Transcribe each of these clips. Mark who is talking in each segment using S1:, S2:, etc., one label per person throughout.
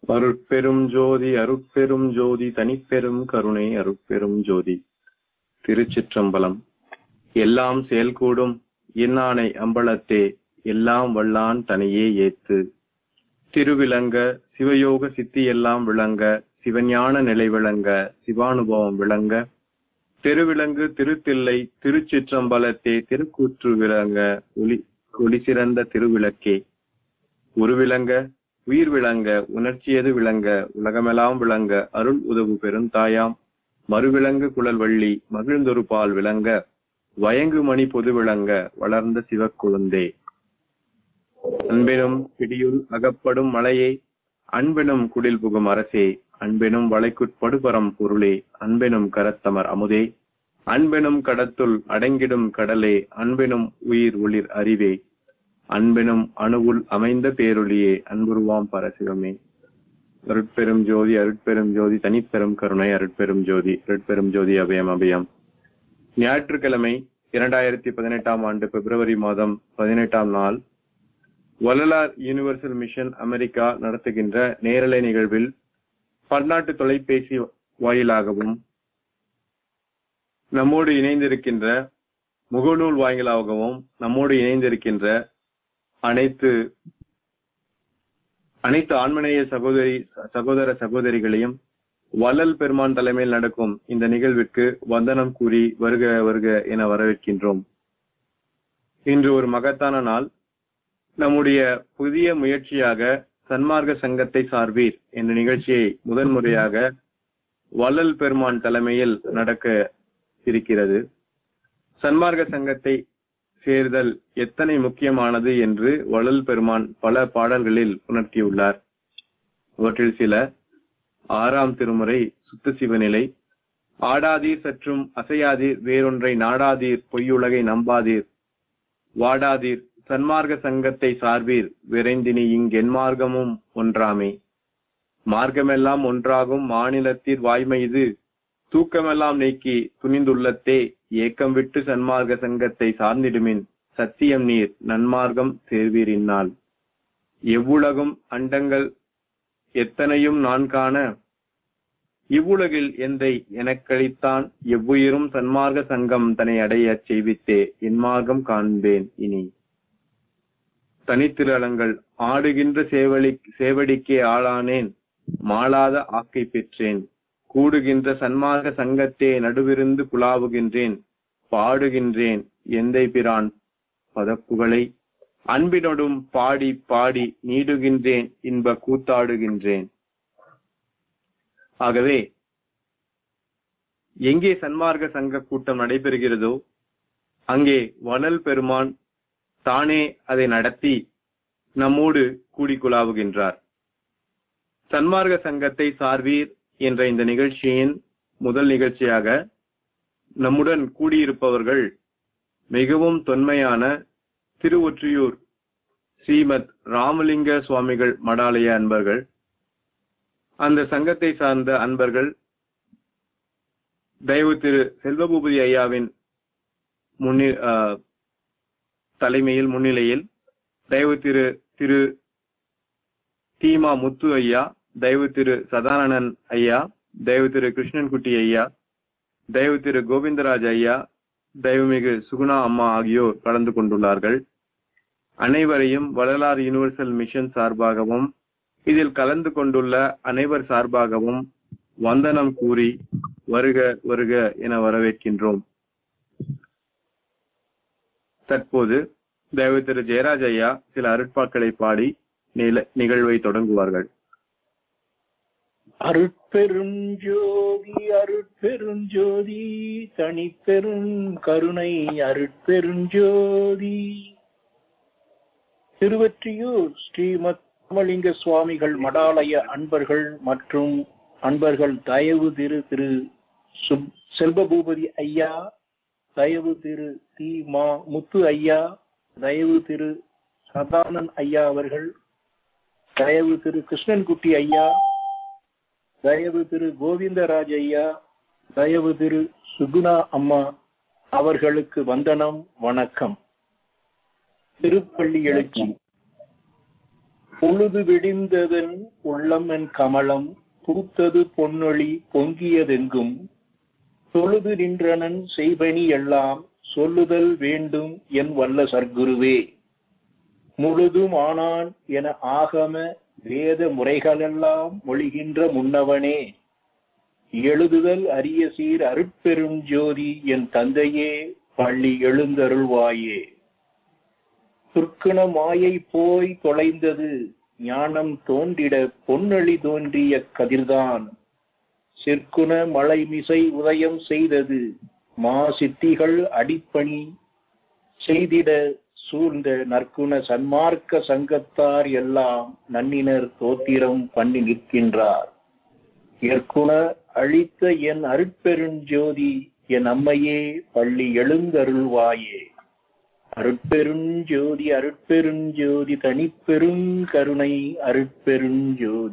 S1: அருட்பெரும் ஜோதி அருட்பெரும் ஜோதி தனிப்பெரும் கருணை அருட்பெரும் ஜோதி திருச்சிற்றம்பலம் எல்லாம் செயல்கூடும் என்னானை அம்பலத்தே எல்லாம் வல்லான் தனையே ஏத்து திருவிளங்க சிவயோக சித்தி எல்லாம் விளங்க சிவஞான நிலை விளங்க சிவானுபவம் விளங்க திருவிலங்கு திருத்தில்லை திருச்சிற்றம்பலத்தே திருக்கூற்று விளங்க ஒளி ஒளி சிறந்த திருவிளக்கே உருவிளங்க உயிர் விளங்க உணர்ச்சியது விளங்க உலகமெல்லாம் விளங்க அருள் உதவு பெருந்தாயாம் மறுவிலங்கு குழல் வள்ளி மகிழ்ந்தொரு பால் விளங்க வயங்கு மணி பொது விளங்க வளர்ந்த சிவக்குழந்தே அன்பெனும் பிடியுள் அகப்படும் மலையே அன்பெனும் குடில் புகும் அரசே அன்பெனும் வளைக்குட்படுபரம் பொருளே அன்பெனும் கரத்தமர் அமுதே அன்பெனும் கடத்துள் அடங்கிடும் கடலே அன்பெனும் உயிர் ஒளிர் அறிவே அன்பெனும் அணுவுள் அமைந்த பேரொளியே அன்புருவாம் பரசிவமே அருட்பெரும் ஜோதி அருட்பெரும் ஜோதி தனிப்பெரும் கருணை அருட்பெரும் ஜோதி அருட்பெரும் ஜோதி அபயம் அபயம் ஞாயிற்றுக்கிழமை இரண்டாயிரத்தி பதினெட்டாம் ஆண்டு பிப்ரவரி மாதம் பதினெட்டாம் நாள் வள்ளலார் யூனிவர்சல் மிஷன் அமெரிக்கா நடத்துகின்ற நேரலை நிகழ்வில் பன்னாட்டு தொலைபேசி வாயிலாகவும் நம்மோடு இணைந்திருக்கின்ற முகநூல் வாயிலாகவும் நம்மோடு இணைந்திருக்கின்ற அனைத்து அனைத்து ஆண்மநேய சகோதரி சகோதர சகோதரிகளையும் வள்ளல் பெருமான் தலைமையில் நடக்கும் இந்த நிகழ்விற்கு வந்தனம் கூறி வருக வருக என வரவேற்கின்றோம் இன்று ஒரு மகத்தான நாள் நம்முடைய புதிய முயற்சியாக சன்மார்க்க சங்கத்தை சார்பீர் என்ற நிகழ்ச்சியை முதன்முறையாக வள்ளல் பெருமான் தலைமையில் நடக்க இருக்கிறது சன்மார்க்க சங்கத்தை சேர்தல் எத்தனை முக்கியமானது என்று வள்ளல் பெருமான் பல பாடல்களில் உணர்த்தியுள்ளார் அவற்றில் சில ஆறாம் திருமுறை சுத்த சிவநிலை ஆடாதீர் சற்றும் அசையாதீர் வேறொன்றை நாடாதீர் பொய்யுலகை நம்பாதீர் வாடாதீர் சன்மார்க்க சங்கத்தை சார்பீர் விரைந்தினி இங்கென்மார்க்கமும் ஒன்றாமே மார்க்கமெல்லாம் ஒன்றாகும் மாநிலத்தீர் வாய்மை இது தூக்கமெல்லாம் நீக்கி துணிந்துள்ளத்தே ஏக்கம் விட்டு சன்மார்க்க சங்கத்தை சார்ந்திடுமின் சத்தியம் நீர் நன்மார்க்கம் சேர்வீர் இந்நாள் எவ்வுலகும் அண்டங்கள் எத்தனையும் நான் காண இவ்வுலகில் எந்தை எனக்களித்தான் எவ்வுயிரும் சன்மார்க்க சங்கம் தன்னை அடையச் செய்வித்தே என் மார்க்கம் காண்பேன் இனி தனித்திரளங்கள் ஆடுகின்ற சேவலி சேவடிக்கே ஆளானேன் மாளாத ஆக்கை பெற்றேன் கூடுகின்ற சன்மார்க்க சங்கத்தே நடுவிருந்து குழாவுகின்றேன் பாடுகின்றேன் எந்தை பிரான் பதப்புகளை அன்பினொடும் பாடி பாடி நீடுகின்றேன் இன்ப கூத்தாடுகின்றேன் ஆகவே எங்கே சன்மார்க்க சங்க கூட்டம் நடைபெறுகிறதோ அங்கே வளல் பெருமான் தானே அதை நடத்தி நம்மோடு கூடி குழாவுகின்றார் சன்மார்க்க சங்கத்தை சார்வீர் என்ற இந்த நிகழ்ச்சியின் முதல் நிகழ்ச்சியாக நம்முடன் கூடியிருப்பவர்கள் மிகவும் தொன்மையான திருவொற்றியூர் ஸ்ரீமத் ராமலிங்க சுவாமிகள் மடாலய அன்பர்கள் அந்த சங்கத்தை சார்ந்த அன்பர்கள் தயவு திரு செல்வபூபதி ஐயாவின் முன்னி தலைமையில் முன்னிலையில் தயவு திரு திரு தீமா முத்து ஐயா தயவு திரு சதானந்தன் ஐயா தயவு திரு கிருஷ்ணன்குட்டி ஐயா தயவு திரு கோவிந்தராஜ் ஐயா தயவுமிகு சுகுணா அம்மா ஆகியோர் கலந்து கொண்டுள்ளார்கள் அனைவரையும் வள்ளலார் யூனிவர்சல் மிஷன் சார்பாகவும் இதில் கலந்து கொண்டுள்ள அனைவர் சார்பாகவும் வந்தனம் கூறி வருக வருக என வரவேற்கின்றோம் தற்போது தயவு திரு ஜெயராஜ் ஐயா சில அருட்பாக்களை பாடி நிகழ்வை தொடங்குவார்கள்
S2: அருட்பெருஞ்சோதி அருட்பெருஞ்சோதி தனிப்பெரும் கருணை அருட்பெருஞ்சோதி திருவற்றியூர் ஸ்ரீமத் ராமலிங்க சுவாமிகள் மடாலய அன்பர்கள் மற்றும் அன்பர்கள் தயவு திரு திரு செல்வபூபதி ஐயா தயவு திரு தி மா முத்து ஐயா தயவு திரு சதானந்த் ஐயா அவர்கள் தயவு திரு கிருஷ்ணன்குட்டி ஐயா தயவு திரு கோவிந்தராஜ் ஐயா தயவு திரு சுகுணா அம்மா அவர்களுக்கு வந்தனம் வணக்கம் திருப்பள்ளி எழுச்சி பொழுது விடிந்ததன் உள்ளம் என் கமலம் பூத்தது பொன்னொழி பொங்கியதெங்கும் தொழுது நின்றனன் செய்பணி எல்லாம் சொல்லுதல் வேண்டும் என் வல்ல சர்க்குருவே முழுதும் ஆனான் என ஆகம வேத முறைகளெல்லாம் மொழிகின்ற முன்னவனே எழுதுதல் அரிய சீர் அருட்பெரும் ஜோதி என் தந்தையே பள்ளி எழுந்தருள்வாயே துர்க்குண மாயை போய் தொலைந்தது ஞானம் தோன்றிட பொன்னொழி தோன்றிய கதிர்தான் சிற்குண மலை மிசை உதயம் செய்தது மா சித்திகள் அடிப்பணி செய்திட சூழ்ந்த நற்குண சன்மார்க்க சங்கத்தார் எல்லாம் நன்னினர் தோத்திரம் பண்ணி நிற்கின்றார் எற்குண அழித்த என் அருட்பெருஞ்சோதி என் அம்மையே பள்ளி எழுந்தருள்வாயே அருட்பெருஞ்சோதி அருட்பெருஞ்சோதி தனிப்பெருங்கருணை அருட்பெருஞ்சோதி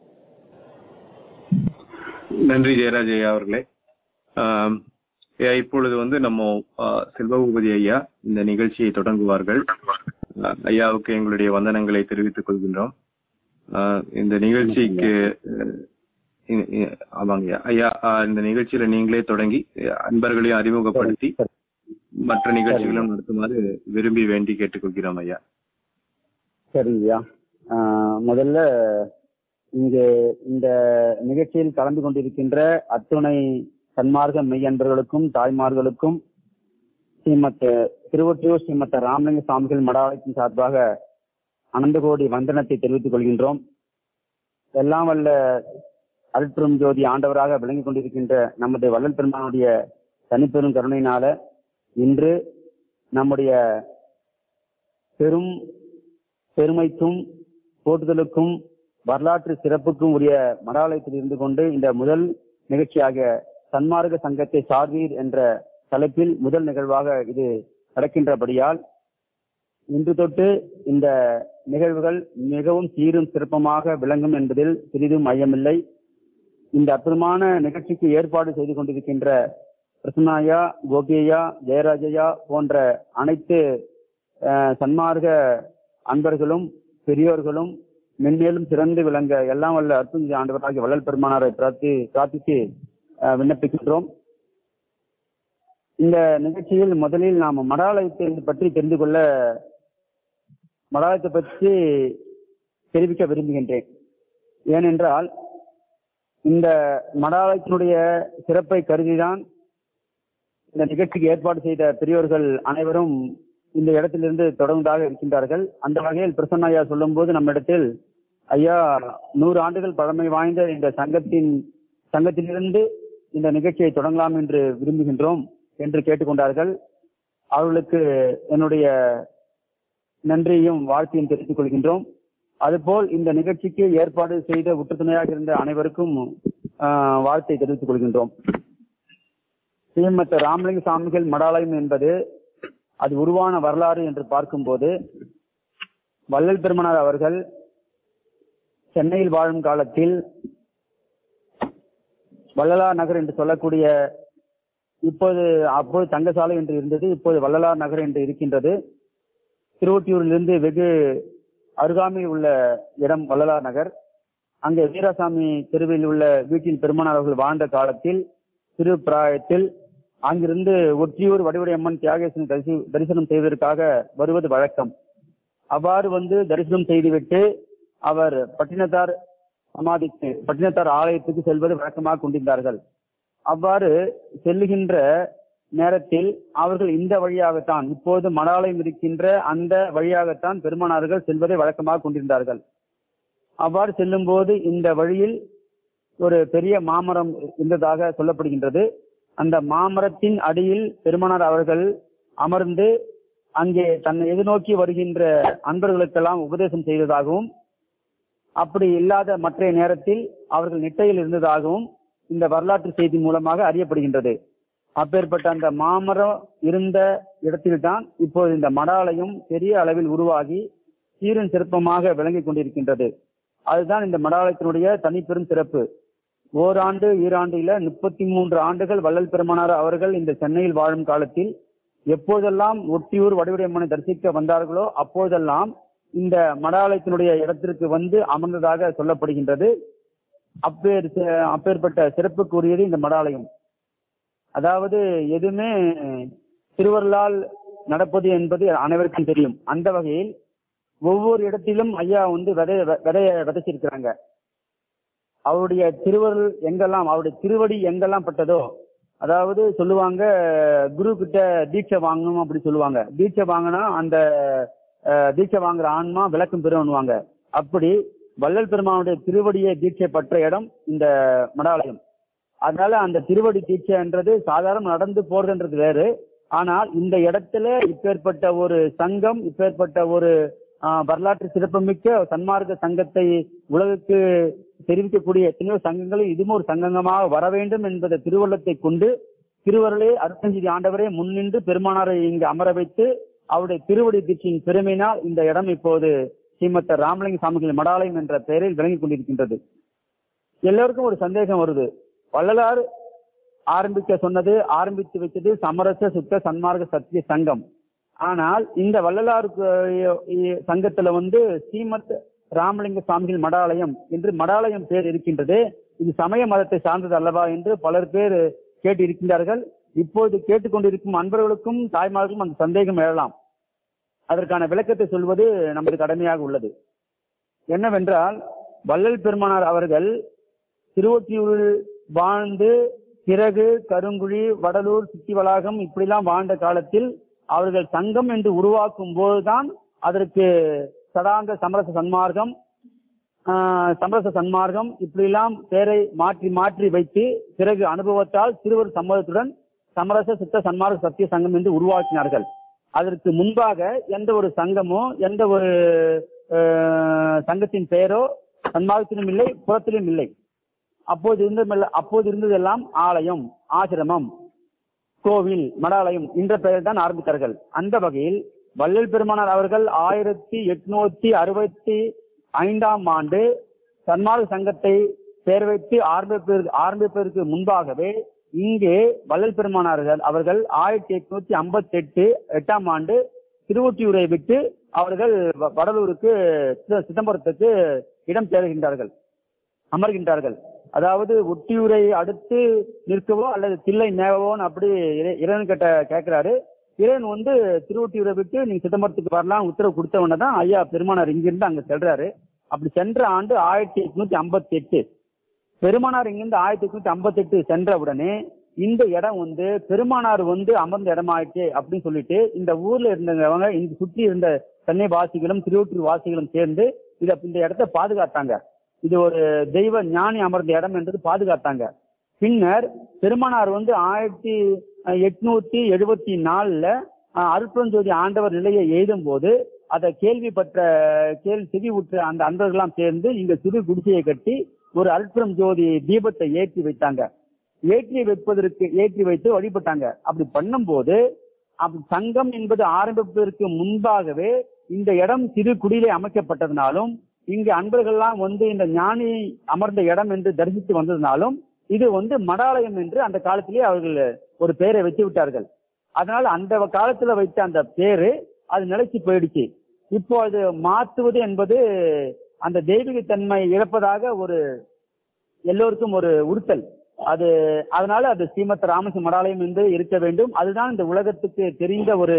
S1: நன்றி ஜெயராஜ் ஐயா அவர்களே ஆம், ஐயா, இப்பொழுது வந்து நம்ம ஆ, செல்வபூபதி ஐயா இந்த நிகழ்ச்சியை தொடங்குவார்கள் ஆ, ஐயாவுக்கு எங்களுடைய வந்தனங்களை தெரிவித்துக் கொள்கின்றோம் ஆ, இந்த நிகழ்ச்சிக்கு அஹ், இ- இ- ஆமாங்க ஐயா. ஐயா ஆ, இந்த நிகழ்ச்சியில நீங்களே தொடங்கி அஹ், அன்பர்களையும் அறிமுகப்படுத்தி மற்ற நிகழ்ச்சிகளும் நடத்துமாறு விரும்பி வேண்டி கேட்டுக்கொள்கிறோம் ஐயா
S3: சரிங்கய்யா ஆஹ் முதல்ல இங்கே இந்த நிகழ்ச்சியில் கலந்து கொண்டிருக்கின்ற அத்துணை சன்மார்க்க மெய்யன்பர்களுக்கும் தாய்மார்களுக்கும் ஸ்ரீமத் திருவொற்றியூர் ஸ்ரீமத் ராமலிங்க சுவாமிகள் மடாலயத்தின் சார்பாக அனந்த கோடி வந்தனத்தை தெரிவித்துக் கொள்கின்றோம் எல்லாம் வல்ல அருட்பெரும் ஜோதி ஆண்டவராக விளங்கிக் கொண்டிருக்கின்ற நமது வள்ளல் பெருமானுடைய தனிப்பெரும் கருணையினால இன்று நம்முடைய பெரும் பெருமைக்கும் போற்றுதலுக்கும் வரலாற்று சிறப்புக்கும் உரிய மடாலயத்தில் இருந்து கொண்டு இந்த முதல் நிகழ்ச்சியாக சன்மார்க்க சங்கத்தை சார்வீர் என்ற தலைப்பில் முதல் நிகழ்வாக இது நடக்கின்றபடியால் இன்று தொட்டு இந்த நிகழ்வுகள் மிகவும் சீரும் சிறப்பமாக விளங்கும் என்பதில் சிறிதும் ஐயமில்லை இந்த அற்புதமான நிகழ்ச்சிக்கு ஏற்பாடு செய்து கொண்டிருக்கின்ற பிரசன்னாயா கோபியா ஜெயராஜயா போன்ற அனைத்து அஹ், சன்மார்க்க அன்பர்களும் பெரியோர்களும் மென்மேலும் சிறந்து விளங்க எல்லாம் வல்ல அற்புத ஆண்டவராகிய வள்ளல் பெருமானாரை பிரார்த்தி பிரார்த்தித்து அஹ், விண்ணப்பிக்கின்றோம் இந்த நிகழ்ச்சியில் முதலில் நாம் மடாலயத்தை பற்றி தெரிந்து கொள்ள மடாலயத்தை பற்றி தெரிவிக்க விரும்புகின்றேன் ஏனென்றால் இந்த மடாலயத்தினுடைய சிறப்பை கருதிதான் இந்த நிகழ்ச்சிக்கு ஏற்பாடு செய்த பெரியோர்கள் அனைவரும் இந்த இடத்திலிருந்து தொடர்ந்ததாக இருக்கின்றார்கள் அந்த வகையில் பிரசன்ன சொல்லும் போது நம்மிடத்தில் ஐயா நூறு ஆண்டுகள் பழமை வாய்ந்த இந்த சங்கத்தின் சங்கத்திலிருந்து இந்த நிகழ்ச்சியை தொடங்கலாம் என்று விரும்புகின்றோம் என்று கேட்டுக்கொண்டார்கள் அவர்களுக்கு என்னுடைய நன்றியையும் வாழ்த்தையும் தெரிவித்துக் கொள்கின்றோம் அதுபோல் இந்த நிகழ்ச்சிக்கு ஏற்பாடு செய்த உற்றுத்துணையாக இருந்த அனைவருக்கும் ஆஹ், வாழ்த்தை தெரிவித்துக் கொள்கின்றோம் ஸ்ரீமத் ராமலிங்க சாமிகள் மடாலயம் என்பது அது உருவான வரலாறு என்று பார்க்கும்போது வள்ளல் பெருமனார் அவர்கள் சென்னையில் வாழும் காலத்தில் வள்ளலார் நகர் என்று சொல்லக்கூடிய இப்போது அப்போது தங்கசாலை என்று இருந்தது இப்போது வள்ளலார் நகர் என்று இருக்கின்றது திருவொட்டியூரிலிருந்து வெகு அருகாமையில் உள்ள இடம் வள்ளலார் நகர் அங்கே வீராசாமி தெருவில் உள்ள வீட்டில் பெருமானார் அவர்கள் வாழ்ந்த காலத்தில் சிறு பிராயத்தில் அங்கிருந்து ஒற்றியூர் வடிவுடையம்மன் தியாகேசனை தரிசி தரிசனம் செய்வதற்காக வருவது வழக்கம் அவ்வாறு வந்து தரிசனம் செய்துவிட்டு அவர் பட்டினத்தார் சமாதிக்கு பட்டினத்தார் ஆலயத்துக்கு செல்வது வழக்கமாக கொண்டிருந்தார்கள் அவ்வாறு செல்லுகின்ற நேரத்தில் அவர்கள் இந்த வழியாகத்தான் இப்போது மடாலயம் இருக்கின்ற அந்த வழியாகத்தான் பெருமானார்கள் செல்வதை வழக்கமாக கொண்டிருந்தார்கள் அவ்வாறு செல்லும் போது இந்த வழியில் ஒரு பெரிய மாமரம் இருந்ததாக சொல்லப்படுகின்றது அந்த மாமரத்தின் அடியில் பெருமானார் அவர்கள் அமர்ந்து அங்கே தன்னை எதிர்நோக்கி வருகின்ற அன்பர்களுக்கெல்லாம் உபதேசம் செய்ததாகவும் அப்படி இல்லாத மற்ற நேரத்தில் அவர்கள் நிட்டையில் இருந்ததாகவும் இந்த வரலாற்று செய்தி மூலமாக அறியப்படுகின்றது அப்பேற்பட்ட அந்த மாமரம் இருந்த இடத்தில்தான் இப்போது இந்த மடாலயம் பெரிய அளவில் உருவாகி சீரும் சிறப்பமாக விளங்கிக் கொண்டிருக்கின்றது அதுதான் இந்த மடாலயத்தினுடைய தனிப்பெரும் சிறப்பு ஓராண்டு ஈராண்டு இல்ல முப்பத்தி மூன்று ஆண்டுகள் வள்ளல் பெருமானார் அவர்கள் இந்த சென்னையில் வாழும் காலத்தில் எப்போதெல்லாம் ஒட்டியூர் வடிவுடையம்மனை தரிசிக்க வந்தார்களோ அப்போதெல்லாம் இந்த மடாலயத்தினுடைய இடத்திற்கு வந்து அமர்ந்ததாக சொல்லப்படுகின்றது அப்பேர் அப்பேற்பட்ட சிறப்புக்குரியது இந்த மடாலயம் அதாவது எதுவுமே திருவருளால் நடப்பது என்பது அனைவருக்கும் தெரியும் அந்த வகையில் ஒவ்வொரு இடத்திலும் ஐயா வந்து விதைய விதைய விதைச்சிருக்கிறாங்க அவருடைய திருவருள் எங்கெல்லாம் அவருடைய திருவடி எங்கெல்லாம் பட்டதோ அதாவது சொல்லுவாங்க குரு கிட்ட தீட்சை வாங்கணும் அப்படி சொல்லுவாங்க தீட்சை வாங்கினா அந்த அஹ், தீட்சை வாங்குற ஆன்மா விளக்கம் பெறுவாங்க அப்படி வள்ளல் பெருமானுடைய திருவடியை தீட்சை பற்ற இடம் இந்த மடாலயம் அதனால அந்த திருவடி தீட்சைன்றது சாதாரண நடந்து போறதுன்றது வேறு ஆனால் இந்த இடத்துல இப்பேற்பட்ட ஒரு சங்கம் இப்பேற்பட்ட ஒரு ஆஹ், வரலாற்று சிறப்புமிக்க சன்மார்க்க சங்கத்தை உலகுக்கு தெரிவிக்கக்கூடிய எத்தனையோ சங்கங்களில் இதுவும் ஒரு சங்கமாக வர வேண்டும் என்பதை திருவள்ளத்தை கொண்டு திருவருளே அருத்தஞ்சிதி ஆண்டவரே முன்னின்று பெருமானாரை இங்கு அமர வைத்து அவருடைய திருவடி தீட்சியின் பெருமையினால் இந்த இடம் இப்போது ஸ்ரீமத்த ராமலிங்க சாமிகள் மடாலயம் என்ற பெயரில் விளங்கிக் கொண்டிருக்கின்றது எல்லோருக்கும் ஒரு சந்தேகம் வருது வள்ளலார் ஆரம்பிக்க சொன்னது ஆரம்பித்து வைத்தது சமரச சுத்த சன்மார்க்க சத்திய சங்கம் ஆனால் இந்த வள்ளலார் அஹ், இ- சங்கத்துல வந்து ஸ்ரீமத் ராமலிங்க சுவாமிகள் மடாலயம் என்று மடாலயம் பேர் இருக்கின்றது இது சமய மதத்தை சார்ந்தது அல்லவா என்று பலர் பேர் கேட்டு இருக்கின்றார்கள் இப்போது கேட்டுக்கொண்டிருக்கும் அன்பர்களுக்கும் தாய்மார்களுக்கும் அந்த சந்தேகம் எழலாம் அதற்கான விளக்கத்தை சொல்வது நமது கடமையாக உள்ளது என்னவென்றால் வள்ளல் பெருமானார் அவர்கள் திருவொற்றியூரில் வாழ்ந்து பிறகு கருங்குழி வடலூர் சித்திவளாகம் இப்படிலாம் வாழ்ந்த காலத்தில் அவர்கள் சங்கம் என்று உருவாக்கும் போதுதான் அதற்கு சடாங்க சமரச சன்மார்க்கம் ஆஹ், சமரச சன்மார்க்கம் இப்படிலாம் பேரை மாற்றி மாற்றி வைத்து பிறகு அனுபவத்தால் சிறுவர் சம்மதத்துடன் சமரச சித்த சன்மார்க்க சத்திய சங்கம் என்று உருவாக்கினார்கள் அதற்கு முன்பாக எந்த ஒரு சங்கமோ எந்த ஒரு ஆஹ், சங்கத்தின் பெயரோ சன்மார்க்கத்திலும் இல்லை புறத்திலும் இல்லை அப்போது இருந்த அப்போது இருந்ததெல்லாம் ஆலயம் ஆசிரமம் கோவில் மடாலயம் என்ற பெயரில் தான் ஆரம்பித்தார்கள் அந்த வகையில் வள்ளல் பெருமானார் அவர்கள் ஆயிரத்தி எட்நூத்தி அறுபத்தி ஐந்தாம் ஆண்டு சன்மார்க்க சங்கத்தை பெயர் வைத்து ஆரம்பிப்பதற்கு ஆரம்பிப்பதற்கு முன்பாகவே இங்கே வள்ளல் பெருமானார்கள் அவர்கள் ஆயிரத்தி எட்நூத்தி ஐம்பத்தி எட்டு எட்டாம் ஆண்டு திருவொற்றியூரை விட்டு அவர்கள் வ- வடலூருக்கு சி- சிதம்பரத்துக்கு இடம் தேடுகின்றார்கள் அமர்கின்றார்கள் அதாவது ஒட்டியூரை அடுத்து நிற்கவோ அல்லது தில்லை மேவவோன்னு அப்படி இறை- இறைவன் கிட்ட கேட்கிறாரு இறைவன் வந்து திருவொட்டியூரை விட்டு நீங்க சிதம்பரத்துக்கு வரலாம் உத்தரவு கொடுத்த உடனே தான் ஐயா பெருமானார் இங்கிருந்து அங்க செல்றாரு அப்படி சென்ற ஆண்டு ஆயிரத்தி எட்நூத்தி ஐம்பத்தி எட்டு பெருமானார் இங்கிருந்து ஆயிரத்தி எட்நூத்தி ஐம்பத்தி எட்டு சென்ற உடனே இந்த இடம் வந்து பெருமானார் வந்து அமர்ந்த இடமாயிடுச்சு அப்படின்னு சொல்லிட்டு இந்த ஊர்ல இருந்தவங்க இங்க சுற்றி இருந்த சென்னை வாசிகளும் திருவொற்றியூர் வாசிகளும் சேர்ந்து இத இந்த இடத்தை பாதுகாத்தாங்க இது ஒரு தெய்வ ஞானி அமர்ந்த இடம் என்றது பாதுகாத்தாங்க பின்னர் பெருமானார் வந்து ஆயிரத்தி எட்நூத்தி எழுபத்தி நாலுல அஹ், அருட்பெருஞ்சோதி ஆண்டவர் நிலையை எழுதும் போது அதை கேள்விப்பட்ட கேள்வி செவி உற்ற அந்த அன்பர்கள்லாம் சேர்ந்து இங்க சிறு குடிசையை கட்டி ஒரு அருட்பெரும் ஜோதி தீபத்தை ஏற்றி வைத்தாங்க ஏற்றி வைப்பதற்கு ஏற்றி வைத்து வழிபட்டாங்க அப்படி பண்ணும்போது அப்படி சங்கம் என்பது ஆரம்பிப்பதற்கு முன்பாகவே இந்த இடம் சிறு குடியிலே அமைக்கப்பட்டதுனாலும் இங்கு அன்பர்கள்லாம் வந்து இந்த ஞானி அமர்ந்த இடம் என்று தரிசித்து வந்ததுனாலும் இது வந்து மடாலயம் என்று அந்த காலத்திலேயே அவர்கள் ஒரு பெயரை வச்சு விட்டார்கள் அதனால அந்த காலத்துல வைத்த அந்த பேரு அது நிலைச்சு போயிடுச்சு இப்போ அது மாற்றுவது என்பது அந்த தெய்வீக தன்மை இழப்பதாக ஒரு எல்லோருக்கும் ஒரு உறுத்தல் அது அதனால அது ஸ்ரீமத் ராமசி மடாலயம் என்று இருக்க வேண்டும் அதுதான் இந்த உலகத்துக்கு தெரிந்த ஒரு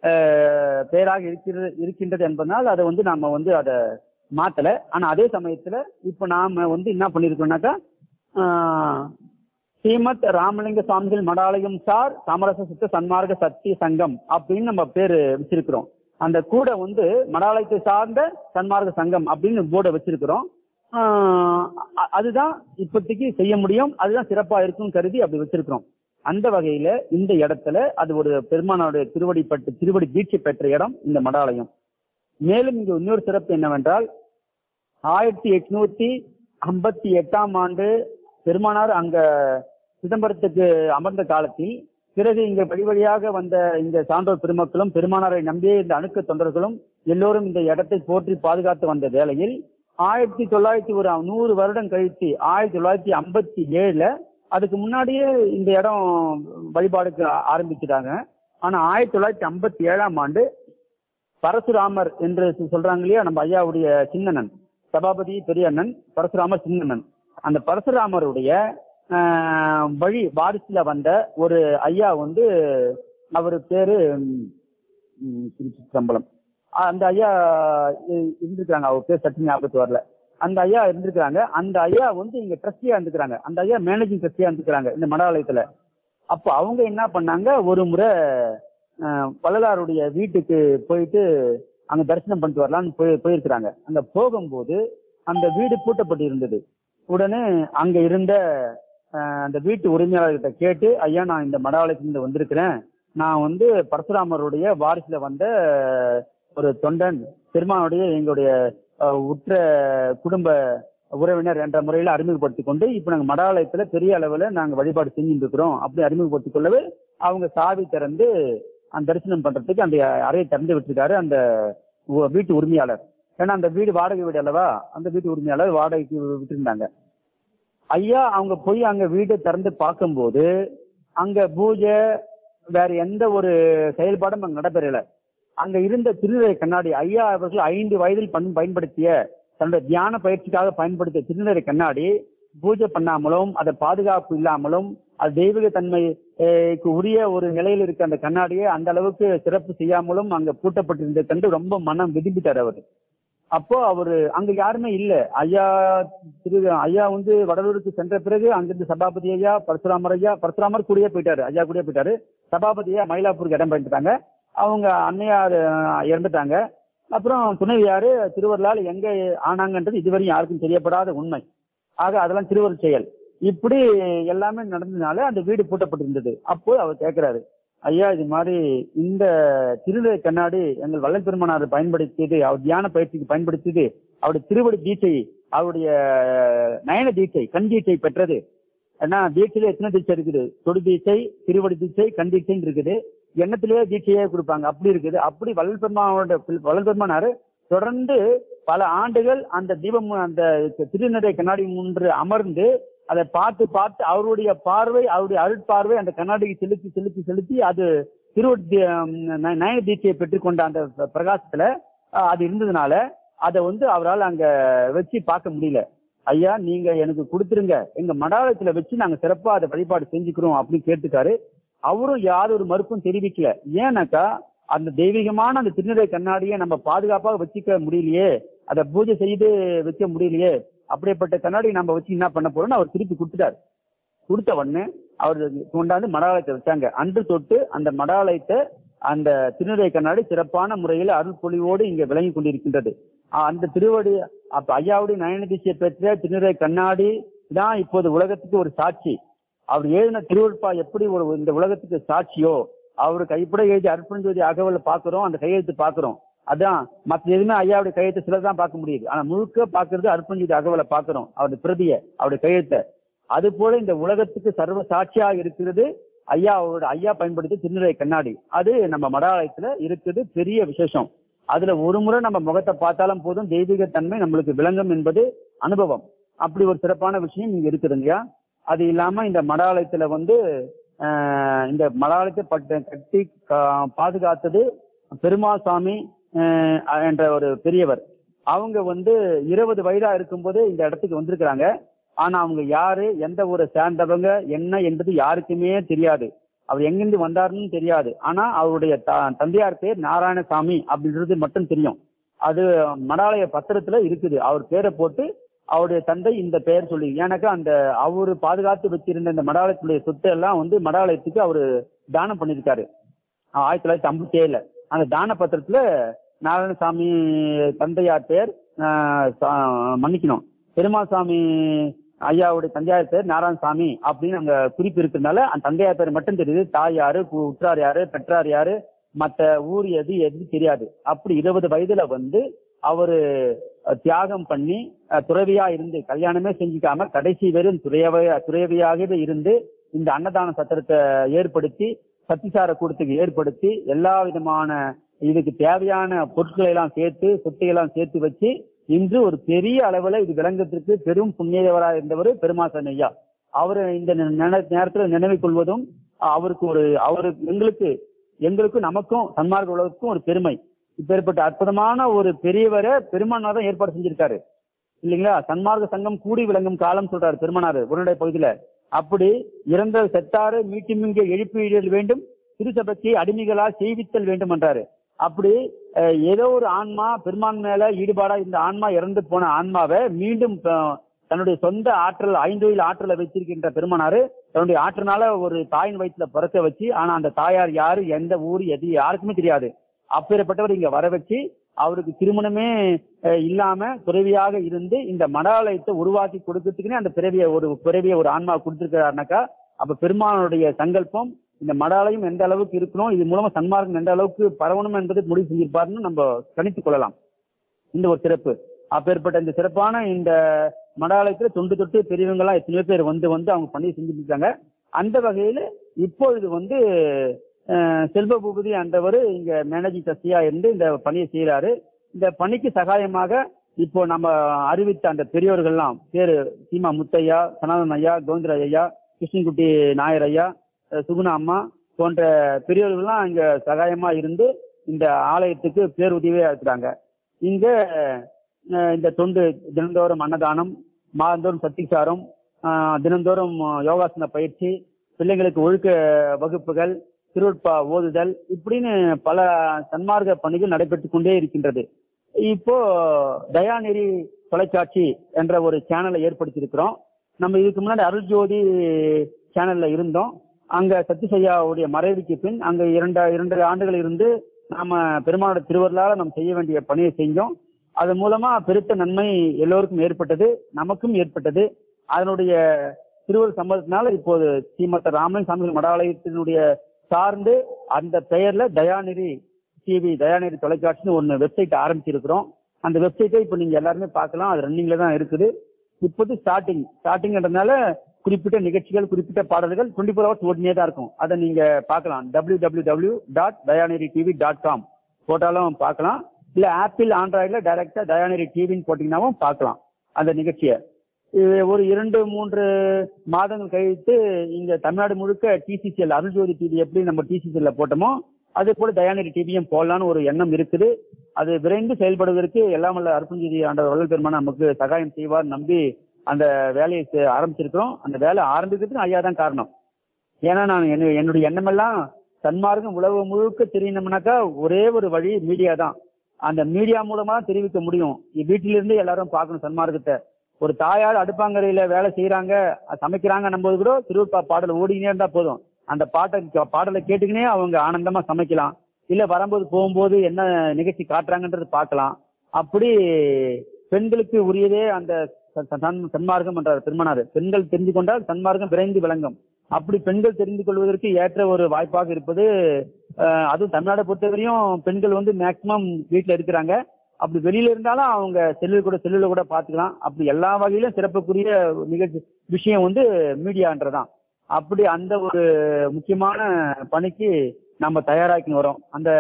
S3: அஹ், பெயராக இருக்கிறது இருக்கின்றது என்பதனால் அதை வந்து நாம வந்து அதை மாத்தல ஆனா அதே சமயத்துல இப்ப நாம வந்து என்ன பண்ணிருக்கோம்னாக்கா ஆஹ், ஸ்ரீமத் ராமலிங்க சுவாமிகள் மடாலயம் சார் சமரச சுத்த சன்மார்க்க சத்திய சங்கம் அப்படின்னு நம்ம பேரு வச்சிருக்கிறோம் அந்த கூட வந்து மடாலயத்தை சார்ந்த சன்மார்க்க சங்கம் அப்படின்னு போர்டை வச்சிருக்கிறோம் ஆஹ் அ- அதுதான் இப்போதைக்கு செய்ய முடியும் அதுதான் சிறப்பா இருக்கும் கருதி அப்படி வச்சிருக்கிறோம் அந்த வகையில இந்த இடத்துல அது ஒரு பெருமானாருடைய திருவடிப்பட்டு திருவடி தீட்சை பெற்ற இடம் இந்த மடாலயம் மேலும் இங்கு இன்னொரு சிறப்பு என்னவென்றால் ஆயிரத்தி எட்நூத்தி ஐம்பத்தி எட்டாம் ஆண்டு பெருமானார் அங்க சிதம்பரத்துக்கு அமர்ந்த காலத்தில் பிறகு இங்க வழி வழியாக வந்த இந்த சான்றோர் பெருமக்களும் பெருமானாரை நம்பிய இந்த அணுக்க தொண்டர்களும் எல்லோரும் இந்த இடத்தை போற்றி பாதுகாத்து வந்த வேளையில் ஆயிரத்தி தொள்ளாயிரத்தி ஒரு நூறு வருடம் கழித்து ஆயிரத்தி தொள்ளாயிரத்தி ஐம்பத்தி ஏழுல அதுக்கு முன்னாடியே இந்த இடம் வழிபாடுக்கு ஆரம்பிக்கிறாங்க ஆனா ஆயிரத்தி தொள்ளாயிரத்தி ஐம்பத்தி ஏழாம் ஆண்டு பரசுராமர் என்று சொல்றாங்க இல்லையா நம்ம ஐயாவுடைய சின்னண்ணன் சபாபதி பெரிய அண்ணன் பரசுராமர் சின்னண்ணன் அந்த பரசுராமருடைய ஆஹ், வழி வாரிசுல வந்த ஒரு ஐயா வந்து அவர் பேரு ம், திருச்சிற்றம்பலம் அந்த ஐயா இ- இருந்திருக்காங்க அவர் பேர் சற்று ஞாபகத்து வரல அந்த ஐயா இருந்திருக்காங்க அந்த ஐயா வந்து இங்க ட்ரஸ்டியா இருந்துக்கிறாங்க அந்த ஐயா மேனேஜிங் ட்ரஸ்டியா இருந்துக்கிறாங்க இந்த மடாலயத்துல அப்ப அவங்க என்ன பண்ணாங்க ஒரு முறை அஹ், வள்ளலாருடைய வீட்டுக்கு போயிட்டு அங்க தரிசனம் பண்ணிட்டு வரலாம்னு போய் போயிருக்கிறாங்க அங்க போகும்போது அந்த வீடு பூட்டப்பட்டு இருந்தது உடனே அங்க இருந்த அஹ், அந்த வீட்டு உரிமையாளர்கிட்ட கேட்டு ஐயா நான் இந்த மடாலயத்திலிருந்து வந்திருக்கிறேன் நான் வந்து பரசுராமருடைய வாரிசுல வந்த அஹ், ஒரு தொண்டன் பெருமானுடைய எங்களுடைய அஹ், உற்ற குடும்ப உறவினர் என்ற முறையில அறிமுகப்படுத்திக் கொண்டு இப்ப நாங்க மடாலயத்துல பெரிய அளவுல நாங்க வழிபாடு செஞ்சுட்டு இருக்கிறோம் அப்படி அறிமுகப்படுத்திக் கொள்ளவே அவங்க சாவி திறந்து அந்த தரிசனம் பண்றதுக்கு அந்த அறையை திறந்து விட்டுருக்காரு அந்த உ- வீட்டு உரிமையாளர் ஏன்னா அந்த வீடு வாடகை வீடு அல்லவா அந்த வீட்டு உரிமையாளர் வாடகைக்கு விட்டுருந்தாங்க ஐயா அவங்க போய் அங்க வீட்டை திறந்து பார்க்கும்போது அங்க பூஜை வேற எந்த ஒரு செயல்பாடும் அங்க நடைபெறல அங்க இருந்த திருநிறை கண்ணாடி ஐயா அவர்கள் ஐந்து வயதில் பன் பயன்படுத்திய தன்னுடைய தியான பயிற்சிக்காக பயன்படுத்திய திருநிறை கண்ணாடி பூஜை பண்ணாமலும் அதை பாதுகாப்பு இல்லாமலும் அது தெய்வீக தன்மைக்கு உரிய ஒரு நிலையில் இருக்க அந்த கண்ணாடியை அந்த அளவுக்கு சிறப்பு செய்யாமலும் அங்க பூட்டப்பட்டிருந்ததை கண்டு ரொம்ப மனம் விரும்பிட்டார் அவர் அப்போ அவரு அங்க யாருமே இல்ல ஐயா திரு ஐயா வந்து வடலூருக்கு சென்ற பிறகு அங்கிருந்து சபாபதி ஐயா பரசுராமர் ஐயா பரசுராமர் கூடயே போயிட்டாரு ஐயா கூடயே போயிட்டாரு சபாபதி ஐயா மயிலாப்பூருக்கு இடம் பெற்றுட்டாங்க அவங்க அன்னையார் அஹ், இறந்துட்டாங்க அப்புறம் துணைவியாரு திருவருளால் எங்க ஆனாங்கன்றது இதுவரையும் யாருக்கும் தெரியப்படாத உண்மை ஆக அதெல்லாம் திருவருள் செயல் இப்படி எல்லாமே நடந்ததுனால அந்த வீடு பூட்டப்பட்டிருந்தது அப்போ அவர் கேட்கிறாரு ஐயா இது மாதிரி இந்த திருநிலை கண்ணாடி எங்கள் வள்ளல் பெருமானார் பயன்படுத்தியது அவர் தியான பயிற்சிக்கு பயன்படுத்தியது அவருடைய திருவடி தீட்சை அவருடைய நயன தீட்சை கண் தீட்சை பெற்றது ஏன்னா தீட்சையில எத்தனை தீட்சை இருக்குது தொடு தீட்சை திருவடி தீட்சை கண் தீட்சைன்னு இருக்குது எண்ணத்திலேயே தீட்சையே கொடுப்பாங்க அப்படி இருக்குது அப்படி வள்ளல் பெருமானோட வள்ளல் பெருமானாரு தொடர்ந்து பல ஆண்டுகள் அந்த தீபம் அந்த திருநடை கண்ணாடி முன்று அமர்ந்து அதை பார்த்து பார்த்து அவருடைய பார்வை அவருடைய அருட்பார்வை அந்த கண்ணாடிக்கு செலுத்தி செலுத்தி செலுத்தி அது திருவடி நயன தீட்சையை பெற்றுக்கொண்ட அந்த பிரகாசத்துல அஹ், அது இருந்ததுனால அதை வந்து அவரால் அங்க வச்சு பார்க்க முடியல ஐயா நீங்க எனக்கு கொடுத்துருங்க எங்க மடாலயத்துல வச்சு நாங்க சிறப்பா அதை வழிபாடு செஞ்சுக்கிறோம் அப்படின்னு கேட்டுக்காரு அவரும் யாரொரு மறுப்பும் தெரிவிக்கல ஏன்னாக்கா அந்த தெய்வீகமான அந்த திருநிலை கண்ணாடியை நம்ம பாதுகாப்பாக வச்சுக்க முடியலையே அதை பூஜை செய்து வைக்க முடியலையே அப்படிப்பட்ட கண்ணாடி நம்ம வச்சு என்ன பண்ண போறோம்னு அவர் திருப்பி கொடுத்துட்டாரு கொடுத்த உடனே அவர் கொண்டாந்து மடாலயத்தை வச்சாங்க அன்று தொட்டு அந்த மடாலயத்தை அந்த திருநிலை கண்ணாடி சிறப்பான முறையில் அருள்பொழிவோடு இங்க விளங்கி கொண்டிருக்கின்றது ஆஹ் அந்த திருவடி அப்ப ஐயாவுடைய நயனதிசையை பெற்ற திருநிறை கண்ணாடி தான் இப்போது உலகத்துக்கு ஒரு சாட்சி அவர் எழுதின திருவருட்பா எப்படி ஒரு இந்த உலகத்துக்கு சாட்சியோ அவர் கைப்பட எழுதி அர்ப்பணிஞ்சோதி அகவலை பாக்குறோம் அந்த கையெழுத்து பாக்குறோம் அதான் மத்த எதுவுமே ஐயாவுடைய கையெழுத்து சிலர் தான் பார்க்க முடியுது ஆனா முழுக்க பாக்குறது அர்ப்பணிஞ்சோதி அகவலை பாக்குறோம் அவருடைய பிரதிய அவருடைய கையெழுத்தை அது போல இந்த உலகத்துக்கு சர்வ சாட்சியாக இருக்கிறது ஐயா அவரோட ஐயா பயன்படுத்தி திருநிலை கண்ணாடி அது நம்ம மடாலயத்துல இருக்குது பெரிய விசேஷம் அதுல ஒரு முறை நம்ம முகத்தை பார்த்தாலும் போதும் தெய்வீக தன்மை நம்மளுக்கு விளங்கும் என்பது அனுபவம் அப்படி ஒரு சிறப்பான விஷயம் இங்க இருக்குதுங்கய்யா அது இல்லாம இந்த மடாலயத்துல வந்து ஆஹ், இந்த மடாலயத்தை பட்டு கட்டி கா- பாதுகாத்தது பெருமாள் சாமி ஆஹ், என்ற ஒரு பெரியவர் அவங்க வந்து இருபது வயதா இருக்கும்போது இந்த இடத்துக்கு வந்திருக்கிறாங்க ஆனா அவங்க யாரு எந்த ஊரை சேர்ந்தவங்க என்ன என்பது யாருக்குமே தெரியாது அவர் எங்கிருந்து வந்தாருன்னு தெரியாது ஆனா அவருடைய த- தந்தையார் பேர் நாராயணசாமி அப்படின்றது மட்டும் தெரியும் அது மடாலய பத்திரத்துல இருக்குது அவர் பேரை போட்டு அவருடைய தந்தை இந்த பெயர் சொல்லி எனக்கு அந்த அவரு பாதுகாத்து வச்சிருந்த இந்த மடாலயத்துடைய சொத்து எல்லாம் வந்து மடாலயத்துக்கு அவரு தானம் பண்ணிருக்காரு ஆஹ் ஆயிரத்தி தொள்ளாயிரத்தி ஐம்பத்தி ஏழுல அந்த தான பத்திரத்துல நாராயணசாமி தந்தையார் பேர் ஆஹ் சா- மன்னிக்கணும் பெருமாசாமி ஐயாவுடைய தந்தையார் பேர் நாராயணசாமி அப்படின்னு அங்க குறிப்பு இருக்கிறதுனால அந்த தந்தையார் பேர் மட்டும் தெரியுது தாய் யாரு கு- உற்றார் யாரு பெற்றார் யாரு மத்த ஊர் எது எது தெரியாது அப்படி இருபது வயதுல வந்து அவரு அஹ், தியாகம் பண்ணி அஹ், துறவியா இருந்து கல்யாணமே செஞ்சுக்காம கடைசி வெறும் துறையவையா துறவியாகவே இருந்து இந்த அன்னதான சத்திரத்தை ஏற்படுத்தி சத்திசார கூடத்துக்கு ஏற்படுத்தி எல்லா விதமான இதுக்கு தேவையான பொருட்களை எல்லாம் சேர்த்து சொத்தை எல்லாம் சேர்த்து வச்சு இன்று ஒரு பெரிய அளவுல இது விளங்கத்திற்கு பெரும் புண்ணியவராக இருந்தவர் பெருமாசன் ஐயா அவரை இந்த நே- நே- நேரத்துல நினைவு கொள்வதும் அவருக்கு ஒரு அவரு எங்களுக்கு எங்களுக்கும் நமக்கும் சன்மார்க்க உலகத்துக்கும் ஒரு பெருமை இப்பேற்பட்ட அற்புதமான ஒரு பெரியவரை பெருமானார் தான் ஏற்பாடு செஞ்சிருக்காரு இல்லைங்களா சன்மார்க்க சங்கம் கூடி விளங்கும் காலம் சொல்றாரு பெருமானார் உருண்டை பகுதியில அப்படி இறந்த செத்தாறு மீட்டுமிங்க எழுப்பிடல் வேண்டும் திருச்சபைக்கு அடிமைகளா செய்வித்தல் வேண்டும் என்றாரு அப்படி அஹ், ஏதோ ஒரு ஆன்மா பெருமான் மேல ஈடுபாடா இந்த ஆன்மா இறந்து போன ஆன்மாவை மீண்டும் அஹ், தன்னுடைய சொந்த ஆற்றல் ஐந்தொழில் ஆற்றலை வச்சிருக்கின்ற பெருமானாரு தன்னுடைய ஆற்றனால ஒரு தாயின் வயிற்றுல பிறக்க வச்சு ஆனா அந்த தாயார் யாரு எந்த ஊர் எது யாருக்குமே தெரியாது அப்பேற்பட்டவர் இங்க வர வச்சு அவருக்கு திருமணமே அஹ், இல்லாம துறவியாக இருந்து இந்த மடாலயத்தை உருவாக்கி கொடுக்கறதுக்குன்னே அந்த பிறவிய ஒரு பிறவிய ஒரு ஆன்மா கொடுத்திருக்கிறாருனாக்கா அப்ப பெருமானுடைய சங்கல்பம் இந்த மடாலயம் எந்த அளவுக்கு இருக்கணும் இது மூலமா சன்மார்க்கம் எந்த அளவுக்கு பரவணும் என்பதை முடிவு செஞ்சிருப்பாருன்னு நம்ம கணித்துக் கொள்ளலாம் இந்த ஒரு சிறப்பு அப்பேற்பட்ட இந்த சிறப்பான இந்த மடாலயத்துல தொண்டு தொட்டு பெரியவங்க எல்லாம் எத்தனையோ பேர் வந்து வந்து அவங்க பணியை செஞ்சுட்டு இருக்காங்க அந்த வகையில இப்பொழுது வந்து அஹ், செல்வ பூபதி என்றவர் இங்க மேனேஜிங் ட்ரஸ்டியா இருந்து இந்த பணியை செய்யறாரு இந்த பணிக்கு சகாயமாக இப்போ நம்ம அறிவித்த அந்த பெரியவர்கள்லாம் பேரு சீமா முத்தையா சனாதன் ஐயா கோவிந்தராஜ் ஐயா கிருஷ்ணன்குட்டி நாயர் ஐயா அஹ், சுகுணா அம்மா போன்ற பெரியவர்கள்லாம் இங்க சகாயமா இருந்து இந்த ஆலயத்துக்கு பேருதவியா இருக்கிறாங்க இங்க அஹ், இந்த தொண்டு தினந்தோறும் அன்னதானம் மாதந்தோறும் சத்திசாரம் ஆஹ், தினந்தோறும் யோகாசன பயிற்சி பிள்ளைங்களுக்கு ஒழுக்க வகுப்புகள் திருவட்பா ஓதுதல் இப்படின்னு பல சன்மார்க்க பணிகள் நடைபெற்றுக் கொண்டே இருக்கின்றது இப்போ தயாநெறி தொலைக்காட்சி என்ற ஒரு சேனலை ஏற்படுத்தி இருக்கிறோம் நம்ம இதுக்கு முன்னாடி அருள் ஜோதி சேனல்ல இருந்தோம் அங்க சத்யசையாவுடைய மறைவுக்கு பின் அங்க இரண்டு இரண்டரை ஆண்டுகள் இருந்து நாம பெருமானோட திருவருளால நம்ம செய்ய வேண்டிய பணியை செஞ்சோம் அது மூலமா பெருத்த நன்மை எல்லோருக்கும் ஏற்பட்டது நமக்கும் ஏற்பட்டது அதனுடைய திருவருள் சம்மதத்தினால இப்போது ஸ்ரீமத்த ராமன் சாமி மடாலயத்தினுடைய சார்ந்து அந்த பெயர்ல தயாநிதி டிவி தயாநிதி தொலைக்காட்சின்னு ஒன்னு வெப்சைட் ஆரம்பிச்சிருக்கிறோம் அந்த வெப்சைட்டை இப்போ நீங்க எல்லாருமே பார்க்கலாம் அது ரன்னிங்ல தான் இருக்குது இப்போது ஸ்டார்டிங் ஸ்டார்டிங்ன்றதுனால குறிப்பிட்ட நிகழ்ச்சிகள் குறிப்பிட்ட பாடல்கள் டுவெண்ட்டி ஃபோர் ஹவர்ஸ் ஓடினே தான் இருக்கும் அதை நீங்க பார்க்கலாம் W W W dot Dayanidhi TV dot com போட்டாலும் பார்க்கலாம் இல்ல ஆப்பிள் ஆண்ட்ராய்டுல டைரக்டா தயாநிதி டிவின்னு போட்டீங்கன்னாவும் பார்க்கலாம் அந்த நிகழ்ச்சியை இது ஒரு இரண்டு மூன்று மாதங்கள் கழித்து இங்க தமிழ்நாடு முழுக்க டிசிசிஎல் அருள்ஜோதி டிவி எப்படி நம்ம டிசிசிஎல்ல போட்டோமோ அதே போல தயாநிதி டிவியும் போடலான்னு ஒரு எண்ணம் இருக்குது அது விரைந்து செயல்படுவதற்கு எல்லாம் வல்ல அருப்பஞ்செய்தி ஆண்டவர் வள்ளல் பெருமான் நமக்கு சகாயம் செய்வார் நம்பி அந்த வேலையை செ- ஆரம்பிச்சிருக்கிறோம் அந்த வேலை ஆரம்பிக்கிறதுக்கு ஐயா தான் காரணம் ஏன்னா நான் என்ன- என்னுடைய எண்ணமெல்லாம் சன்மார்க்கம் உலகம் முழுக்க தெரியணும்னாக்கா ஒரே ஒரு வழி மீடியா தான் அந்த மீடியா மூலமா தான் தெரிவிக்க முடியும் வீட்டிலிருந்து எல்லாரும் பார்க்கணும் சன்மார்க்கத்தை ஒரு தாயார் அடுப்பாங்கரையில வேலை செய்யறாங்க சமைக்கிறாங்க நம்போது கூட திருவிழா பாடல் ஓடினே இருந்தா போதும் அந்த பாட்டை பாடலை கேட்டுக்கினே அவங்க ஆனந்தமா சமைக்கலாம் இல்ல வரும்போது போகும்போது என்ன நிகழ்ச்சி காட்டுறாங்கன்றது பார்க்கலாம் அப்படி பெண்களுக்கு உரியதே அந்த ச- ச- சன்- சன்மார்க்கம் என்றார் பெருமனார் பெண்கள் தெரிந்து கொண்டால் சன்மார்க்கம் விரைந்து விளங்கும் அப்படி பெண்கள் தெரிந்து கொள்வதற்கு ஏற்ற ஒரு வாய்ப்பாக இருப்பது அஹ், அதுவும் தமிழ்நாடை பொறுத்தவரையும் பெண்கள் வந்து மேக்சிமம் வீட்டுல இருக்கிறாங்க அப்படி வெளியில இருந்தாலும் அவங்க செல்லுல கூட செல்லுல கூட பாத்துக்கலாம் அப்படி எல்லா வகையிலும் சிறப்புக்குரிய நிகழ்ச்சி விஷயம் வந்து மீடியான்றதான் அப்படி அந்த ஒரு முக்கியமான பணிக்கு நம்ம தயாராக்கி வரோம் அந்த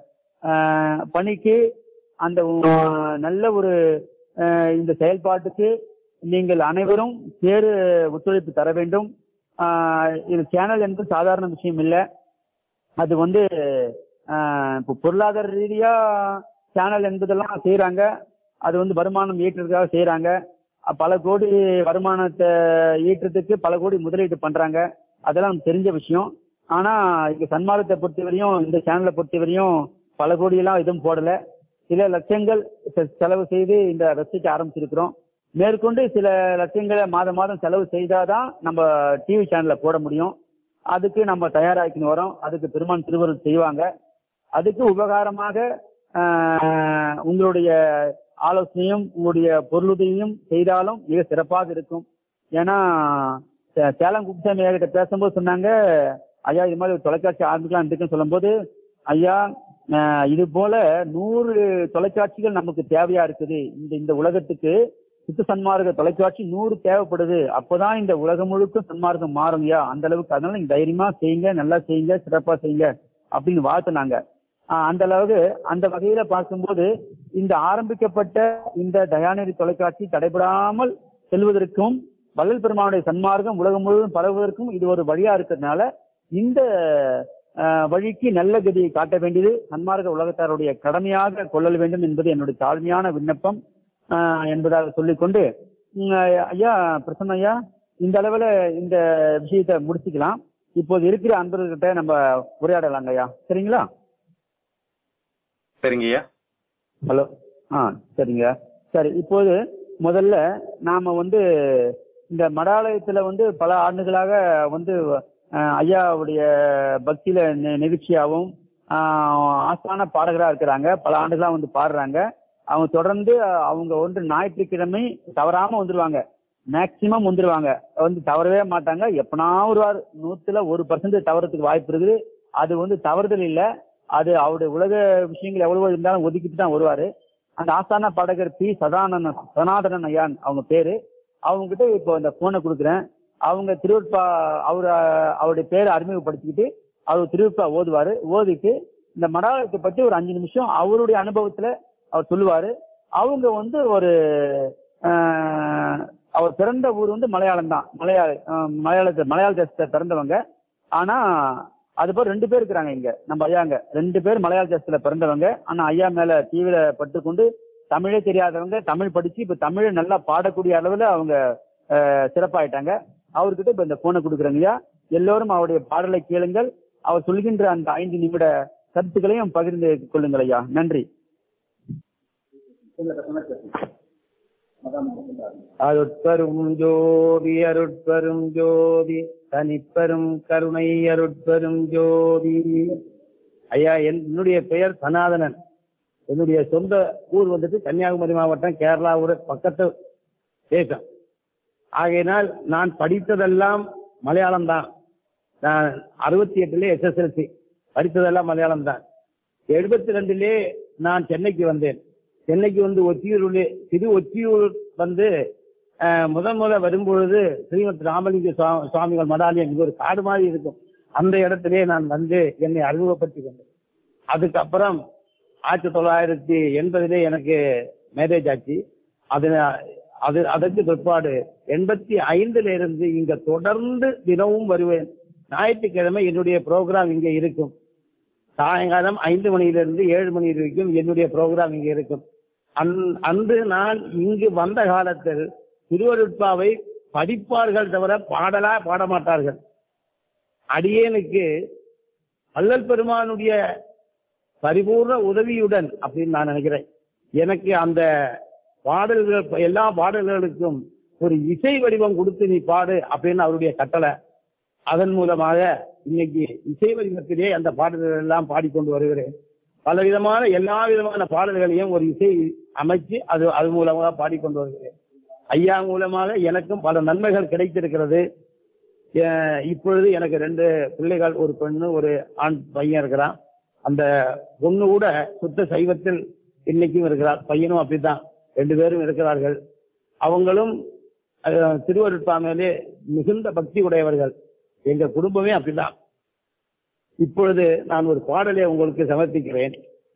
S3: அஹ், பணிக்கு அந்த உ- நல்ல ஒரு அஹ், இந்த செயல்பாட்டுக்கு நீங்கள் அனைவரும் பேரு ஒத்துழைப்பு தர வேண்டும் ஆஹ், இது சேனல் என்பது சாதாரண விஷயம் இல்லை அது வந்து ஆஹ், இப்போ பொருளாதார ரீதியா சேனல் என்பதெல்லாம் செய்யறாங்க அது வந்து வருமானம் ஈட்டுறதுக்காக செய்யறாங்க பல கோடி வருமானத்தை ஈட்டுறதுக்கு பல கோடி முதலீடு பண்றாங்க அதெல்லாம் நமக்கு தெரிஞ்ச விஷயம் ஆனா இங்க சன்மார்க்கத்தை பொறுத்தவரையும் இந்த சேனலை பொறுத்தவரையும் பல கோடி எல்லாம் எதுவும் போடல சில லட்சங்கள் செ- செலவு செய்து இந்த வெப்சைட் ஆரம்பிச்சிருக்கிறோம் மேற்கொண்டு சில லட்சங்களை மாதம் மாதம் செலவு செய்தாதான் நம்ம டிவி சேனல்ல போட முடியும் அதுக்கு நம்ம தயாராக்கின்னு வரோம் அதுக்கு பெருமான் திருவருள் செய்வாங்க அதுக்கு உபகாரமாக ஆஹ், உங்களுடைய ஆலோசனையும் உங்களுடைய பொருளுதவியும் செய்தாலும் மிக சிறப்பாக இருக்கும் ஏன்னா சே- சேலம் குப்சாமி ஐயா கிட்ட பேசும்போது சொன்னாங்க ஐயா இது மாதிரி ஒரு தொலைக்காட்சி ஆரம்பிக்கலாம் இருக்குன்னு சொல்லும்போது ஐயா ஆஹ், இது போல நூறு தொலைக்காட்சிகள் நமக்கு தேவையா இருக்குது இந்த இந்த உலகத்துக்கு சுத்த சன்மார்க்க தொலைக்காட்சி நூறு தேவைப்படுது அப்பதான் இந்த உலகம் முழுக்க சன்மார்க்கம் மாறுங்கய்யா அந்த அளவுக்கு அதனால நீங்க தைரியமா செய்யுங்க நல்லா செய்யுங்க சிறப்பா செய்யுங்க அப்படின்னு வாழ்த்துனாங்க ஆஹ் அந்த அளவுக்கு அந்த வகையில பார்க்கும்போது இந்த ஆரம்பிக்கப்பட்ட இந்த தயாநிதி தொலைக்காட்சி தடைபடாமல் செல்வதற்கும் வள்ளல் பெருமானுடைய சன்மார்க்கம் உலகம் முழுவதும் பரவுவதற்கும் இது ஒரு வழியா இருக்கிறதுனால இந்த ஆஹ், வழிக்கு நல்ல கதியை காட்ட வேண்டியது சன்மார்க்க உலகத்தாருடைய கடமையாக கொள்ளல் வேண்டும் என்பது என்னுடைய தாழ்மையான விண்ணப்பம் ஆஹ், என்பதாக சொல்லிக்கொண்டு உம், ஐயா பிரசன்ன ஐயா இந்த அளவுல இந்த விஷயத்தை முடிச்சுக்கலாம் இப்போது இருக்கிற அன்பர்கிட்ட நம்ம உரையாடலாங்க ஐயா சரிங்களா
S1: சரிங்கய்யா
S3: ஹலோ ஆ சரிங்க சரி இப்போது முதல்ல நாம வந்து இந்த மடாலயத்துல வந்து பல ஆண்டுகளாக வந்து அஹ், ஐயாவுடைய பக்தியில நெ- நெகிழ்ச்சியாகவும் ஆஹ், ஆஸ்தான பாடகரா இருக்கிறாங்க பல ஆண்டுகளா வந்து பாடுறாங்க அவங்க தொடர்ந்து அஹ், அவங்க வந்து ஞாயிற்றுக்கிழமை தவறாம வந்துருவாங்க மேக்சிமம் வந்துருவாங்க வந்து தவறவே மாட்டாங்க எப்பனா வருவார் நூத்துல ஒரு பர்சன்ட் தவறதுக்கு வாய்ப்பு இருக்குது அது வந்து தவறுதல் இல்ல அது அவருடைய உலக விஷயங்கள் எவ்வளவோ இருந்தாலும் ஒதுக்கிட்டு தான் வருவாரு அந்த ஆஸ்தான பாடகர் பி சதானந்தன் சனாதனன் ஐயான் அவங்க பேரு அவங்க கிட்ட இப்போ இந்த போனை கொடுக்குறேன் அவங்க திருவிற்பா அவர் அவருடைய பேரை அறிமுகப்படுத்திக்கிட்டு அவர் திருவிற்பா ஓதுவாரு ஓதிட்டு இந்த மடாலயத்தை பத்தி ஒரு அஞ்சு நிமிஷம் அவருடைய அனுபவத்துல அவர் சொல்லுவாரு அவங்க வந்து ஒரு ஆஹ், அவர் பிறந்த ஊர் வந்து மலையாளம் தான் மலையாள ஆஹ், மலையாளத்தை மலையாள தேசத்தை பிறந்தவங்க ஆனா அது போல ரெண்டு பேர் இருக்கிறாங்க இங்க நம்ம ஐயாங்க ரெண்டு பேர் மலையாள தேசத்துல பிறந்தவங்க ஆனா ஐயா மேல தீவிர பட்டுக்கொண்டு தமிழே தெரியாதவங்க தமிழ் படிச்சு இப்ப தமிழை நல்லா பாடக்கூடிய அளவுல அவங்க ஆஹ், சிறப்பாயிட்டாங்க அவர்கிட்ட இப்ப இந்த போனை கொடுக்குறேங்க ஐயா எல்லோரும் அவருடைய பாடலை கேளுங்கள் அவர் சொல்கின்ற அந்த ஐந்து நிமிட கருத்துக்களையும் பகிர்ந்து கொள்ளுங்கள் ஐயா நன்றி அருட்பெரும் ஜோதி அருட்பெரும் ஜோதி தனிப்பெரும் கருணை அருட்பெரும் ஜோதி ஐயா என்- என்னுடைய பெயர் சனாதனன் என்னுடைய சொந்த ஊர் வந்துட்டு கன்னியாகுமரி மாவட்டம் கேரளாவோட பக்கத்து தேசம் ஆகையினால் நான் படித்ததெல்லாம் மலையாளம் தான் நான் அறுபத்தி எட்டுல எஸ்எஸ்எல்சி படித்ததெல்லாம் மலையாளம் தான் எழுபத்தி ரெண்டுலே நான் சென்னைக்கு வந்தேன் சென்னைக்கு வந்து ஒத்தியூரிலே திரு ஒத்தியூர் வந்து அஹ், முதன் முத வரும்பொழுது ஸ்ரீமத் ராமலிங்க சுவா- சுவாமிகள் மடாலயம் இங்க ஒரு காடு மாதிரி இருக்கும் அந்த இடத்திலே நான் வந்து என்னை அறிமுகப்படுத்தி கொண்டேன் அதுக்கப்புறம் ஆயிரத்தி தொள்ளாயிரத்தி எண்பதிலே எனக்கு மேரேஜ் ஆச்சு அது அது அதற்கு பிற்பாடு எண்பத்தி ஐந்துல இருந்து இங்க தொடர்ந்து தினமும் வருவேன் ஞாயிற்றுக்கிழமை என்னுடைய ப்ரோக்ராம் இங்க இருக்கும் சாயங்காலம் ஐந்து மணியிலிருந்து ஏழு மணி வரைக்கும் என்னுடைய ப்ரோக்ராம் இங்க இருக்கும் அன்- அன்று நான் இங்கு வந்த காலத்தில் திருவருட்பாவை படிப்பார்கள் தவிர பாடலா பாட மாட்டார்கள் அடியேனுக்கு அல்லல் பெருமானுடைய பரிபூர்ண உதவியுடன் அப்படின்னு நான் நினைக்கிறேன் எனக்கு அந்த பாடல்கள் எல்லா பாடல்களுக்கும் ஒரு இசை வடிவம் கொடுத்து நீ பாடு அப்படின்னு அவருடைய கட்டளை அதன் மூலமாக இன்னைக்கு இசை வடிவத்திலே அந்த பாடல்கள் எல்லாம் பாடிக்கொண்டு வருகிறேன் பல விதமான எல்லா விதமான பாடல்களையும் ஒரு இசை அமைச்சு அது அது மூலமாக பாடிக்கொண்டு வருகிறேன் ஐயா மூலமாக எனக்கும் பல நன்மைகள் கிடைத்திருக்கிறது அஹ் இப்பொழுது எனக்கு ரெண்டு பிள்ளைகள் ஒரு பெண்ணு ஒரு ஆண் பையன் இருக்கிறான் அந்த பொண்ணு கூட சுத்த சைவத்தில் இன்னைக்கும் இருக்கிறார் பையனும் அப்படித்தான் ரெண்டு பேரும் இருக்கிறார்கள் அவங்களும் அஹ், திருவருட்பா மேலே மிகுந்த பக்தி உடையவர்கள் எங்க குடும்பமே அப்படிதான் இப்பொழுது நான் ஒரு பாடலை உங்களுக்கு சமர்ப்பிக்கிறேன்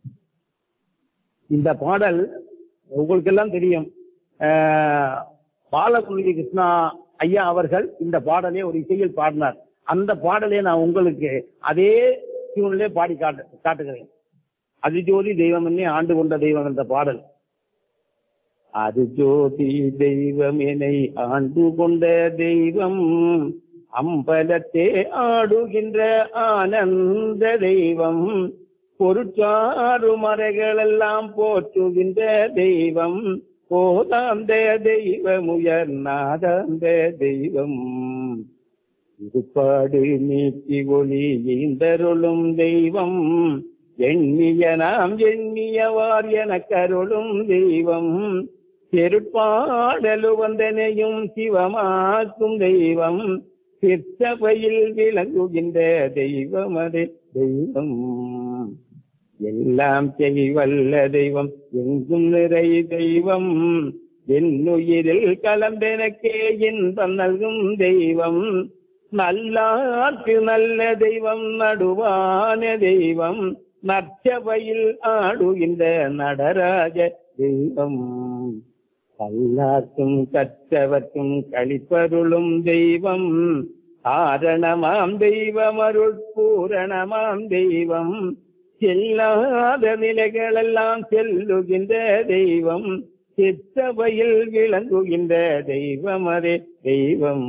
S3: இந்த பாடல் உங்களுக்கு எல்லாம் தெரியும் அஹ், பாலமுரளி கிருஷ்ணா ஐயா அவர்கள் இந்த பாடலை ஒரு இசையில் பாடினார் அந்த பாடலை நான் உங்களுக்கு அதே டியூன்லே பாடி காட்டு காட்டுகிறேன் அதிஜோதி தெய்வம் என்னை ஆண்டு கொண்ட தெய்வம் என்ற பாடல் அது ஜோதி தெய்வம் என்னை ஆண்டு கொண்ட தெய்வம் அம்பலத்தே ஆடுகின்ற ஆனந்த தெய்வம் பொருட்சாறு மறைகளெல்லாம் போற்றுகின்ற தெய்வம் போதாந்த தெய்வம் உயர்நாதாந்த தெய்வம் இருப்பாடு நீக்கி ஒளி ஈந்தருளும் தெய்வம் எண்ணிய நாம் எண்ணியவார் என கருளும் தெய்வம் செருப்பாடலு வந்தனையும் சிவமாக்கும் தெய்வம் சிற்சபையில் விளங்குகின்ற தெய்வம் அது தெய்வம் எல்லாம் செய்வல்ல தெய்வம் எங்கும் நிறை தெய்வம் என்னுயிரில் கலந்தெனக்கே இன்பம் நல்கும் தெய்வம் நல்லார்க்கு நல்ல தெய்வம் நடுவான தெய்வம் நற்சபையில் ஆடுகின்ற நடராஜ தெய்வம் கல்லார்க்கும் கற்றவர்க்கும் கழிப்பருளும் தெய்வம்
S4: ஆரணமாம் தெய்வம் அருள் பூரணமாம் தெய்வம் செல்லாத நிலைகளெல்லாம் செல்லுகின்ற தெய்வம் சித்தவையில் விளங்குகின்ற தெய்வம் அதே தெய்வம்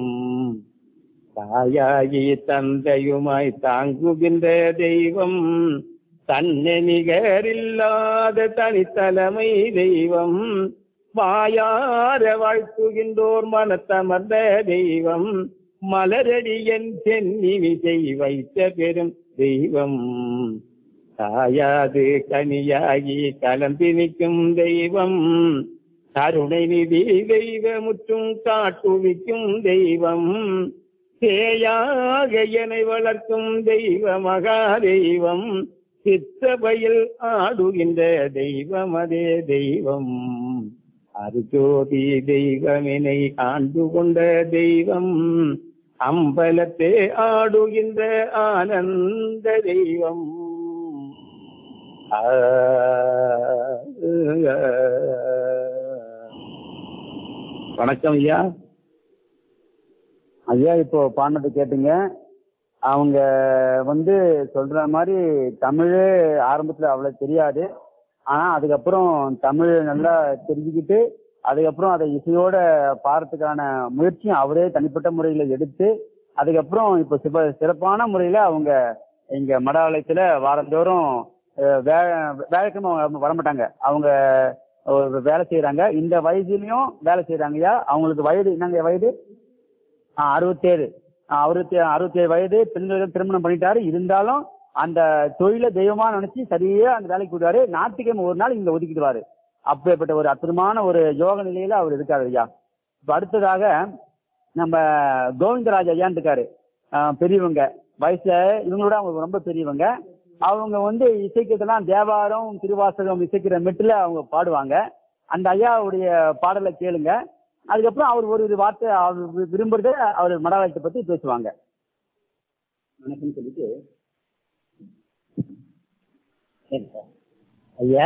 S4: தாயாகி தந்தையுமாய் தாங்குகின்ற தெய்வம் தன்னை நிகரில்லாத தனித்தலைமை தெய்வம் வாயார வாழ்த்துகின்றோர் மனத்தமர்ந்த தெய்வம் மலரடியன் சென்னி விசை வைத்த பெரும் தெய்வம் தாயாது கனியாகி கலந்து நிற்கும் தெய்வம் கருணை நிதி தெய்வமுற்றும் காட்டுவிக்கும் தெய்வம் சேயாக என்னை வளர்க்கும் தெய்வ மகா தெய்வம் சித்தபையில் ஆடுகின்ற தெய்வம் அதே தெய்வம் அருஜோதி தெய்வமினை ஆண்டு கொண்ட தெய்வம் அம்பலத்தே ஆடுகின்ற ஆனந்த தெய்வம் ஆ,
S3: வணக்கம் ஐயா ஐயா இப்போ பாடினது கேட்டீங்க அவங்க வந்து சொல்ற மாதிரி தமிழ் ஆரம்பத்துல அவ்வளவு தெரியாது ஆனா அதுக்கப்புறம் தமிழ் நல்லா தெரிஞ்சுக்கிட்டு அதுக்கப்புறம் அதை இசையோட பாடுறதுக்கான முயற்சியும் அவரே தனிப்பட்ட முறையில எடுத்து அதுக்கப்புறம் இப்போ சிப சிறப்பான முறையில அவங்க இங்க மடாலயத்துல வாரந்தோறும் அஹ், வே வேலைக்கிழமை அவங்க வரமாட்டாங்க அவங்க ஒரு வேலை செய்யறாங்க இந்த வயசுலயும் வேலை செய்யறாங்கய்யா அவங்களுக்கு வயது என்னங்க வயது ஆ, அறுபத்தேழு ஆ, அறுபத்தி அறுபத்தேழு வயது பெண்களுக்கு திருமணம் பண்ணிட்டாரு இருந்தாலும் அந்த தொழிலை தெய்வமா நினைச்சு சரியா அந்த வேலைக்கு விடுவாரு ஞாயிற்றுக்கிழமை ஒரு நாள் இங்க ஒதுக்கிடுவாரு அப்பேற்பட்ட ஒரு அற்புதமான ஒரு யோக நிலையில அவர் இருக்காரு ஐயா இப்ப அடுத்ததாக நம்ம கோவிந்தராஜ் ஐயான்னு இருக்காரு ஆ, பெரியவங்க வயசுல இவங்களோட அவங்க ரொம்ப பெரியவங்க அவங்க வந்து இசைக்கிறதெல்லாம் தேவாரம் திருவாசகம் இசைக்கிற மெட்டுல அவங்க பாடுவாங்க அந்த ஐயாவுடைய பாடலை கேளுங்க அதுக்கப்புறம் அவர் ஒரு ஒரு வார்த்தை அவர் வி- விரும்புறத அவர் மடாலயத்தை பத்தி பேசுவாங்க வணக்கம் சொல்லிட்டு
S4: ஐயா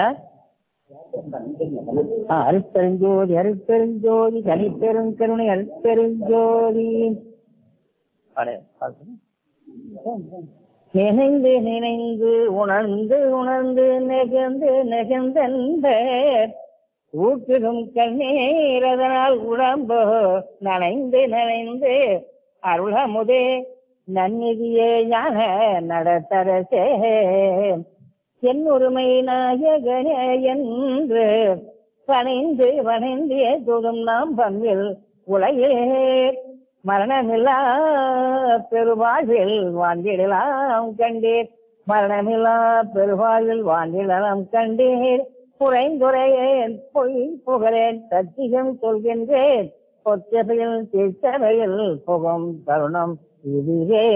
S4: ஆ, அருட்பெருஞ்சோதி அருட்பெருஞ்சோதி தனிப்பெருங்கருணை அருட்பெருஞ்சோதி பாடு, பாடு. நினைந்து நினைந்து உணர்ந்து உணர்ந்து நெகிழ்ந்து நெகிழ்ந்த ஊற்றுகும் கண்ணீர் அதனால் உடம்போ நனைந்து நனைந்து அருளமுதே நன்னிதியே ஞான நடத்தரசே என் உரிமை நாயகனே என்று பணிந்து வணைந்து தொடும் நாம் பங்கில் உலகே மரணமில்லா பெருவாழ்வில் வாழ்ந்திடலாம் கண்டீர் மரணமில்லா பெருவாழ்வில் வாழ்ந்திடலாம் கண்டீர் குறைந்துரையேன் பொய் புகழேன் சத்தியம் சொல்கின்றேன் பொச்சபையில் தீர்த்தவையில் புகும் தருணம் இதுவே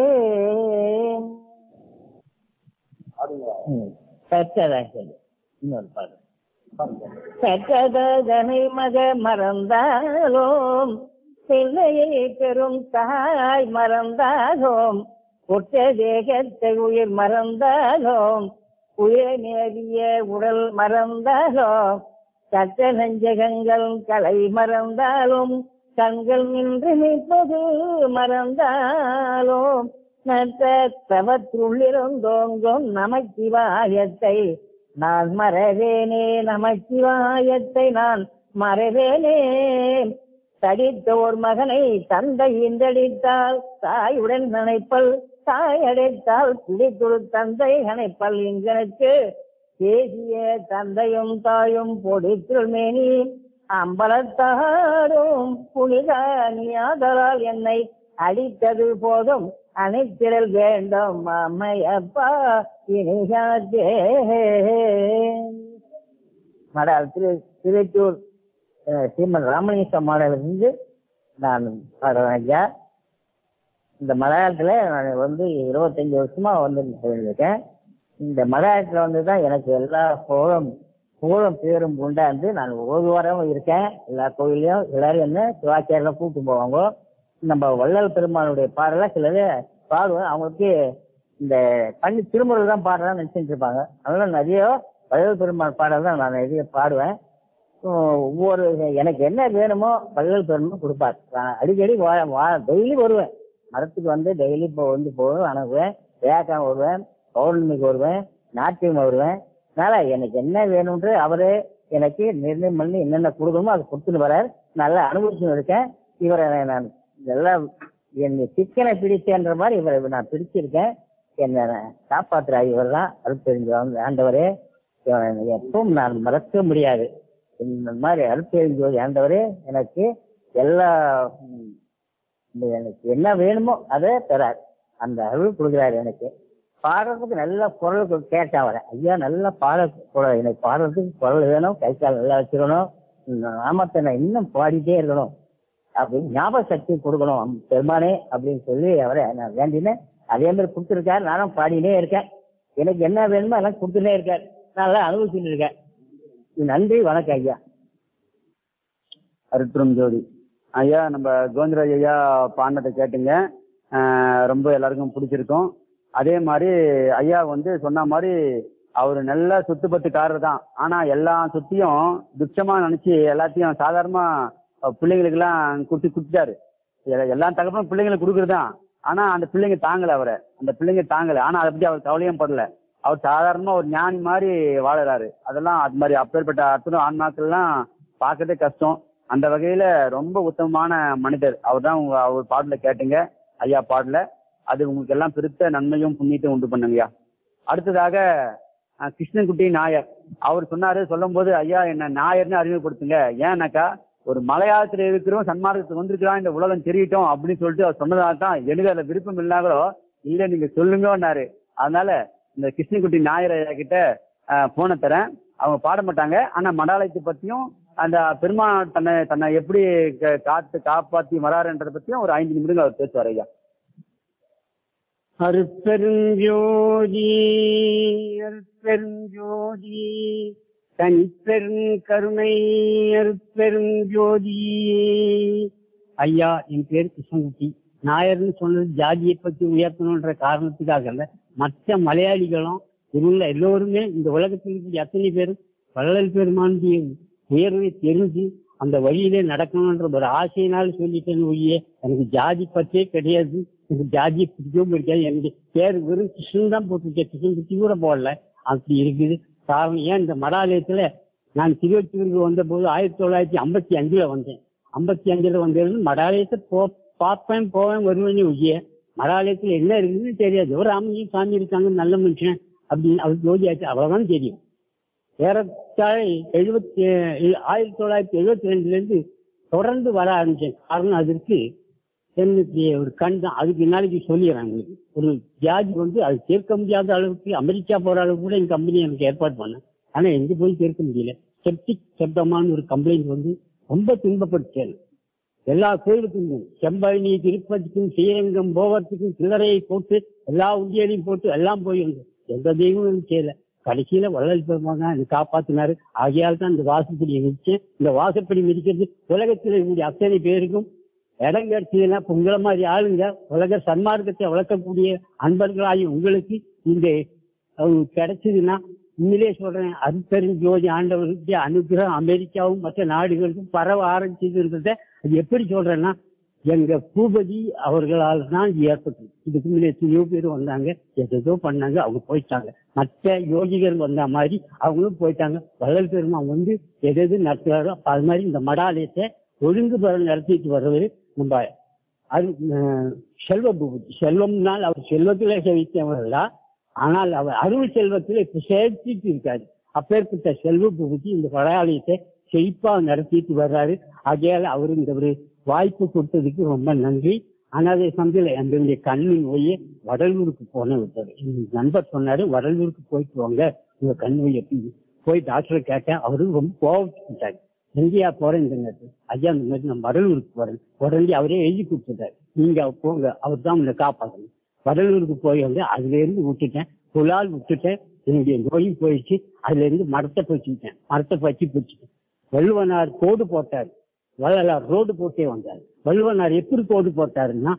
S4: பெற்றதாக சொல்லு இன்னொரு பாடு பெற்றதனை மக மறந்தாலோம் பிள்ளையை பெறும் தாய் மறந்தாலோம் உற்ற தேகத்தை உயிர் மறந்தாலோம் உயிரை நேரிய உடல் மறந்தாலோம் சட்ட நெஞ்சகங்கள் கலை மறந்தாலும் கண்கள் நின்று நிற்பது மறந்தாலும் நட்ட தவத்துள்ளிருந்தோங்கும் நமச்சிவாயத்தை நான் மறவேனே நமச்சிவாயத்தை நான் மறவேனே தடித்த ஒரு மகனை தந்தை இன்றடித்தால் தாயுடன் நினைப்பல் தாய் அடைத்தால் பிடித்துள் தந்தை நினைப்பல் இங்கனுக்கு பேசிய தந்தையும் தாயும் பொடித்துள் மேனி அம்பலத்தாரும் புனித நீயாதலால் என்னை அடித்தது போதும் அணைத்திடல் வேண்டும் அம்மையப்பா இனியாதே மடால் திரு திருச்சூர் அஹ், ஸ்ரீமன் ராமலிங்கம் மாடலிருந்து நான் பாடுறேன் ஐயா இந்த மலையாளத்துல நான் வந்து இருபத்தஞ்சு வருஷமா வந்து போயிருக்கேன் இந்த மலையாளத்துல வந்து தான் எனக்கு எல்லா புகழும் புகழும் பேரும் உண்டாந்து நான் ஒரு வாரம் இருக்கேன் எல்லா கோயிலையும் எல்லாரும் என்ன சிவாச்சாரியில் கூப்பிட்டு போவாங்க நம்ம வள்ளல் பெருமானுடைய பாடல சிலது பாடுவேன் அவங்களுக்கு இந்த பண்ணி திருமுறையில் தான் பாடுறதா நினைச்சிட்டு இருப்பாங்க அதனால நிறைய வள்ளல் பெருமாள் பாடல் தான் நான் நிறைய பாடுவேன் உம் ஒவ்வொரு எனக்கு என்ன வேணுமோ வள்ளல் பெருமாள் கொடுப்பார் நான் அடிக்கடி டெய்லி வருவேன் மரத்துக்கு வந்து டெய்லி இப்போ வந்து போவேன் வணங்குவேன் வியாக்கம் வருவேன் பௌர்ணமிக்கு வருவேன் நாட்டியம் வருவேன் அதனால எனக்கு என்ன வேணும்ன்று அவரே எனக்கு நிர்ணயம் பண்ணி என்னென்ன கொடுக்கணுமோ அதை கொடுத்துட்டு வரார் நல்லா அனுபவிச்சு இருக்கேன் இவரை நான் எல்லாம் என் சிக்கனை பிடிச்சேன்ற மாதிரி இவரை நான் பிடிச்சிருக்கேன் என்னை காப்பாற்றுற இவர் தான் அருட்பெருஞ்சோதி ஆண்டவரே இவரை எப்பவும் நான் மறக்க முடியாது இந்த மாதிரி அருட்பெருஞ்சோதி ஆண்டவரே எனக்கு எல்லா ம், இந்த எனக்கு என்ன வேணுமோ அதை தரார் அந்த அருள் கொடுக்குறாரு எனக்கு பாடுறதுக்கு நல்ல குரல் கு- கேட்டேன் அவரை ஐயா நல்ல பாட குரல் எனக்கு பாடுறதுக்கு குரல் வேணும் கை கால் நல்லா வச்சுக்கணும் இந்த நாமத்தை நான் இன்னும் பாடிட்டே இருக்கணும் அப்படின்னு ஞாபக சக்தி கொடுக்கணும் அம் பெருமானே அப்படின்னு சொல்லி அவரை நான் வேண்டினேன் அதே மாதிரி கொடுத்துருக்காரு நானும் பாடினே இருக்கேன் எனக்கு என்ன வேணுமோ எல்லாம் கொடுத்துட்டே இருக்காரு நான் எல்லாம் அனுபவிச்சுட்டு இருக்கேன் நன்றி வணக்கம் ஐயா
S3: அருட்பெரும் ஜோதி ஐயா நம்ம கோவிந்தராஜ் ஐயா பாடினதை கேட்டுங்க ஆஹ் ரொம்ப எல்லாருக்கும் பிடிச்சிருக்கும் அதே மாதிரி ஐயா வந்து சொன்ன மாதிரி அவர் நல்ல சுத்துப்பத்துக்காரர் தான் ஆனா எல்லா சுத்தியும் துச்சமா நினைச்சு எல்லாத்தையும் சாதாரணமா அஹ், பிள்ளைங்களுக்கெல்லாம் கொடுத்து கொடுத்துட்டாரு எ- எல்லா தகவலும் பிள்ளைங்களுக்கு கொடுக்குறதுதான் ஆனா அந்த பிள்ளைங்க தாங்கல அவரை அந்த பிள்ளைங்க தாங்கல ஆனா அதை பத்தி அவர் கவலையும் படல அவர் சாதாரணமா ஒரு ஞானி மாதிரி வாழறாரு அதெல்லாம் அது மாதிரி அப்பேற்பட்ட அற்புதம் ஆன்மாக்கள்லாம் பார்க்கறதே கஷ்டம் அந்த வகையில ரொம்ப உத்தமமான மனிதர் அவர் தான் உங்க அவர் பாடல கேட்டீங்க ஐயா பாடல அது உங்களுக்கு எல்லாம் பெருத்த நன்மையும் புண்ணியத்தையும் உண்டு பண்ணுங்கய்யா அடுத்ததாக அஹ், கிருஷ்ணன்குட்டி நாயர் அவர் சொன்னாரு சொல்லும் போது ஐயா என்ன நாயர்னு அறிமுகப்படுத்துங்க ஏன்னாக்கா ஒரு மலையாளத்துல இருக்கிறவன் சன்மார்க்கத்துக்கு வந்திருக்கிறான் இந்த உலகம் தெரியட்டும் அப்படின்னு சொல்லிட்டு அவர் சொன்னதாக தான் எனக்கு அதுல விருப்பம் இல்லாங்களோ இல்ல நீங்க சொல்லுங்கன்னாரு அதனால இந்த கிருஷ்ணன்குட்டி நாயர் ஐயா கிட்ட போன தரேன் அவங்க பாட மாட்டாங்க ஆனா மடாலயத்தை பத்தியும் அந்த பெருமாள் தன்னை தன்னை எப்படி க- காத்து காப்பாத்தி வராருன்றதை பத்தியும் ஒரு ஐந்து நிமிடங்கள் அவர் பேசுவார் ஐயா
S5: அருட்பெருஞ்சோதி அருட்பெருஞ்சோதி தனிப்பெரும் கருணை அருட்பெருஞ்சோதி ஐயா என் பேர் கிருஷ்ணகுட்டி நாயர்னு சொன்னது ஜாதியை பத்தி உயர்த்தணுன்ற காரணத்துக்காக அல்ல மற்ற மலையாளிகளும் இவங்க எல்லோருமே இந்த உலகத்தில் இருக்கிற அத்தனை பேரும் வள்ளல் பெருமானுடைய உயர்வை தெரிஞ்சு அந்த வழியிலே நடக்கணுன்ற ஒரு ஆசையினால் சொல்லிட்டேன்னு ஒழிய எனக்கு ஜாதி பற்றே கிடையாது எனக்கு ஜாதியை பிடிக்கவும் பிடிக்காது எனக்கு பேர் வெறும் கிருஷ்ணன் தான் போட்டிருக்கேன் கிருஷ்ணன் பற்றி கூட போடல அப்படி இருக்குது காரணம் ஏன் இந்த மடாலயத்துல நான் திருவத்தூருக்கு வந்த போது ஆயிரத்தி தொள்ளாயிரத்தி ஐம்பத்தி அஞ்சுல வந்தேன் ஐம்பத்தி அஞ்சுல வந்தது மடாலயத்தை போ பார்ப்பேன் போவேன் வருவேன்னு ஒழிய மடாலயத்துல என்ன இருக்குன்னு தெரியாது ஒரு ராமஜி சாமி இருக்காங்க நல்ல மனுஷன் அப்படின்னு அவர் ஜோதி ஆச்சு அவ்வளவுதான் தெரியும் ஏறத்தாழ எழுபத்தி ஆயிரத்தி தொள்ளாயிரத்தி எழுபத்தி ரெண்டுல இருந்து தொடர்ந்து வர ஆரம்பிச்சேன் காரணம் அதற்கு எனக்கு ஒரு கண் தான் அதுக்கு நாளைக்கு சொல்லிடுறேன் உங்களுக்கு ஒரு வியாதி வந்து அது தீர்க்க முடியாத அளவுக்கு அமெரிக்கா போற அளவுக்கு கூட என் கம்பெனி எனக்கு ஏற்பாடு பண்ணேன் ஆனா எங்க போய் தீர்க்க முடியல செப்டிக் செப்டமான ஒரு கம்ப்ளைண்ட் வந்து ரொம்ப துன்பப்படுத்தேன் எல்லா கோயிலுக்கும் செம்பழனி திருப்பதிக்கும் ஸ்ரீரங்கம் போவத்துக்கும் சில்லறையை போட்டு எல்லா உண்டியலையும் போட்டு எல்லாம் போய் வந்தேன் எந்த தெய்வமும் செய்யல கடைசியில வள்ளல் பெருமாங்க என்னை காப்பாத்தினாரு ஆகையால் தான் இந்த வாசப்படியை மிதிச்சேன் இந்த வாசப்படி மிதிக்கிறது உலகத்தில் இருக்கக்கூடிய அத்தனை பேருக்கும் இடம் கிடைச்சதுன்னா இப்ப உங்களை மாதிரி ஆளுங்க உலக சன்மார்க்கத்தை வளர்க்கக்கூடிய அன்பர்களாகி உங்களுக்கு இந்த அஹ், கிடைச்சதுன்னா உண்மையிலே சொல்றேன் அருப்பெரும் ஜோதி ஆண்டவர்களுக்கு அனுகிரகம் அமெரிக்காவும் மற்ற நாடுகளுக்கும் பரவ ஆரம்பிச்சதுன்றத அது எப்படி சொல்றேன்னா எங்க பூபதி அவர்களால் தான் இது ஏற்பட்டது இதுக்கு முன்னே எத்தனையோ பேர் வந்தாங்க எதோ பண்ணாங்க அவங்க போயிட்டாங்க மற்ற யோகிகள் வந்த மாதிரி அவங்களும் போயிட்டாங்க வள்ளல் பெருமான் வந்து எது எது நடத்துறாரோ அது மாதிரி இந்த மடாலயத்தை ஒழுங்கு பெற நடத்திட்டு வர்றவர் நம்ம அது அஹ், செல்வ பூபதி செல்வம்னால் அவர் செல்வத்திலே செவித்தவர்களா ஆனால் அவர் அருள் செல்வத்தில் இப்ப சேர்த்துட்டு இருக்காரு அப்பேற்பட்ட செல்வ பூபதி இந்த மடாலயத்தை செழிப்பா நடத்திட்டு வர்றாரு ஆகையால் அவர் இந்த ஒரு வாய்ப்பு கொடுத்ததுக்கு ரொம்ப நன்றி அனாதை சந்தையில என்னுடைய கண்ணு நோயை வடலூருக்கு போன விட்டாரு எங்க நண்பர் சொன்னாரு வடலூருக்கு போயிட்டு வாங்க உங்க கண் நோய் எப்படி போய் டாக்டரை கேட்டேன் அவரு ரொம்ப கோவப்பட்டாரு எங்கேயா போறேன் இந்த நேரத்துல ஐயா இந்த மாதிரி நான் வடலூருக்கு போறேன் உடனே அவரே எழுதி கொடுத்துட்டாரு நீங்க போங்க அவர் தான் உங்களை காப்பாற்றணும் வடலூருக்கு போய் வந்து அதுல இருந்து விட்டுட்டேன் புலால் விட்டுட்டேன் என்னுடைய நோயும் போயிடுச்சு அதுல இருந்து மரத்தை பச்சுட்டேன் மரத்தை பச்சு பிடிச்சிட்டேன் வள்ளுவனார் கோடு போட்டார் வள்ளலார் ரோடு போட்டே வந்தார் வள்ளுவனார் எப்படி கோடு போட்டாருன்னா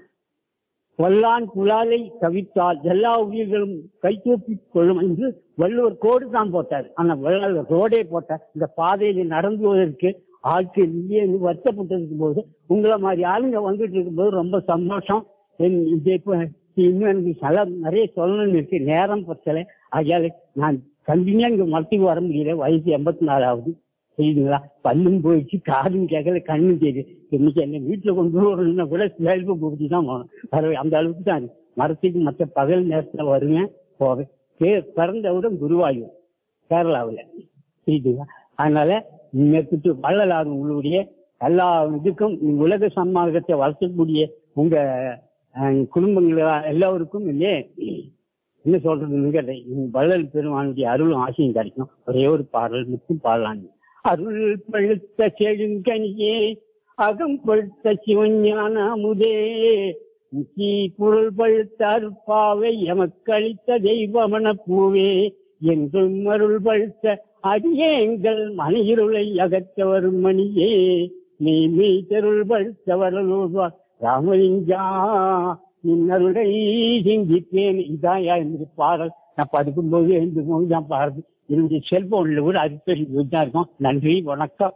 S5: கொல்லான் புலாலை தவித்தால் எல்லா உயிர்களும் கைத்தூப்பி கொள்ளும் என்று வள்ளுவர் கோடு தான் போட்டார் ஆனா வள்ளலார் ரோடே போட்டார் இந்த பாதையில நடந்துவதற்கு ஆட்கள் இல்லையே என்று வருத்தப்பட்டிருக்கும் போது உங்களை மாதிரி ஆளுங்க வந்துட்டு இருக்கும்போது ரொம்ப சந்தோஷம் என்- இது இப்போ இன்னும் எனக்கு நல்லா நிறைய சொல்லணும்னு இருக்கு நேரம் பத்தல ஆகையால நான் கண்டினியா இங்க மரத்துக்கு வர முடியல வயசு எண்பத்தி நாலு ஆகுது சரிங்களா பல்லும் போயிடுச்சு காதும் கேட்கல கண்ணும் தெரியுது இன்னைக்கு என்ன வீட்டுல கொண்டு வரணும்னா கூட வேலைக்கு கூப்பிட்டு தான் போகணும் பரவாயில்ல அந்த அளவுக்கு தான் இருக்கு. மரத்துக்கு மற்ற பகல் நேரத்துல வருவேன் போவேன் பே- பிறந்த விட குருவாயூர் கேரளாவுல சரிங்களா அதனால மேற்கொண்டு வள்ளலார் உங்களுடைய எல்லா இதுக்கும் உலக சன்மார்க்கத்தை வளர்க்கக்கூடிய உங்க அஹ், குடும்பங்கள எல்லாருக்கும் இல்லையே என்ன சொல்றது வள்ளல் பெருமானுடைய அருளும் ஆசையும் கிடைக்கும் ஒரே ஒரு பாடல் மட்டும் பாடலாம் அருள் பழுத்த செழுங்கனியே அகம் பழுத்த சிவஞான அமுதே முக்கி பொருள் பழுத்த அருப்பாவை எமக்களித்த தெய்வமன பூவே என்றும் அருள் பழுத்த அடியேங்கள் மணியிருளை அகற்ற வரும் மணியே நீ மீத்தருள் பழுத்த வரலூர்வா ராமலிங்கா நின்னருளை சிந்தித்தேன் இதாயா என்னுடைய பாடல் நான் படிக்கும்போது எழுந்து போது நான் பாடுறது என்னுடைய செல்போன்ல கூட அது பெரிய தான் இருக்கும் நன்றி வணக்கம்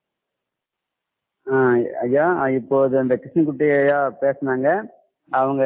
S3: ஆஹ் ஐயா இப்போது அந்த கிருஷ்ணகுட்டி ஐயா பேசுனாங்க அவங்க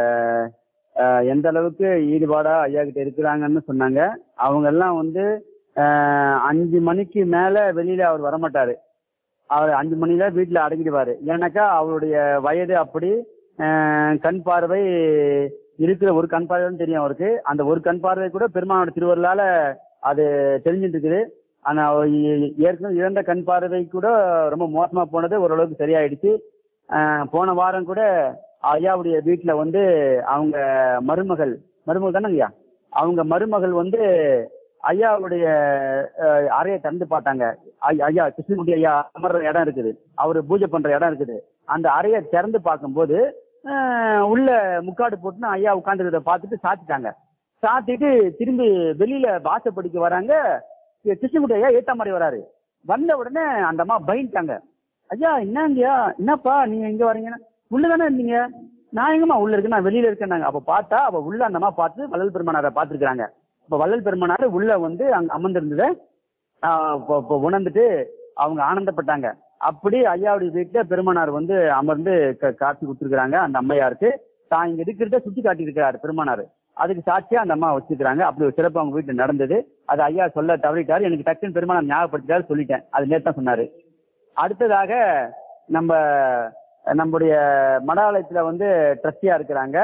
S3: ஆஹ் எந்த அளவுக்கு ஈடுபாடா ஐயா கிட்ட இருக்கிறாங்கன்னு சொன்னாங்க அவங்க எல்லாம் வந்து ஆஹ் அஞ்சு மணிக்கு மேல வெளியில அவர் வரமாட்டாரு அவர் அஞ்சு மணில வீட்டுல அடங்கிடுவாரு ஏன்னாக்கா அவருடைய வயது அப்படி ஆஹ் கண் பார்வை இருக்கிற ஒரு கண் பார்வைன்னு தெரியும் அவருக்கு அந்த ஒரு கண் பார்வை கூட பெருமானோட திருவருளால அது தெரிஞ்சுட்டு இருக்குது ஆனா அவர் ஏ- ஏற்கனவே இழந்த கண் பார்வை கூட ரொம்ப மோசமா போனது ஓரளவுக்கு சரியாயிடுச்சு ஆஹ் போன வாரம் கூட ஐயாவுடைய வீட்டுல வந்து அவங்க மருமகள் மருமகள் தானே ஐயா அவங்க மருமகள் வந்து ஐயாவுடைய அஹ், அறையை திறந்து பார்த்தாங்க ஐ- ஐயா கிருஷ்ணகுட்டி ஐயா அமர்ற இடம் இருக்குது அவரு பூஜை பண்ற இடம் இருக்குது அந்த அறையை திறந்து பார்க்கும்போது ஆஹ், உள்ள முக்காடு போட்டுன்னு ஐயா உட்காந்துருக்கிறத பார்த்துட்டு சாத்திட்டாங்க சாத்திட்டு திரும்பி வெளியில வாசப்படிக்கு வராங்க இங்க கிருஷ்ணகுட்டி ஐயா ஏத்த மாதிரி வராரு வந்த உடனே அந்த அம்மா பயந்துட்டாங்க ஐயா என்னங்கய்யா என்னப்பா நீங்க எங்க வரீங்கன்னா உள்ளதானே இருந்தீங்க நான் எங்கம்மா உள்ள இருக்கேன் நான் வெளியில இருக்கேன்னாங்க அப்ப பார்த்தா அவ உள்ள அந்த அம்மா பார்த்து வள்ளல் பெருமானாரை பார்த்திருக்காங்க இப்ப வள்ளல் பெருமானார் உள்ள வந்து அங்க அமர்ந்திருந்ததை ஆஹ் இப்ப- இப்ப உணர்ந்துட்டு அவங்க ஆனந்தப்பட்டாங்க அப்படி ஐயாவுடைய வீட்டுல பெருமானார் வந்து அமர்ந்து க- காட்சி கொடுத்துருக்காங்க அந்த அம்மையாருக்கு தான் இங்க இருக்கிறத சுத்தி காட்டியிருக்கிறாரு பெருமானார் அதுக்கு சாட்சியா அந்த அம்மா வச்சிருக்காங்க அப்படி ஒரு சிறப்பு அவங்க வீட்டுல நடந்தது அது ஐயா சொல்ல தவறிட்டாரு எனக்கு டக்குன்னு பெருமானார் ஞாபகப்படுத்திட்டாரு சொல்லிட்டேன் அது நேத்து தான் சொன்னாரு அடுத்ததாக நம்ம நம்முடைய மடாலயத்துல வந்து ட்ரஸ்டியா இருக்கிறாங்க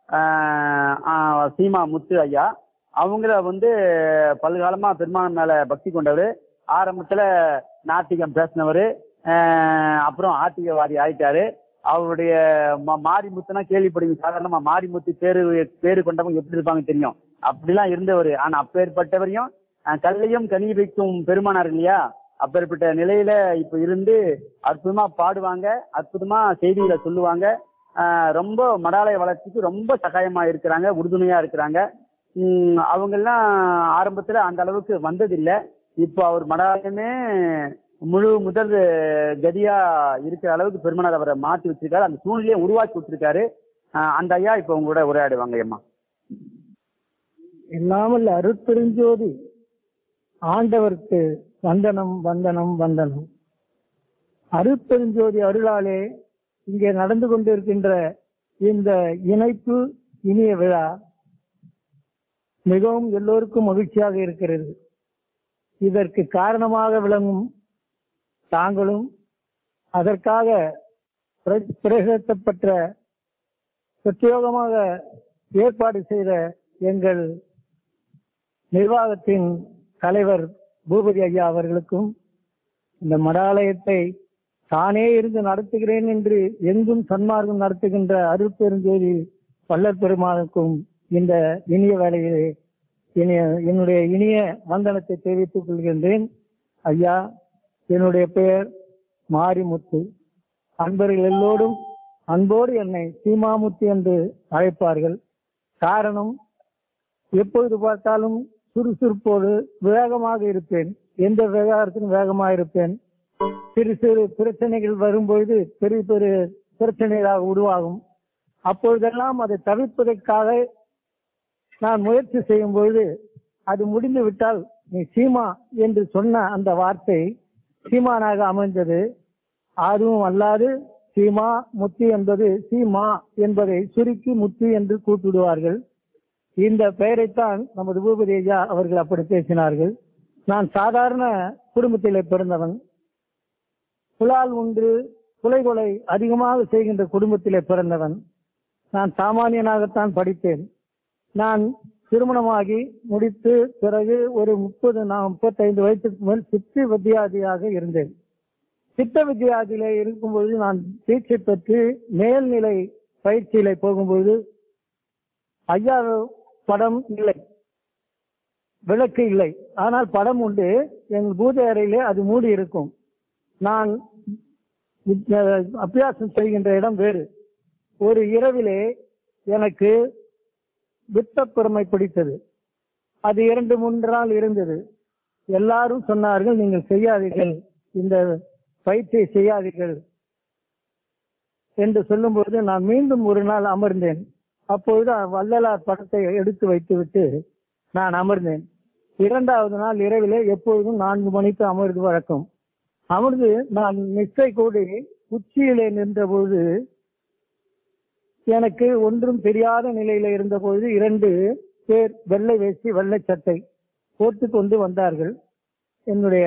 S3: ஆஹ் ஆஹ் சீமா முத்து ஐயா அவங்கள வந்து பல்காலமா பெருமான் மேல பக்தி கொண்டவர் ஆரம்பத்துல நாத்திகம் பேசினவர் அப்புறம் ஆத்திகவாதி ஆயிட்டாரு அவருடைய ம- மாரிமுத்துனா கேள்விப்படுவீங்க சாதாரணமா மாரிமுத்து பேரு பேரு கொண்டவங்க எப்படி இருப்பாங்க தெரியும் அப்படிலாம் இருந்தவர் ஆனா அப்பேற்பட்டவரையும் அஹ், கல்லையும் கனி வைக்கும் பெருமானார் இல்லையா அப்பேற்பட்ட நிலையில இப்ப இருந்து அற்புதமா பாடுவாங்க அற்புதமா செய்திகளை சொல்லுவாங்க ஆஹ், ரொம்ப மடாலய வளர்ச்சிக்கு ரொம்ப சகாயமா இருக்கிறாங்க உறுதுணையா இருக்கிறாங்க உம் அவங்கெல்லாம் ஆரம்பத்துல அந்த அளவுக்கு வந்ததில்லை இப்போ அவர் மடாலயமே முழு முதல் கதியா இருக்கிற அளவுக்கு பெருமனார் அவரை மாற்றி வச்சிருக்காரு அந்த சூழ்நிலையை உருவாக்கி வச்சிருக்காரு ஆஹ் அந்த ஐயா இப்ப உங்களோட உரையாடுவாங்க ஐயம்மா
S6: எல்லாமல்ல அருட்பெருஞ்சோதி ஆண்டவருக்கு வந்தனம் வந்தனம் வந்தனம் அருட்பெருஞ்சோதி அருளாலே இங்கே நடந்து கொண்டிருக்கின்ற இந்த இணைப்பு இனிய விழா மிகவும் எல்லோருக்கும் மகிழ்ச்சியாக இருக்கிறது இதற்கு காரணமாக விளங்கும் தாங்களும் அதற்காக பிர- பிரகடனப்பட்ட பிரத்யேகமாக ஏற்பாடு செய்த எங்கள் நிர்வாகத்தின் தலைவர் பூபதி ஐயா அவர்களுக்கும் இந்த மடாலயத்தை தானே இருந்து நடத்துகிறேன் என்று எங்கும் சன்மார்க்கம் நடத்துகின்ற அருட்பெருஞ்சோதி வள்ளற் பெருமானுக்கும் இந்த இனிய வேலையிலே இனிய என்னுடைய இனிய வந்தனத்தை தெரிவித்துக் கொள்கின்றேன் ஐயா என்னுடைய பெயர் மாரிமுத்து அன்பர்கள் எல்லோரும் அன்போடு என்னை சீமாமுத்து என்று அழைப்பார்கள் காரணம் எப்பொழுது பார்த்தாலும் சுறுசுறுப்போடு வேகமாக இருப்பேன் எந்த விவகாரத்திலும் வேகமாக இருப்பேன் சிறு சிறு பிரச்சனைகள் வரும்பொழுது பெரிய பெரிய பிரச்சனைகளாக உருவாகும் அப்பொழுதெல்லாம் அதை தவிர்ப்பதற்காக நான் முயற்சி செய்யும் பொழுது அது முடிந்து விட்டால் நீ சீமா என்று சொன்ன அந்த வார்த்தை சீமானாக அமைந்தது அதுவும் அல்லாது சீமா முத்தி என்பது சீமா என்பதை சுருக்கி முத்தி என்று கூப்பிடுவார்கள் இந்த பெயரைத்தான் நமது பூபதி ஐயா அவர்கள் அப்படி பேசினார்கள் நான் சாதாரண குடும்பத்திலே பிறந்தவன் புலால் உண்டு கொலை கொலை அதிகமாக செய்கின்ற குடும்பத்திலே பிறந்தவன் நான் சாமானியனாகத்தான் படித்தேன் நான் திருமணமாகி முடித்து பிறகு ஒரு முப்பது நான் முப்பத்தைந்து வயசுக்கு மேல் சித்து வித்தியாதியாக இருந்தேன் சித்த வித்தியாதியில இருக்கும்பொழுது நான் தீட்சை பெற்று மேல்நிலை பயிற்சியில போகும்போது ஐயா படம் இல்லை விளக்கு இல்லை ஆனால் படம் உண்டு எங்கள் பூஜை அறையிலே அது மூடி இருக்கும் நான் அஹ், அபியாசம் செய்கின்ற இடம் வேறு ஒரு இரவிலே எனக்கு வித்த பெருமை பிடித்தது அது இரண்டு மூன்று நாள் இருந்தது எல்லாரும் சொன்னார்கள் நீங்கள் செய்யாதீர்கள் இந்த பயிற்சியை செய்யாதீர்கள் என்று சொல்லும்போது நான் மீண்டும் ஒரு நாள் அமர்ந்தேன் அப்பொழுது வள்ளலார் படத்தை எடுத்து வைத்துவிட்டு நான் அமர்ந்தேன் இரண்டாவது நாள் இரவிலே எப்பொழுதும் நான்கு மணிக்கு அமர்ந்து வழக்கம் அமர்ந்து நான் நிச்சய கூடி உச்சியிலே நின்றபோது எனக்கு ஒன்றும் தெரியாத நிலையில இருந்தபோது இரண்டு பேர் வெள்ளை வேஷ்டி வெள்ளை சட்டை போட்டு கொண்டு வந்தார்கள் என்னுடைய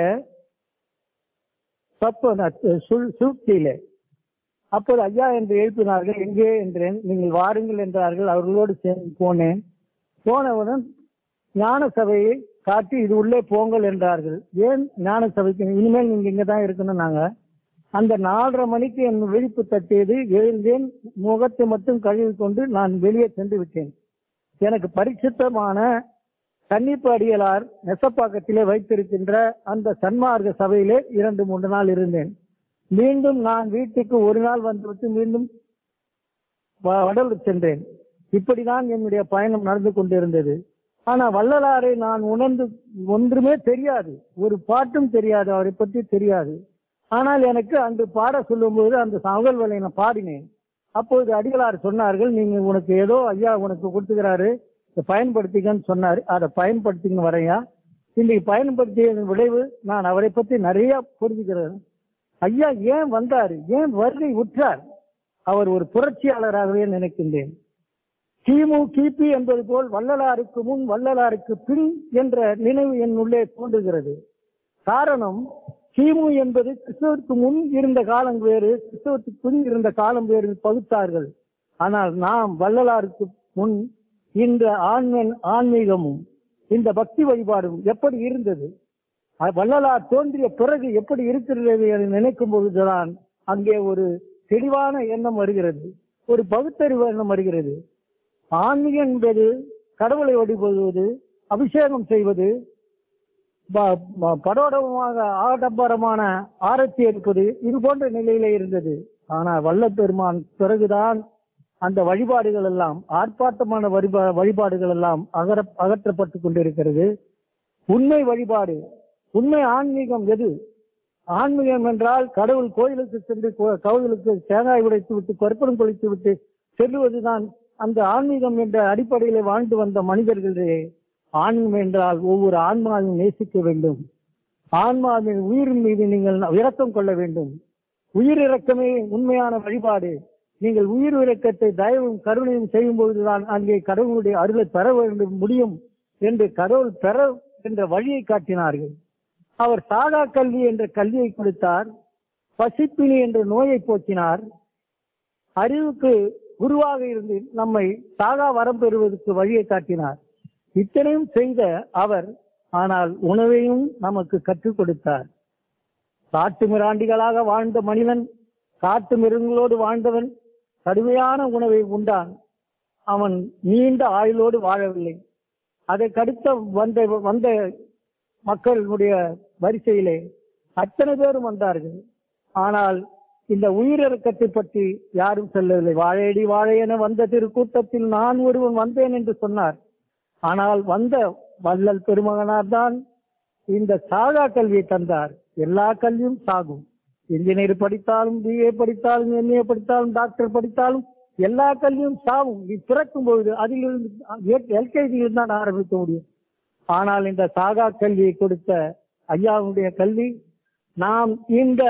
S6: தப்பு சூழ்ச்சியிலே அப்போது ஐயா என்று எழுப்பினார்கள் எங்கே என்றேன் நீங்கள் வாருங்கள் என்றார்கள் அவர்களோடு சேர்ந்து போனேன் போனவுடன் ஞான சபையை காட்டி இது உள்ளே போங்கள் என்றார்கள் ஏன் ஞான சபைக்கு இனிமேல் நீங்க இங்க தான் இருக்கணும் நாங்க அந்த நாலரை மணிக்கு என் விழிப்பு தட்டியது எழுந்தேன் முகத்தை மட்டும் கழுவி கொண்டு நான் வெளியே சென்று விட்டேன் எனக்கு பரிசுத்தமான கன்னிப்பு அடிகளார் நெசப்பாக்கத்திலே வைத்திருக்கின்ற அந்த சன்மார்க்க சபையிலே இரண்டு மூன்று நாள் இருந்தேன் மீண்டும் நான் வீட்டுக்கு ஒரு நாள் வந்துவிட்டு மீண்டும் வ- வடலூர் சென்றேன் இப்படிதான் என்னுடைய பயணம் நடந்து கொண்டிருந்தது ஆனா வள்ளலாரை நான் உணர்ந்து ஒன்றுமே தெரியாது ஒரு பாட்டும் தெரியாது அவரை பற்றி தெரியாது ஆனால் எனக்கு அன்று பாட சொல்லும்போது அந்த சகல்வலை நான் பாடினேன் அப்பொழுது அடிகளார் சொன்னார்கள் நீங்க உனக்கு ஏதோ ஐயா உனக்கு கொடுத்துக்கிறாரு இதை பயன்படுத்திக்கன்னு சொன்னாரு அதை பயன்படுத்திக்கன்னு வரையா இன்னைக்கு பயன்படுத்திய விளைவு நான் அவரை பற்றி நிறைய புரிஞ்சுக்கிறேன் ஐயா ஏன் வந்தாரு ஏன் வருகை உற்றார் அவர் ஒரு புரட்சியாளராகவே நினைக்கின்றேன் கிமு கிபி என்பது போல் வள்ளலாருக்கு முன் வள்ளலாருக்கு பின் என்ற நினைவு என் உள்ளே தோன்றுகிறது காரணம் கிமு என்பது கிறிஸ்துவுக்கு முன் இருந்த காலம் வேறு கிறிஸ்துவுக்கு பின் இருந்த காலம் வேறு பகுத்தார்கள் ஆனால் நாம் வள்ளலாருக்கு முன் இந்த ஆன்மீன் ஆன்மீகமும் இந்த பக்தி வழிபாடும் எப்படி இருந்தது அ- வள்ளலார் தோன்றிய பிறகு எப்படி இருக்கிறது என நினைக்கும் பொழுதுதான் அங்கே ஒரு தெளிவான எண்ணம் வருகிறது ஒரு பகுத்தறிவு எண்ணம் வருகிறது ஆன்மீகம் என்பது கடவுளை வழிபடுவது அபிஷேகம் செய்வது ப- ப- படோடமாக ஆடம்பரமான ஆரத்தி எடுப்பது இது போன்ற நிலையில இருந்தது ஆனால் வல்லப்பெருமான் பிறகுதான் அந்த வழிபாடுகள் எல்லாம் ஆர்ப்பாட்டமான வழிபா வழிபாடுகள் எல்லாம் அகர அகற்றப்பட்டு கொண்டிருக்கிறது உண்மை வழிபாடு உண்மை ஆன்மீகம் எது ஆன்மீகம் என்றால் கடவுள் கோயிலுக்கு சென்று கோ- கோயிலுக்கு தேங்காய் உடைத்து விட்டு கற்பனம் கொளித்து விட்டு செல்லுவதுதான் அந்த ஆன்மீகம் என்ற அடிப்படையிலே வாழ்ந்து வந்த மனிதர்களே ஆன்மீகம் என்றால் ஒவ்வொரு ஆன்மாவையும் நேசிக்க வேண்டும் ஆன்மாவின் உயிரின் மீது நீங்கள் இரக்கம் கொள்ள வேண்டும் உயிர் இரக்கமே உண்மையான வழிபாடு நீங்கள் உயிர் இரக்கத்தை தயவும் கருணையும் செய்யும் பொழுதுதான் அங்கே கடவுளுடைய அருளை பெற வேண்டும் முடியும் என்று கடவுள் பெற என்ற வழியை காட்டினார்கள் அவர் சாகா கல்வி என்ற கல்வியை கொடுத்தார் பசிப்பினி என்ற நோயை போக்கினார் அறிவுக்கு குருவாக இருந்து நம்மை சாகா வரம் பெறுவதற்கு வழியை காட்டினார் இத்தனையும் செய்த அவர் ஆனால் உணவையும் நமக்கு கற்றுக் கொடுத்தார் காட்டு மிராண்டிகளாக வாழ்ந்த மனிதன் காட்டு மிருகங்களோடு வாழ்ந்தவன் கடுமையான உணவை உண்டான் அவன் நீண்ட ஆயுளோடு வாழவில்லை அதை கடுத்த வந்த வந்த மக்களுடைய வரிசையிலே அத்தனை பேரும் வந்தார்கள் ஆனால் இந்த உயிரிறக்கத்தை பற்றி யாரும் சொல்லவில்லை வாழையடி வாழை என வந்த திருக்கூட்டத்தில் நான் ஒருவன் வந்தேன் என்று சொன்னார் ஆனால் வந்த வள்ளல் பெருமகனார் தான் இந்த சாகா கல்வியை தந்தார் எல்லா கல்வியும் சாகும் இன்ஜினியர் படித்தாலும் பிஏ படித்தாலும் எம்ஏ படித்தாலும் டாக்டர் படித்தாலும் எல்லா கல்வியும் சாவும் நீ பிறக்கும் பொழுது அதிலிருந்து எல்கேஜியில் தான் ஆரம்பிக்க முடியும் ஆனால் இந்த சாகா கல்வியை கொடுத்த ஐயாவுடைய கல்வி நாம் இந்த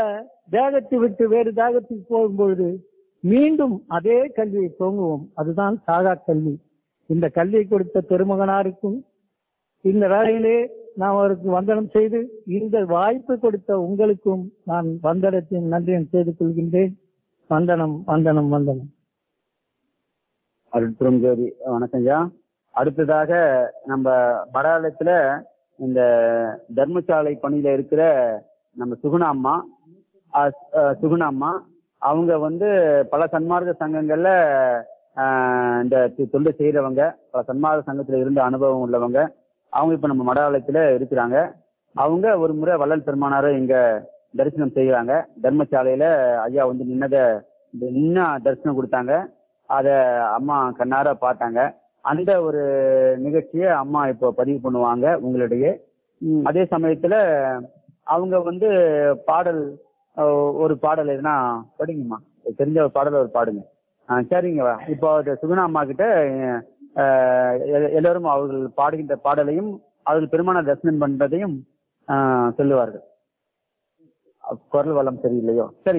S6: தேகத்தை விட்டு வேறு தேகத்துக்கு போகும்பொழுது மீண்டும் அதே கல்வியை துவங்குவோம் அதுதான் சாகா கல்வி இந்த கல்வியை கொடுத்த பெருமகனாருக்கும் இந்த வேளையிலே நான் அவருக்கு வந்தனம் செய்து இந்த வாய்ப்பு கொடுத்த உங்களுக்கும் நான் வந்தனத்தின் நன்றியை செய்து கொள்கின்றேன் வந்தனம் வந்தனம் வந்தனம்
S3: அருட்பெரும் ஜோதி வணக்கம் ஐயா அடுத்ததாக நம்ம மடாலயத்துல இந்த தர்மசாலை பணியில இருக்கிற நம்ம சுகுணா அம்மா அஹ், அஹ், சுகுணா அம்மா அவங்க வந்து பல சன்மார்க்க சங்கங்கள்ல ஆஹ், இந்த தொ- தொண்டு செய்யறவங்க பல சன்மார்க்க சங்கத்துல இருந்த அனுபவம் உள்ளவங்க அவங்க இப்ப நம்ம மடாலயத்துல இருக்கிறாங்க அவங்க ஒரு முறை வள்ளல் பெருமானாரை இங்க தரிசனம் செய்யறாங்க தர்மசாலையில ஐயா வந்து நின்னத நின்னா தரிசனம் கொடுத்தாங்க அத அம்மா கண்ணார பார்த்தாங்க அந்த ஒரு நிகழ்ச்சியை அம்மா இப்போ பதிவு பண்ணுவாங்க உங்களிடையே ம், அதே சமயத்துல அவங்க வந்து பாடல் அஹ், ஒரு பாடல் எதுனா படிங்கம்மா தெரிஞ்ச ஒரு பாடல் ஒரு பாடுங்க ஆ, சரிங்க இப்போ அது சுகுணா அம்மா கிட்ட அஹ், எ- எல்லாரும் அவர்கள் பாடுகின்ற பாடலையும் அவர்கள் பெருமான தரிசனம் பண்றதையும் ஆஹ், சொல்லுவார்கள் குரல் வளம் சரியில்லையோ சரி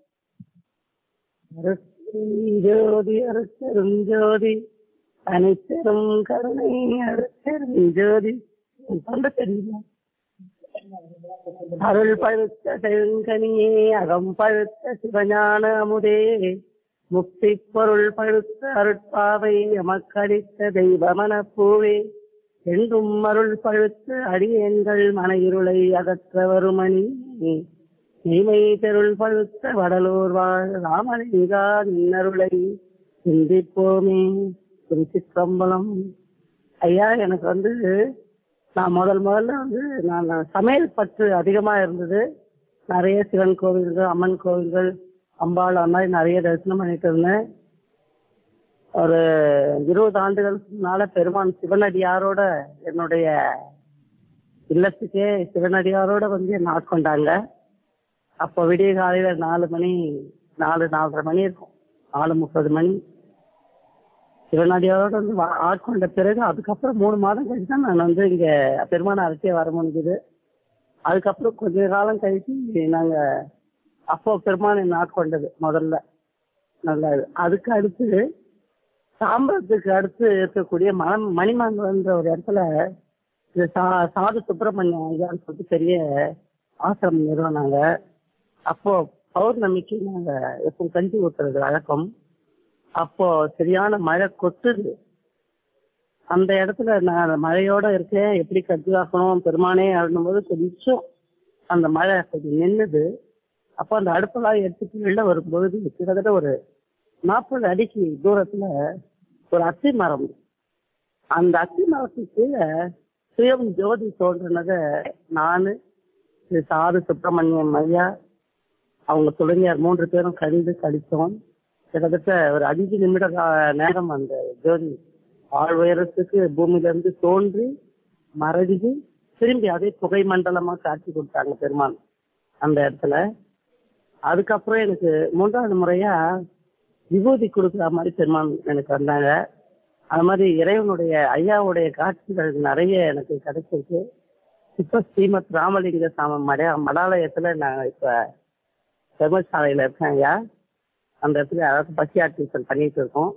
S5: ஜோதி அருட்பெரும் ஜோதி அனைத்தரும் கருணை அருட்பெரும் ஜோதி தொண்ட தெரியல அருள் பழுத்த செழுங்கனியே அகம் பழுத்த சிவஞான அமுதே முக்தி பொருள் பழுத்த அருட்பாவை எமக்களித்த தெய்வமன பூவே என்றும் அருள் பழுத்த அடியேன்கள் மன இருளை அகற்ற வருமணி நீமை தெருள் பழுத்த வடலூர் வாழ் ராமலிங்கா நின்னருளை சிந்திப்போமே திருச்சிற்றம்பலம் ஐயா எனக்கு வந்து நான் முதல் முதல்ல வந்து நான் சமையல் பற்று அதிகமா இருந்தது நிறைய சிவன் கோவில்கள் அம்மன் கோவில்கள் அம்பாள் அந்த மாதிரி நிறைய தரிசனம் பண்ணிட்டு இருந்தேன் ஒரு இருபது ஆண்டுகளுக்கு முன்னால பெருமான் சிவனடியாரோட என்னுடைய இல்லத்துக்கே சிவனடியாரோட வந்து என்னை ஆட்கொண்டாங்க அப்போ விடிய காலையில நாலு மணி நாலு நாலரை மணி இருக்கும் நாலு முப்பது மணி சிவனடியாரோட வந்து வா- ஆட்கொண்ட பிறகு அதுக்கப்புறம் மூணு மாதம் கழிச்சு தான் நான் வந்து இங்க பெருமான அரசியே வர முடிஞ்சுது அதுக்கப்புறம் கொஞ்ச காலம் கழிச்சு நாங்க அப்போ பெருமான் என்னை ஆட்கொண்டது முதல்ல நல்ல இது. அதுக்கு அடுத்து சாம்பரத்துக்கு அடுத்து இருக்கக்கூடிய மணம் மணிமங்கலன்ற ஒரு இடத்துல இந்த சா சாது சுப்பிரமணியம் ஐயான்னு சொல்லிட்டு பெரிய ஆசிரமம் நிறுவனாங்க அப்போ பௌர்ணமிக்கு நாங்க எப்போ கஞ்சி ஊத்துறது வழக்கம் அப்போ சரியான மழை கொட்டுது அந்த இடத்துல நான் மழையோட இருக்கேன் எப்படி கஞ்சி ஆக்கணும் பெருமானே போது கொஞ்சம் அந்த மழை கொஞ்சம் நின்னுது அப்போ அந்த அடுப்பெல்லாம் எடுத்துட்டு வெளில வரும்பொழுது கிட்டத்தட்ட ஒரு நாற்பது அடிக்கு தூரத்துல ஒரு அத்தி மரம் அந்த அத்தி மரத்துக்கு கீழே சுயம் ஜோதி தோன்றினத நானு திரு சாது சுப்பிரமணியம் ஐயா அவங்க துணையார் மூன்று பேரும் கழிந்து கழித்தோம் கிட்டத்தட்ட ஒரு அஞ்சு நிமிட கா- நேரம் அந்த ஜோதி ஆழ் உயரத்துக்கு பூமியில இருந்து தோன்றி மறைஞ்சு திரும்பி அதே புகை மண்டலமா காட்சி கொடுத்தாங்க பெருமான் அந்த இடத்துல அதுக்கப்புறம் எனக்கு மூன்றாவது முறையா விபூதி கொடுக்குற மாதிரி பெருமான் எனக்கு வந்தாங்க அது மாதிரி இறைவனுடைய ஐயாவுடைய காட்சிகள் நிறைய எனக்கு கிடைச்சிருக்கு இப்ப ஸ்ரீமத் ராமலிங்க சாம மட மடாலயத்துல நான் இப்ப தர்மசாலையில இருக்கேன் ஐயா அந்த இடத்துல அதாவது பசியா டியூஷன் பண்ணிட்டு இருக்கோம்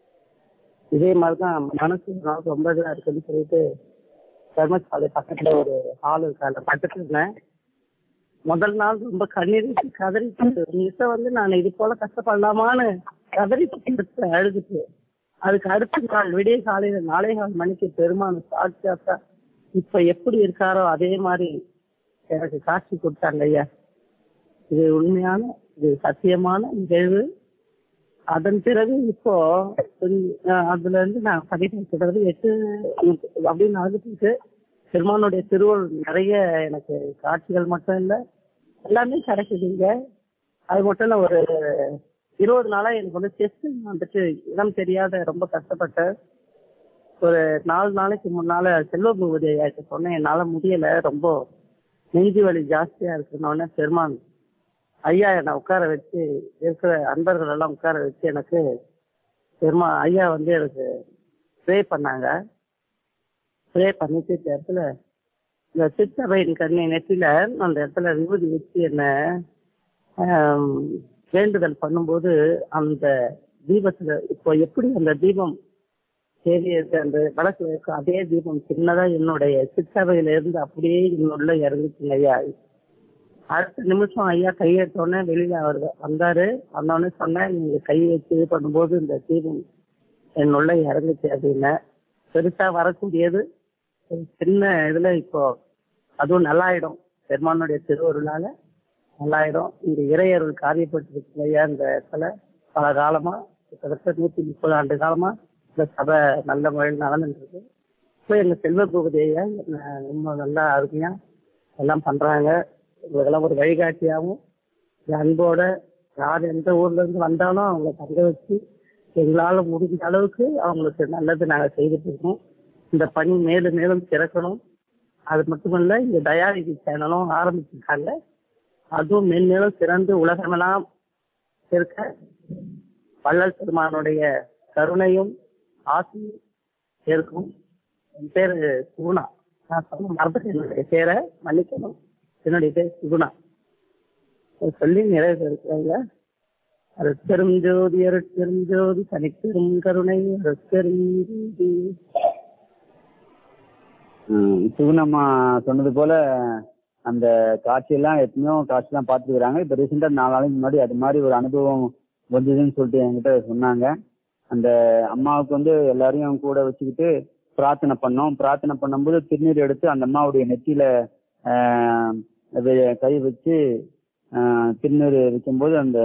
S5: இதே மாதிரிதான் மனசு ஒரு நாள் ரொம்ப இதா இருக்குன்னு சொல்லிட்டு தர்மசாலை பக்கத்துல ஒரு ஹால் இருக்கு அந்த பக்கத்துல இருந்தேன் முதல் நாள் ரொம்ப கண்ணீர் விட்டு கதறிட்டு மிஸ்ஸ வந்து நான் இது போல கஷ்டப்படலாமான்னு கதறிட்டு எடுத்து அழுதுட்டு அதுக்கு அடுத்த நாள் விடிய காலையில நாளை கால் மணிக்கு பெருமான சாட்சியாத்தா இப்ப எப்படி இருக்காரோ அதே மாதிரி எனக்கு காட்சி கொடுத்தாங்க ஐயா இது உண்மையான இது சத்தியமான நிகழ்வு அதன் பிறகு இப்போ கொஞ்ச- அஹ் அதுல இருந்து நான் படிக்க கிட்டத்தட்ட எட்டு அப்படின்னு நடந்துட்டு இருக்கு பெருமானுடைய திருவள் நிறைய எனக்கு காட்சிகள் மட்டும் இல்ல எல்லாமே கிடைக்குதுங்க அது மட்டும் இல்ல ஒரு இருபது நாளா எனக்கு வந்து செஸ்ட் வந்துட்டு இடம் தெரியாத ரொம்ப கஷ்டப்பட்டேன் ஒரு நாலு நாளைக்கு முன்னால செல்வ பூபதி ஐயாட்ட சொன்னேன் என்னால முடியல ரொம்ப நெஞ்சு வலி ஜாஸ்தியா இருக்குன்னு பெருமான் ஐயா என்னை உட்கார வச்சு இருக்கிற அன்பர்கள் எல்லாம் உட்கார வச்சு எனக்கு பெருமா ஐயா வந்து எனக்கு ப்ரே பண்ணாங்க ப்ரே பண்ணிட்டு இந்த இடத்துல இந்த சித்தபையின் கண்ணை நெத்தில அந்த இடத்துல விபூதி வச்சு என்ன
S4: ஆம், வேண்டுதல் பண்ணும்போது அந்த தீபத்துல இப்போ எப்படி அந்த தீபம் சேவியருக்கு அந்த வடக்குல இருக்க அதே தீபம் சின்னதா என்னுடைய சிற்றவையில இருந்து அப்படியே என்னுள்ள இறங்குச்சுங்க ஐயா அடுத்த நிமிஷம் ஐயா கையெடுத்தோடனே வெளியில அவர் வந்தாரு வந்தோடனே சொன்னேன் நீங்க கை வச்சு இது பண்ணும்போது இந்த தீபம் என்னுள்ள இறங்குச்சு அப்படின்னு பெருசா வரக்கூடியது ஒரு சின்ன இதுல இப்போ அதுவும் நல்லாயிடும் பெருமானுடைய திருவருளால நல்லாயிடும் இந்த இறையருள் காரியப்பட்டிருக்கு ஐயா இந்த இடத்துல பல காலமா கிட்டத்தட்ட நூத்தி முப்பது ஆண்டு காலமா இந்த சபை நல்ல முறையில் நடந்துட்டு இருக்கு இப்போ எங்க செல்வ பூபதி ஐயா என்ன ரொம்ப நல்லா அருமையா எல்லாம் பண்றாங்க இவங்கெல்லாம் ஒரு வழிகாட்டியாகவும் இந்த அன்போட யார் எந்த ஊர்ல இருந்து வந்தாலும் அவங்கள தங்க வச்சு எங்களால முடிஞ்ச அளவுக்கு அவங்களுக்கு நல்லது நாங்க செய்துட்டு இருக்கோம் இந்த பணி மேலும் மேலும் திறக்கணும் அது மட்டுமல்ல இந்த தயாநிதி சேனலும் ஆரம்பிச்சிருக்காங்க அதுவும் மென்மேலும் சிறந்து உலகமெல்லாம் இருக்க வள்ளல் பெருமானுடைய கருணையும் ஆசையும் இருக்கும் என் பேரு சுகுணா நான் சொன்ன மறந்துட்டேன் என்னுடைய பேரை மன்னிக்கணும் என்னுடைய பேர் சுகுணா இதை சொல்லி நிறைவு இருக்கிறாங்க அருட்பெரும் ஜோதி அருட்பெரும் ஜோதி தனிப்பெரும் கருணை அருட்பெரும் ஜோதி
S3: ஹம் சுகுணம்மா சொன்னது போல அந்த காட்சியெல்லாம் எத்தனையோ காட்சியெல்லாம் பார்த்துக்கிறாங்க இப்போ ரீசெண்டாக நாலு நாளைக்கு முன்னாடி அது மாதிரி ஒரு அனுபவம் வந்ததுன்னு சொல்லிட்டு என்கிட்ட சொன்னாங்க அந்த அம்மாவுக்கு வந்து எல்லாரையும் கூட வச்சுக்கிட்டு பிரார்த்தனை பண்ணோம் பிரார்த்தனை பண்ணும்போது திருநீர் எடுத்து அந்த அம்மாவுடைய நெத்தியில ஆஹ், வே- கை வச்சு ஆஹ், திருநீர் வைக்கும்போது அந்த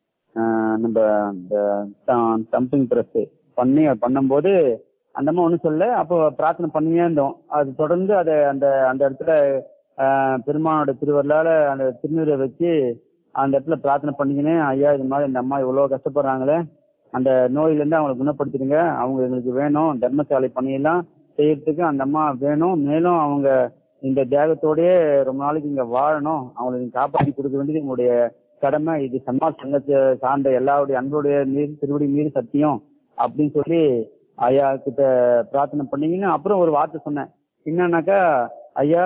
S3: ஆஹ், நம்ம இந்த தம்பிங் ப்ரெஸ் பண்ணி பண்ணும்போது அந்த அம்மா ஒன்றும் சொல்ல அப்போ பிரார்த்தனை பண்ணியே இருந்தோம் அது தொடர்ந்து அதை அந்த அந்த இடத்துல ஆஹ், பெருமானோட திருவருளால அந்த திருநீரை வச்சு அந்த இடத்துல பிரார்த்தனை பண்ணிக்கினே ஐயா இது மாதிரி இந்த அம்மா இவ்வளோ கஷ்டப்படுறாங்களே அந்த நோயிலேருந்து அவங்களை குணப்படுத்திடுங்க அவங்க எங்களுக்கு வேணும் தர்மசாலை பணியெல்லாம் செய்யறதுக்கு அந்த அம்மா வேணும் மேலும் அவங்க இந்த தேகத்தோடயே ரொம்ப நாளைக்கு இங்க வாழணும் அவங்களை நீங்க காப்பாற்றி கொடுக்க வேண்டியது உங்களுடைய கடமை இது சமாஜ் சங்கத்தை சார்ந்த எல்லாருடைய அன்புடைய மீது திருவடி மீது சத்தியம் அப்படின்னு சொல்லி ஐயா கிட்ட பிரார்த்தனை பண்ணீங்கன்னு அப்புறம் ஒரு வார்த்தை சொன்னேன் என்னன்னாக்கா ஐயா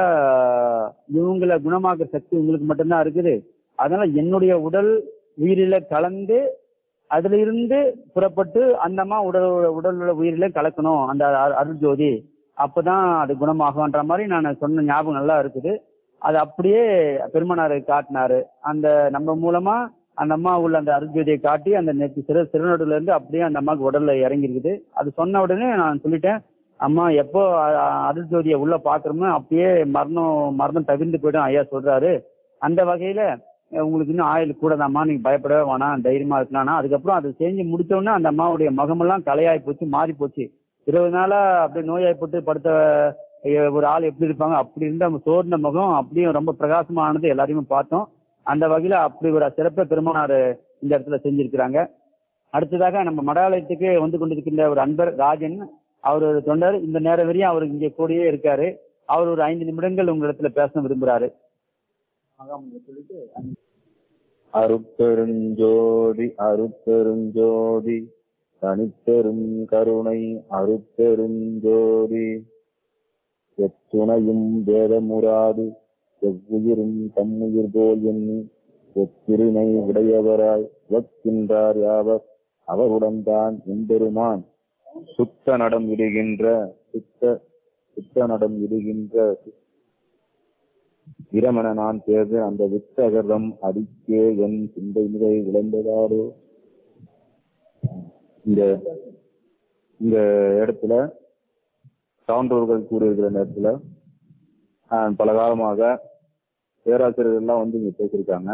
S3: இவங்களை குணமாக்குற சக்தி உங்களுக்கு மட்டும்தான் இருக்குது அதனால என்னுடைய உடல் உயிரில கலந்து அதுல இருந்து புறப்பட்டு அந்த அம்மா உடல் உடல் உள்ள உயிரில கலக்கணும் அந்த அரு- அருள் ஜோதி அப்பதான் அது குணமாகும்ன்ற மாதிரி நான் சொன்ன ஞாபகம் நல்லா இருக்குது அது அப்படியே பெருமனாரை காட்டினாரு அந்த நம்ம மூலமா அந்த அம்மா உள்ள அந்த அருஜோதியை காட்டி அந்த நெத்தி சிறு சிறுநடுல இருந்து அப்படியே அந்த அம்மாவுக்கு உடல்ல இறங்கி இருக்குது அது சொன்ன உடனே நான் சொல்லிட்டேன் அம்மா எப்போ அருஜோதியை உள்ள பாக்குறோமோ அப்பயே மரணம் மரணம் தவிர்ந்து போயிடும் ஐயா சொல்றாரு அந்த வகையில அஹ் உங்களுக்கு இன்னும் ஆயுள் கூடதாம்மா நீங்க பயப்படவே வேணாம் தைரியமா இருக்கலாம்னா அதுக்கப்புறம் அதை செஞ்சு முடிச்ச உடனே அந்த அம்மாவுடைய முகமெல்லாம் கலையாய் போச்சு மாறி போச்சு இருபது நாளா அப்படியே நோயாய்ப்பட்டு படுத்த அஹ், ஒரு ஆள் எப்படி இருப்பாங்க அப்படி இருந்த அவங்க சோர்ந்த முகம் அப்படியே ரொம்ப பிரகாசமானது எல்லாரையுமே பார்த்தோம் அந்த வகையில அப்படி ஒரு சிறப்பை பெருமானார் இந்த இடத்துல செஞ்சிருக்கிறாங்க அடுத்ததாக நம்ம மடாலயத்துக்கு வந்து கொண்டிருக்கின்ற ஒரு அன்பர் ராஜன் அவர் ஒரு தொண்டர் இந்த நேரம் வரையும் அவர் இங்கே கூடயே இருக்காரு அவர் ஒரு ஐந்து நிமிடங்கள் உங்களிடத்துல பேச விரும்புறாரு
S7: அருட்பெருஞ்சோதி அருட்பெருஞ்சோதி தனிப்பெரும் கருணை அருட்பெருஞ்சோதி எத்துணையும் வேதமுறாது எவ்வுயிரும் தம்முயிர் போல் எண்ணி எத்திருமை உடையவராய் வக்கின்றார் யாவர் அவருடன் தான் எம்பெருமான் சுத்த நடம் இடுகின்ற சுத்த சுத்த நடம் இடுகின்ற இரமண நான் தேர்ந்து அந்த வித்தகரம் அடிக்கே என் சிந்தை மிகை விளைந்ததாரோ இந்த இந்த இடத்துல சான்றோர்கள் கூறியிருக்கிற நேரத்துல ஆஹ், பல காலமாக பேராசிரியர்கள் எல்லாம் வந்து இங்க பேசியிருக்காங்க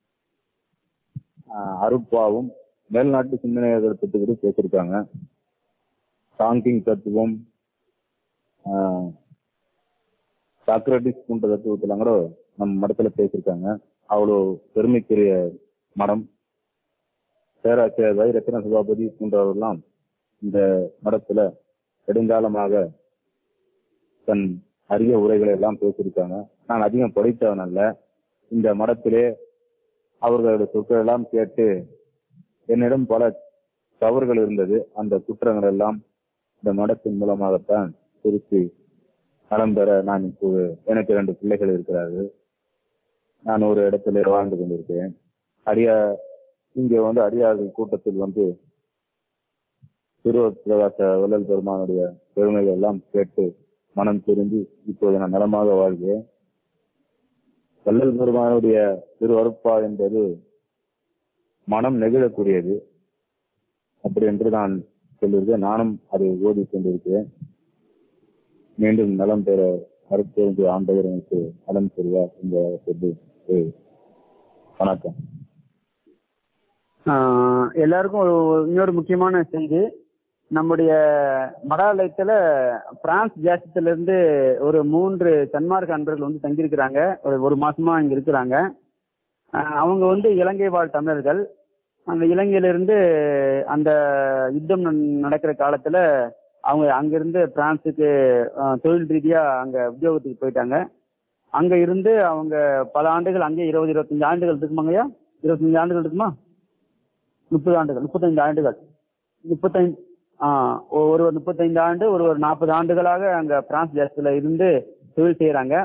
S7: ஆஹ், அருட்பாவும் மேல்நாட்டு சிந்தனைகளை பற்றி கூட பேசியிருக்காங்க சாங்கிங் தத்துவம் ஆஹ், சாக்ரட்டிஸ் போன்ற தத்துவத்தெல்லாம் கூட நம்ம மடத்துல பேசியிருக்காங்க அவ்வளோ பெருமைக்குரிய மடம் பேராசிரியர் வை ரத்ன சபாபதி போன்றவர்கள்லாம் இந்த மடத்துல நெடுங்காலமாக தன் அரிய உரைகளை எல்லாம் பேசியிருக்காங்க நான் அதிகம் படித்தவன் அல்ல இந்த மடத்திலே அவர்களுடைய சொற்கள் எல்லாம் கேட்டு என்னிடம் பல தவறுகள் இருந்தது அந்த குற்றங்கள் எல்லாம் இந்த மடத்தின் மூலமாகத்தான் திருப்பி நலம் பெற நான் இப்போது எனக்கு இரண்டு பிள்ளைகள் இருக்கிறார்கள் நான் ஒரு இடத்துல வாழ்ந்து கொண்டிருக்கிறேன் அடியா இங்க வந்து அடியார்கள் கூட்டத்தில் வந்து திருவத் பிரகாச வள்ளல் பெருமானுடைய பெருமைகள் எல்லாம் கேட்டு மனம் திரும்பி இப்போது நான் நலமாக வாழ்கிறேன் வள்ளல் பெருமானுடைய திருவருப்பா என்பது மனம் நெகிழக்கூடியது அப்படி என்று நான் சொல்லியிருக்கேன் நானும் அதை ஓதி கொண்டிருக்கிறேன் மீண்டும் நலம் பெற அருட்பெருந்து ஆண்டவர் எனக்கு நலம் பெறுவார் இந்த சொல்லி eh, வணக்கம்
S3: ஆஹ் எல்லாருக்கும் ஒரு ஒரு இன்னொரு முக்கியமான செய்தி நம்முடைய மடாலயத்துல பிரான்ஸ் தேசத்துல இருந்து ஒரு மூன்று சன்மார்க்க அன்பர்கள் வந்து தங்கியிருக்கிறாங்க ஒரு ஒரு மாசமா இங்க இருக்கிறாங்க ஆஹ் அவங்க வந்து இலங்கை வாழ் தமிழர்கள் அந்த இலங்கையிலிருந்து அந்த யுத்தம் ந- நடக்கிற காலத்துல அவங்க அங்கிருந்து பிரான்ஸுக்கு ஆஹ் தொழில் ரீதியா அங்க உத்தியோகத்துக்கு போயிட்டாங்க அங்க இருந்து அவங்க பல ஆண்டுகள் அங்கே இருபது இருபத்தஞ்சு ஆண்டுகள் இருக்குமாங்கய்யா இருபத்தஞ்சு ஆண்டுகள் இருக்குமா முப்பது ஆண்டுகள் முப்பத்தைந்து ஆண்டுகள் முப்பத்தைந்து ஆ ஒரு முப்பத்தைந்து ஆண்டு ஒரு ஒரு நாற்பது ஆண்டுகளாக அங்க பிரான்ஸ் தேசத்துல இருந்து தொழில் செய்யறாங்க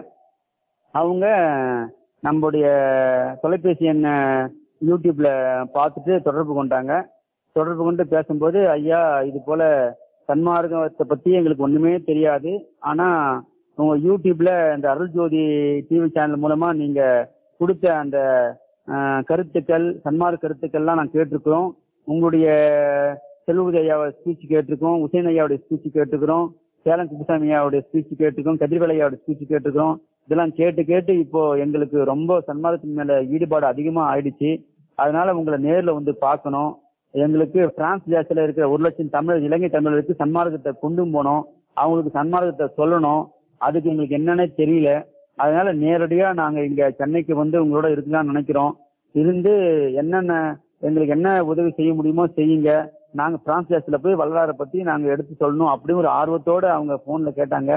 S3: அவங்க நம்முடைய தொலைபேசி எண்ணை யூடியூப்ல பார்த்துட்டு தொடர்பு கொண்டாங்க தொடர்பு கொண்டு பேசும்போது ஐயா இது போல சன்மார்க்கத்தை பத்தி எங்களுக்கு ஒண்ணுமே தெரியாது ஆனா உங்க யூடியூப்ல இந்த அருள் ஜோதி டிவி சேனல் மூலமா நீங்க கொடுத்த அந்த ஆஹ், கருத்துக்கள் சன்மார்க்க கருத்துக்கள்லாம் நான் கேட்டிருக்கிறோம் உங்களுடைய செல்வகுதி ஐயாவோட ஸ்பீச் கேட்டிருக்கோம் உசேன் ஐயாவுடைய ஸ்பீச் கேட்டிருக்கிறோம் சேலம் குப்புசாமி ஐயாவுடைய ஸ்பீச் கேட்டிருக்கோம் கதிர்வேலை ஐயாவுடைய ஸ்பீச் கேட்டிருக்கிறோம் இதெல்லாம் கேட்டு கேட்டு இப்போ எங்களுக்கு ரொம்ப சன்மார்க்கத்தின் மேல ஈடுபாடு அதிகமா ஆயிடுச்சு அதனால உங்களை நேர்ல வந்து பார்க்கணும் எங்களுக்கு பிரான்ஸ் தேசத்துல இருக்கிற ஒரு லட்சம் தமிழ் இலங்கை தமிழருக்கு சன்மார்க்கத்தை கொண்டு போனோம் அவங்களுக்கு சன்மார்க்கத்தை சொல்லணும் அதுக்கு எங்களுக்கு என்னன்னே தெரியல அதனால நேரடியா நாங்க இங்க சென்னைக்கு வந்து உங்களோட இருக்கலாம்னு நினைக்கிறோம் இருந்து என்னென்ன எங்களுக்கு என்ன உதவி செய்ய முடியுமோ செய்யுங்க நாங்க பிரான்ஸ் தேசத்துல போய் வள்ளலாரை பத்தி நாங்க எடுத்து சொல்லணும் அப்படின்னு ஒரு ஆர்வத்தோட அவங்க போன்ல கேட்டாங்க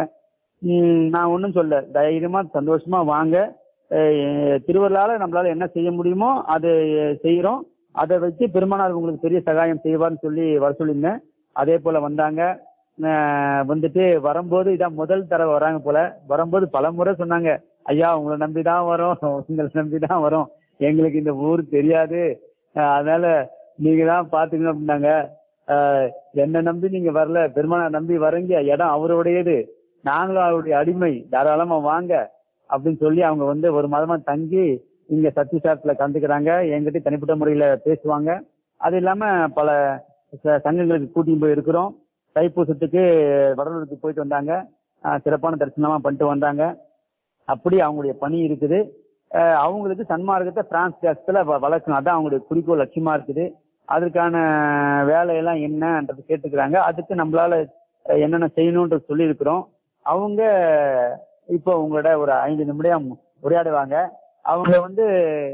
S3: உம் நான் ஒன்றும் சொல்ல தைரியமா சந்தோஷமா வாங்க அஹ் திருவள்ளால நம்மளால என்ன செய்ய முடியுமோ அதை செய்யறோம் அதை வச்சு பெருமானார் உங்களுக்கு பெரிய சகாயம் செய்வார்னு சொல்லி வர சொல்லியிருந்தேன் அதே போல வந்தாங்க அஹ் வந்துட்டு வரும்போது இதான் முதல் தடவை வராங்க போல வரும்போது பல முறை சொன்னாங்க ஐயா உங்களை நம்பி தான் வரோம் உங்களை நம்பி தான் வரோம் எங்களுக்கு இந்த ஊர் தெரியாது அஹ் அதனால நீங்க தான் பாத்துக்கணும் அப்படின்னாங்க அஹ் என்னை நம்பி நீங்க வரல பெருமானார் நம்பி வரீங்க இடம் அவருடையது நாங்களும் அவருடைய அடிமை தாராளமா வாங்க அப்படின்னு சொல்லி அவங்க வந்து ஒரு மாதமா தங்கி இங்க சக்தி சாரத்துல கலந்துக்கிறாங்க என்கிட்ட தனிப்பட்ட முறையில பேசுவாங்க அது இல்லாம பல ச- சங்கங்களுக்கு கூட்டிட்டு போய் இருக்கிறோம் தைப்பூசத்துக்கு வடலூருக்கு போயிட்டு வந்தாங்க ஆஹ் சிறப்பான தரிசனமா பண்ணிட்டு வந்தாங்க அப்படி அவங்களுடைய பணி இருக்குது ஆஹ் அவங்களுக்கு சன்மார்க்கத்தை பிரான்ஸ் தேசத்துல வ- வளர்க்கணும் அதான் அவங்களுடைய குறிக்கோள் லட்சியமா இருக்குது அதற்கான வேலையெல்லாம் என்னன்றது கேட்டுக்கிறாங்க அதுக்கு நம்மளால அஹ், என்னென்ன செய்யணும்ன்றது சொல்லியிருக்கிறோம் அவங்க இப்போ உங்களோட ஒரு ஐந்து நிமிடம் உரையாடுவாங்க அவங்க வந்து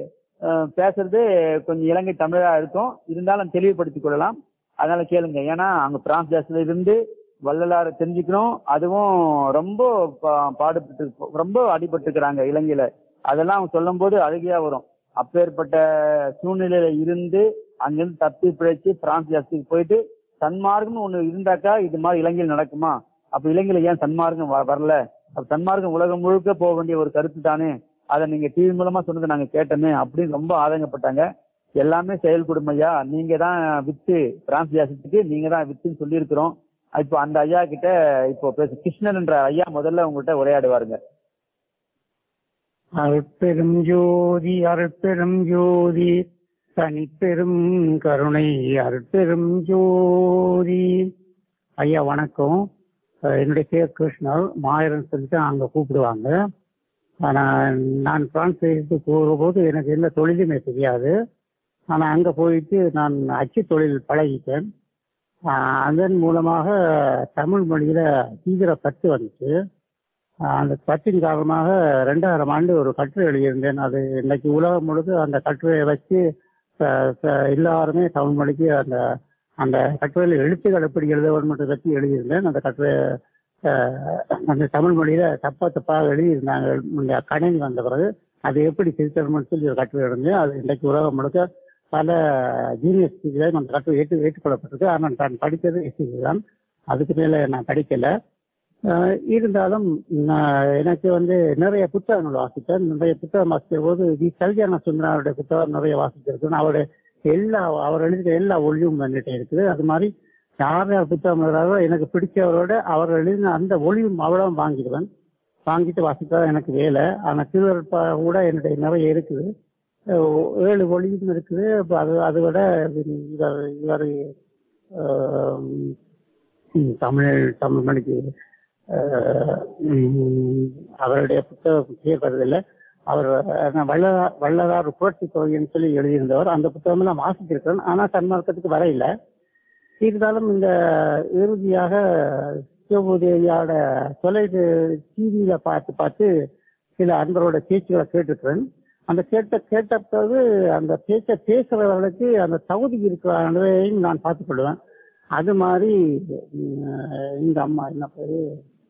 S3: அஹ், பேசுறது கொஞ்சம் இலங்கை தமிழா இருக்கும் இருந்தாலும் தெளிவுபடுத்திக் கொள்ளலாம் அதனால கேளுங்க ஏன்னா அங்க பிரான்ஸ் தேசத்துல இருந்து வள்ளலார தெரிஞ்சுக்கணும் அதுவும் ரொம்ப பா- பாடுபட்டு ரொம்ப அடிபட்டுக்கிறாங்க இலங்கையில அதெல்லாம் அவங்க சொல்லும் போது அழுகையா வரும் அப்பேற்பட்ட சூழ்நிலையில இருந்து அங்கிருந்து தப்பி பிழைச்சு பிரான்ஸ் தேசத்துக்கு போயிட்டு சன்மார்க்கம்னு ஒண்ணு இருந்தாக்கா இது மாதிரி இலங்கையில் நடக்குமா அப்ப இலங்கையில ஏன் சன்மார்க்கம் வ- வரல அப்ப சன்மார்க்கம் உலகம் முழுக்க போக வேண்டிய ஒரு கருத்து தானே அதை நீங்க டிவி மூலமா சொன்னதை நாங்க கேட்டோமே அப்படின்னு ரொம்ப ஆதங்கப்பட்டாங்க எல்லாமே செயல் கொடுமையா நீங்க தான் வித்து பிரான்ஸ் தேசத்துக்கு நீங்க தான் வித்துன்னு சொல்லியிருக்கிறோம் இப்போ அந்த ஐயா கிட்ட இப்போ பேச கிருஷ்ணன் என்ற ஐயா முதல்ல உங்கள்கிட்ட உரையாடுவாருங்க
S5: அருட்பெரும் ஜோதி அருட்பெரும் ஜோதி தனிப்பெரும் கருணை அருட்பெரும் ஜோதி ஐயா வணக்கம் அஹ் என்னுடைய பேர் கிருஷ்ணர் மாயரன் சொல்லிட்டு அங்க கூப்பிடுவாங்க ஆனா நான் பிரான்ஸ் தேசத்துக்கு போகும்போது எனக்கு எந்த தொழிலுமே தெரியாது ஆனா அங்க போயிட்டு நான் அச்சு தொழில் பழகிட்டேன் ஆஹ் அதன் மூலமாக தமிழ் மொழியில தீவிர பற்று வந்துச்சு ஆஹ் அந்த பற்றின் காரணமாக ரெண்டாயிரம் ஆண்டு ஒரு கட்டுரை எழுதியிருந்தேன் அது இன்னைக்கு உலகம் முழுக்க அந்த கட்டுரையை வச்சு அஹ், அஹ், எல்லாருமே தமிழ் மொழிக்கு அந்த அந்த கட்டுரையில் எழுத்துக்கள் எப்படி எழுத வேண்டும் என்றதை பற்றி எழுதியிருந்தேன் அந்த கட்டுரை அஹ், அந்த தமிழ் மொழியில தப்பா தப்பாக எழுதியிருந்தாங்க இந்த கணினி வந்த பிறகு அதை எப்படி திருத்தணும்னு சொல்லி ஒரு கட்டுரை எழுந்தேன் அது இன்னைக்கு உலகம் முழுக்க பல யூனிவர்சிட்டிகளை அந்த கட்டுரை ஏற்று ஏற்றுக்கொள்ளப்பட்டிருக்கு ஆனால் நான் படித்தது எஸ்சி தான் அதுக்கு மேல நான் படிக்கல
S6: அஹ் இருந்தாலும் நான் எனக்கு வந்து நிறைய புத்தகங்கள் வாசித்தேன் நிறைய புத்தகம் வாசித்த போது வி கல்யாண சுந்தராவுடைய புத்தகம் நிறைய வாசிச்சிருக்கேன் அவருடைய எல்லா அவர் எழுதிய எல்லா ஒளியும் வந்துட்டே இருக்குது அது மாதிரி யார் யார் புத்தகம் எழுதுறாரோ எனக்கு பிடிச்சவரோட அவர் எழுதின அந்த ஒளியும் அவ்வளவு வாங்கிடுவேன் வாங்கிட்டு வாசித்தா எனக்கு வேலை ஆனா திருவருட்பா கூட என்னுடைய நிறைய இருக்குது அஹ் ஏழு ஒளியும் இருக்குது அப்ப அது அதை விட இவர் இவர் ஆஹ் ம், தமிழ் தமிழ் மணிக்கு ஆஹ் ம், அவருடைய புத்தகம் செய்யப்படுறதில்லை அவர் அஹ், வள்ளலார் வள்ளலார் புரட்சி தொகைன்னு சொல்லி எழுதியிருந்தவர் அந்த புத்தகம் நான் வாசிச்சிருக்கேன் ஆனா சன்மார்க்கத்துக்கு வர இல்லை இருந்தாலும் இந்த இறுதியாக சிவபூதேவியோட தொலை டிவியில பார்த்து பார்த்து சில அன்பரோட பேச்சுகளை கேட்டிருக்கிறேன் அந்த கேட்ட கேட்ட பிறகு அந்த பேச்ச பேசுறவர்களுக்கு அந்த தகுதி இருக்கிறதையும் நான் பார்த்துக் கொள்வேன் அது மாதிரி உம், இந்த அம்மா என்ன பேரு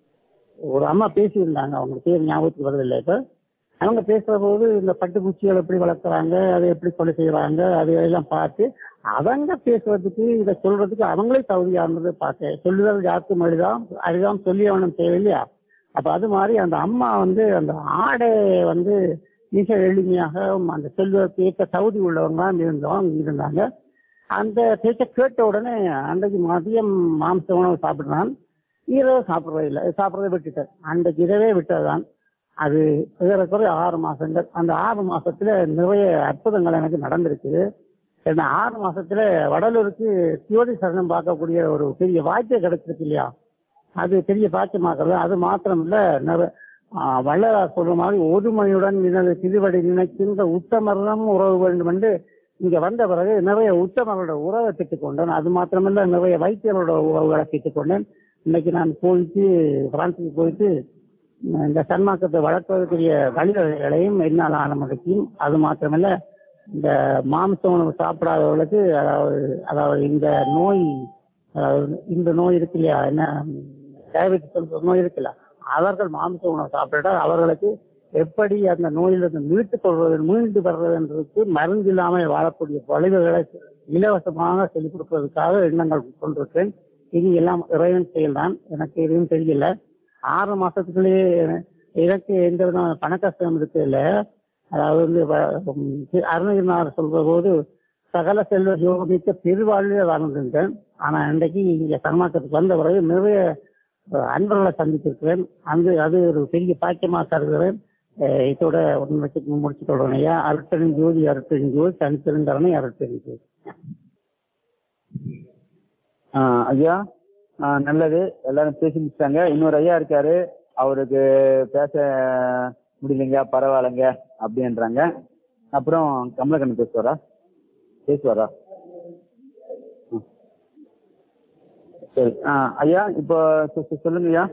S6: ஒரு அம்மா பேசியிருந்தாங்க அவங்க பேர் ஞாபகத்துக்கு வருதில்லை இப்ப அவங்க பேசுற போது இந்த பட்டுப்பூச்சிகள் எப்படி வளர்க்குறாங்க அதை எப்படி கொலை செய்யறாங்க அதையெல்லாம் பார்த்து அவங்க பேசுறதுக்கு இதை சொல்றதுக்கு அவங்களே தகுதியானது பார்த்தேன் சொல்லுதல் யாருக்கும் அழுதாம் அழுதாம் சொல்லி அவனும் தேவையில்லையா அப்ப அது மாதிரி அந்த அம்மா வந்து அந்த ஆடை வந்து மிக எளிமையாக அந்த செல்வதற்கு ஏற்ற தகுதி உள்ளவங்க இருந்தோம் இருந்தாங்க அந்த பேச்சை கேட்ட உடனே அன்றைக்கு மதியம் மாംസ உணவு சாப்பிடுறான் இரவு சாப்பிடுறது இல்லை சாப்பிடுறதை விட்டுட்டேன் அன்றைக்கு இரவே விட்டதுதான் அது ஏறக்குறைய ஆறு மாசங்கள் அந்த ஆறு மாசத்துல நிறைய அற்புதங்கள் எனக்கு நடந்திருக்குது ஏன்னா ஆறு மாசத்துல வடலூருக்கு சிவதி சரணம் பார்க்கக்கூடிய ஒரு பெரிய வாய்ப்பு கிடைச்சிருக்கு இல்லையா அது பெரிய பாக்கியமாக்குறது அது மாத்திரம் இல்ல நிற- ஆ, வள்ளலார் சொல்ற மாதிரி ஒரு மணியுடன் எனது திருவடி நினைக்கின்ற உத்தமரணம் உறவு வேண்டும் என்று இங்க வந்த பிறகு நிறைய உத்தமரோட உறவை பெற்றுக்கொண்டேன் அது மாத்திரமல்ல நிறைய வைத்தியரோட உறவுகளை பெற்றுக்கொண்டேன் இன்னைக்கு நான் போயிட்டு பிரான்சுக்கு போயிட்டு இந்த சன்மார்க்கத்தை வளர்ப்பதற்குரிய வழிவகைகளையும் என்னால் ஆரம்பிக்கும் அது மாத்திரமல்ல இந்த மாംச உணவு சாப்பிடாதவர்களுக்கு அதாவது அதாவது இந்த நோய் அதாவது இந்த நோய் இருக்கு இல்லையா என்ன டயபெட்டிஸ் சொல்ற நோய் இருக்குல்ல அவர்கள் மாംச உணவு சாப்பிட்டால் அவர்களுக்கு எப்படி அந்த நோயிலிருந்து மீட்டுக் கொள்வது மீண்டு வர்றதுன்றதுக்கு மருந்து இல்லாமல் வாழக்கூடிய வழிவுகளை இலவசமாக சொல்லிக் கொடுப்பதற்காக எண்ணங்கள் கொண்டிருக்கேன் இது எல்லாம் இறைவன் செயல்தான் எனக்கு எதுவும் தெரியல ஆறு மாசத்துக்குள்ளேயே எனக்கு எந்த விதமான பண கஷ்டம் இருக்கு இல்ல அதாவது வந்து வ- உம் அருணகிரிநாதர் சொல்ற போது சகல செல்வ யோகமிக்க பெருவாழ்வே வாழ்ந்திருந்தேன் ஆனா இன்றைக்கு இங்க சன்மார்க்கத்துக்கு வந்த பிறகு நிறைய அஹ், அன்பர்களை சந்தித்திருக்கிறேன் அந்த அது ஒரு பெரிய பாக்கியமா கருதுகிறேன் அஹ், இதோட ஒன்று வச்சு முடிச்சு கொள்றேன் ஐயா அருட்டனின் ஜோதி அருட்டனின் ஜோதி தனித்திருந்தரனை அருட்டனின் ஜோதி
S3: ஆஹ் ஐயா ஆஹ் நல்லது எல்லாரும் பேசி முடிச்சிட்டாங்க இன்னொரு ஐயா இருக்காரு அவருக்கு பேச முடியலைங்க பரவாயில்லைங்க அப்படின்றாங்க அப்புறம் கமலக்கண்ணன் பேசுவாரா பேசுவாரா ம். சரி ஆஹ் ஐயா இப்போ சொ- சொ- சொல்லுங்க ஐயா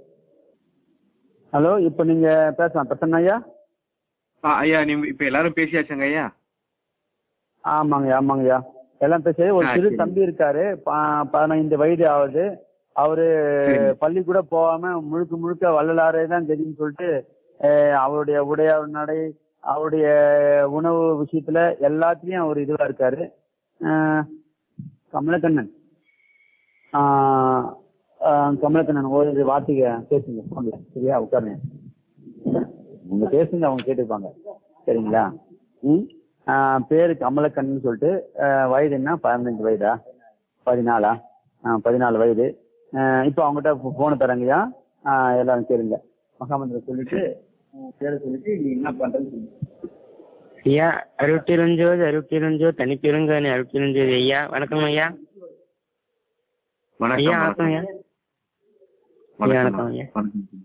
S3: ஹலோ இப்போ நீங்க பேசலாம் பிரசன்னா ஐயா
S1: ஆ, ஐயா நீங்க இப்ப எல்லாரும் பேசியாச்சுங்க ஐயா
S3: ஆமாங்கய்யா ஆமாங்கய்யா எல்லாம் பேசி ஒரு
S1: ஆ,
S3: சிறு
S1: சரி.
S3: தம்பி இருக்காரு ப- பதினைந்து வயது ஆகுது அவரு
S1: சரிங்க.
S3: பள்ளி கூட போகாம முழுக்க முழுக்க வள்ளலாரே தான் தெரியும்னு சொல்லிட்டு அஹ், அவருடைய உடைய நடை அவருடைய உணவு விஷயத்துல எல்லாத்துலயும் அவர் இதுவா இருக்காரு அஹ், கமலக்கண்ணன் ஆஹ், ஆஹ், கமலக்கண்ணன் ஒரு வார்த்தைக்கு பேசுங்க போன்ல சரியா உட்காருங்க நீங்க பேசுங்க அவங்க கேட்டுப்பாங்க சரிங்களா ம் ஆஹ் பேரு கமலக்கண்ணன் சொல்லிட்டு ஆஹ் வயது என்ன பதினஞ்சு வயதா பதினாலா ஆஹ் பதினாலு வயது ஆஹ் இப்போ அவங்ககிட்ட போன தரங்கய்யா ஆஹ் எல்லாரும் கேளுங்க மகாமந்திரம் சொல்லிட்டு உங்க பேரை சொல்லிட்டு நீ என்ன பண்றேன்னு சொல்லுங்க
S8: ஐயா அருட்பெருஞ்சோதி அருட்பெருஞ்சோதி தனிப்பெருங்கானி அருட்பெருஞ்சோதி ஐயா வணக்கம் ஐயா
S1: வணக்கம்
S8: ஐயா வணக்கம் ஐயா ஐயா
S1: வணக்கம்
S8: வணக்கம் ஐயா
S1: வணக்கம்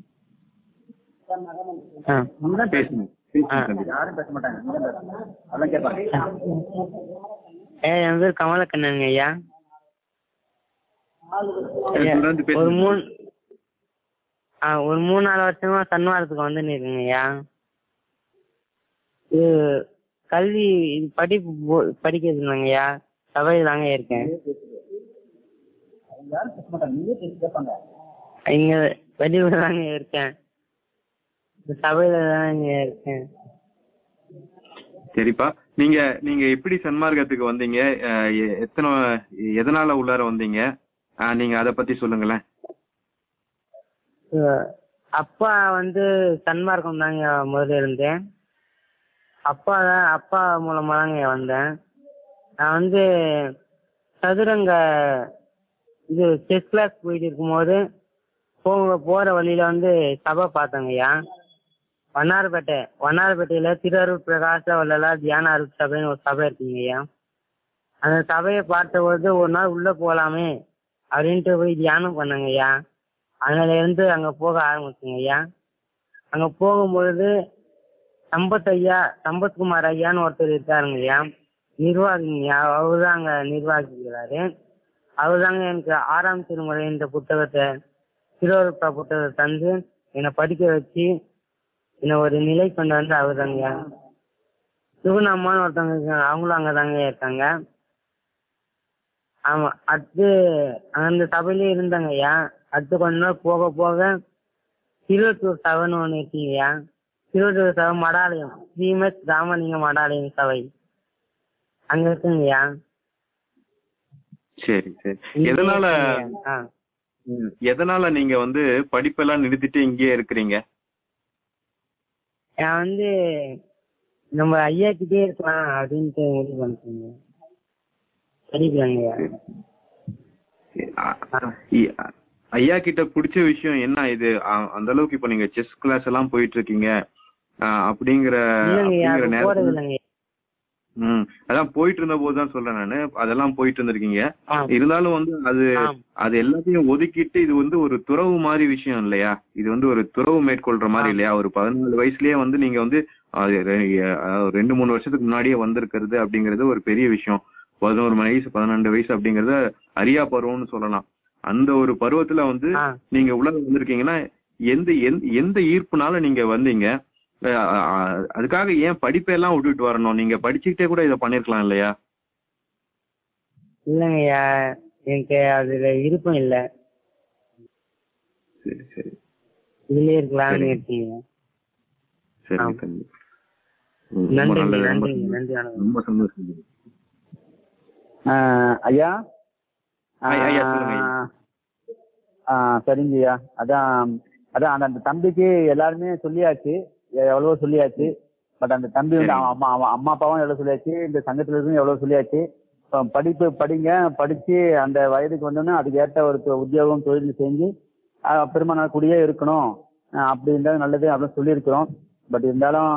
S8: ஆ
S1: பேசுங்க பேசுங்க
S8: ஆ.
S1: தம்பி.
S3: யாரும் பேச மாட்டாங்க நீங்க தான் பேசணும். அதெல்லாம் கேட்பாங்க
S8: ஐயா என் பேர் கமலக்கண்ணனுங்க ஐயா ஐயா,
S1: தொடர்ந்து பேசுங்க.
S8: ஒரு மூணு ஆ ஒரு மூணு நாலு வருஷமா சன்மாரத்துக்கு வந்து இருக்குங்க ஐயா இது கல்வி இது படிப்பு போ- படிக்கிறது இல்லைங்க ஐயா சபையில் தாங்க இருக்கேன்
S3: யாரும் பேச மாட்டாங்க நீங்க பேசி கேட்பாங்க
S8: இங்க வெளியூர் தாங்க இருக்கேன் இந்த சபையில தாங்க இருக்கேன்
S1: சரிப்பா நீங்க நீங்க எப்படி சன்மார்க்கத்துக்கு வந்தீங்க அஹ், எ- எத்தனை எதனால உள்ளார வந்தீங்க அஹ், நீங்க அத பத்தி சொல்லுங்களேன்
S8: அஹ் அப்பா வந்து சன்மார்க்கம் தாங்க முதல்ல இருந்தேன் அப்பா தான் அப்பா மூலமா தாங்க வந்தேன் நான் வந்து சதுரங்க இது செஸ் கிளாஸ் போயிட்டு இருக்கும்போது போக போற வழியில வந்து சபை பார்த்தேங்கய்யா வண்ணாரப்பேட்டை வண்ணாரப்பேட்டையில திருஅருள் பிரகாச வள்ளலார் தியான அருள் சபைன்னு ஒரு சபை இருக்குங்கய்யா அந்த சபையை பார்த்தபோது ஒரு நாள் உள்ள போலாமே அப்படின்ட்டு போய் தியானம் பண்ணேங்கய்யா அதுல இருந்து அங்க போக ஆரம்பிச்சுங்க ஐயா அங்க போகும்பொழுது சம்பத் ஐயா சம்பத்குமார் ஐயான்னு ஒருத்தர் இருக்காருங்க ஐயா நிர்வாகிங்க அவரு தான் அங்க நிர்வாகிக்கிறாரு அவர் தாங்க எனக்கு ஆறாம் திருமுறை என்ற புத்தகத்தை திருவருப்பா புத்தகத்தை தந்து என்னை படிக்க வச்சு என்னை ஒரு நிலை கொண்டு வந்து அவர் தாங்க சிவனாமான்னு ஒருத்தவங்க இருக்காங்க அவங்களும் அங்கதாங்க இருக்காங்க ஆமா அடுத்து அந்த சபையிலே இருந்தாங்க ஐயா அடுத்து கொஞ்ச நாள் போக போக திருவத்தூர் சபைன்னு ஒண்ணு இருக்குங்கய்யா திருவத்தூர் சபை மடாலயம் ஸ்ரீமத் ராமலிங்க மடாலயம் சபை அங்க இருக்குங்கய்யா
S1: சரி சரி
S8: இங்கே
S1: எதனால
S8: இருக்குங்கய்யா. ஆ.
S1: ம், எதனால நீங்க வந்து படிப்பெல்லாம் நிறுத்திட்டு இங்கேயே இருக்கிறீங்க
S8: நான் வந்து நம்ம ஐயா கிட்டே இருக்கலாம் அப்படின்ட்டு முடிவு பண்ணிட்டேங்க படிக்கலாங்கய்யா
S1: அ- இ- ஐயா கிட்ட பிடிச்ச விஷயம் என்ன இது அ- அந்த அளவுக்கு இப்ப நீங்க செஸ் கிளாஸ் எல்லாம் போயிட்டு இருக்கீங்க அ, அப்படிங்கிற
S8: இல்லைங்கய்யா
S1: அப்படிங்கிற
S8: அது போறது
S1: நேரத்துல
S8: இல்லைங்க
S1: ம் அதான் போயிட்டு இருந்த போது தான் சொல்றேன் நானு அதெல்லாம் போயிட்டு இருந்திருக்கீங்க
S8: ஆ.
S1: இருந்தாலும் வந்து அது
S8: ஆம்.
S1: அது எல்லாத்தையும் ஒதுக்கிட்டு இது வந்து ஒரு துறவு மாதிரி விஷயம் இல்லையா இது வந்து ஒரு துறவு மேற்கொள்ற மாதிரி
S8: ஆ.
S1: இல்லையா ஒரு பதினாலு வயசுலயே வந்து நீங்க வந்து அது ரெ- அதாவது ரெண்டு மூணு வருஷத்துக்கு முன்னாடியே வந்திருக்கிறது அப்படிங்கிறது ஒரு பெரிய விஷயம் பதினோரு வயசு பன்னெண்டு வயசு அப்படிங்கறத அரியா பருவம்னு சொல்லலாம் அந்த ஒரு பருவத்துல வந்து
S8: ஆ.
S1: நீங்க உள்ள வந்திருக்கீங்கன்னா எந்த எந்த- எந்த ஈர்ப்புனால நீங்க வந்தீங்க அஹ் அஹ் அதுக்காக ஏன் படிப்பெல்லாம் விட்டுட்டு வரணும் நீங்க படிச்சுக்கிட்டே கூட இதை பண்ணிருக்கலாம் இல்லையா
S8: இல்லைங்கய்யா எனக்கு அதுல விருப்பம் இல்ல
S1: சரி சரி
S8: இதுலயே இருக்கலாம்னு
S1: சரி.
S8: இருக்கீங்க
S1: சரி
S8: ஆம்.
S1: தம்பி ம், ரொம்ப
S8: நன்றிங்க
S1: நல்லது ரொம்ப
S8: நன்றிங்க
S1: சந்தோஷம்.
S8: நன்றி வணக்கம்
S1: ரொம்ப சந்தோஷம்
S3: ஆஹ் ஐயா
S1: ஐயா, ஐயா, சொல்லுங்க ஐயா.
S3: ஆஹ் ஆஹ் சரிங்க ஐயா அதான் அதான் அந்த- அந்த தம்பிக்கு எல்லாருமே சொல்லியாச்சு எ- எவ்வளவோ சொல்லியாச்சு பட் அந்த தம்பி வந்து
S1: சரிங்க.
S3: அவன் அம்மா அவன் அம்மா அப்பாவும் எவ்வளவு சொல்லியாச்சு இந்த சங்கத்துல இருந்து எவ்வளவு சொல்லியாச்சு இப்ப படிப்பு படிங்க படிச்சு அந்த வயதுக்கு வந்தோன்னே அதுக்கு ஏற்ற ஒரு தொ- உத்தியோகம் தொழில் செஞ்சு ஆஹ் பெருமான கூடியே இருக்கணும் ஆஹ் அப்படி இருந்தாலும் நல்லது அப்படின்னு சொல்லியிருக்கிறோம் பட் இருந்தாலும்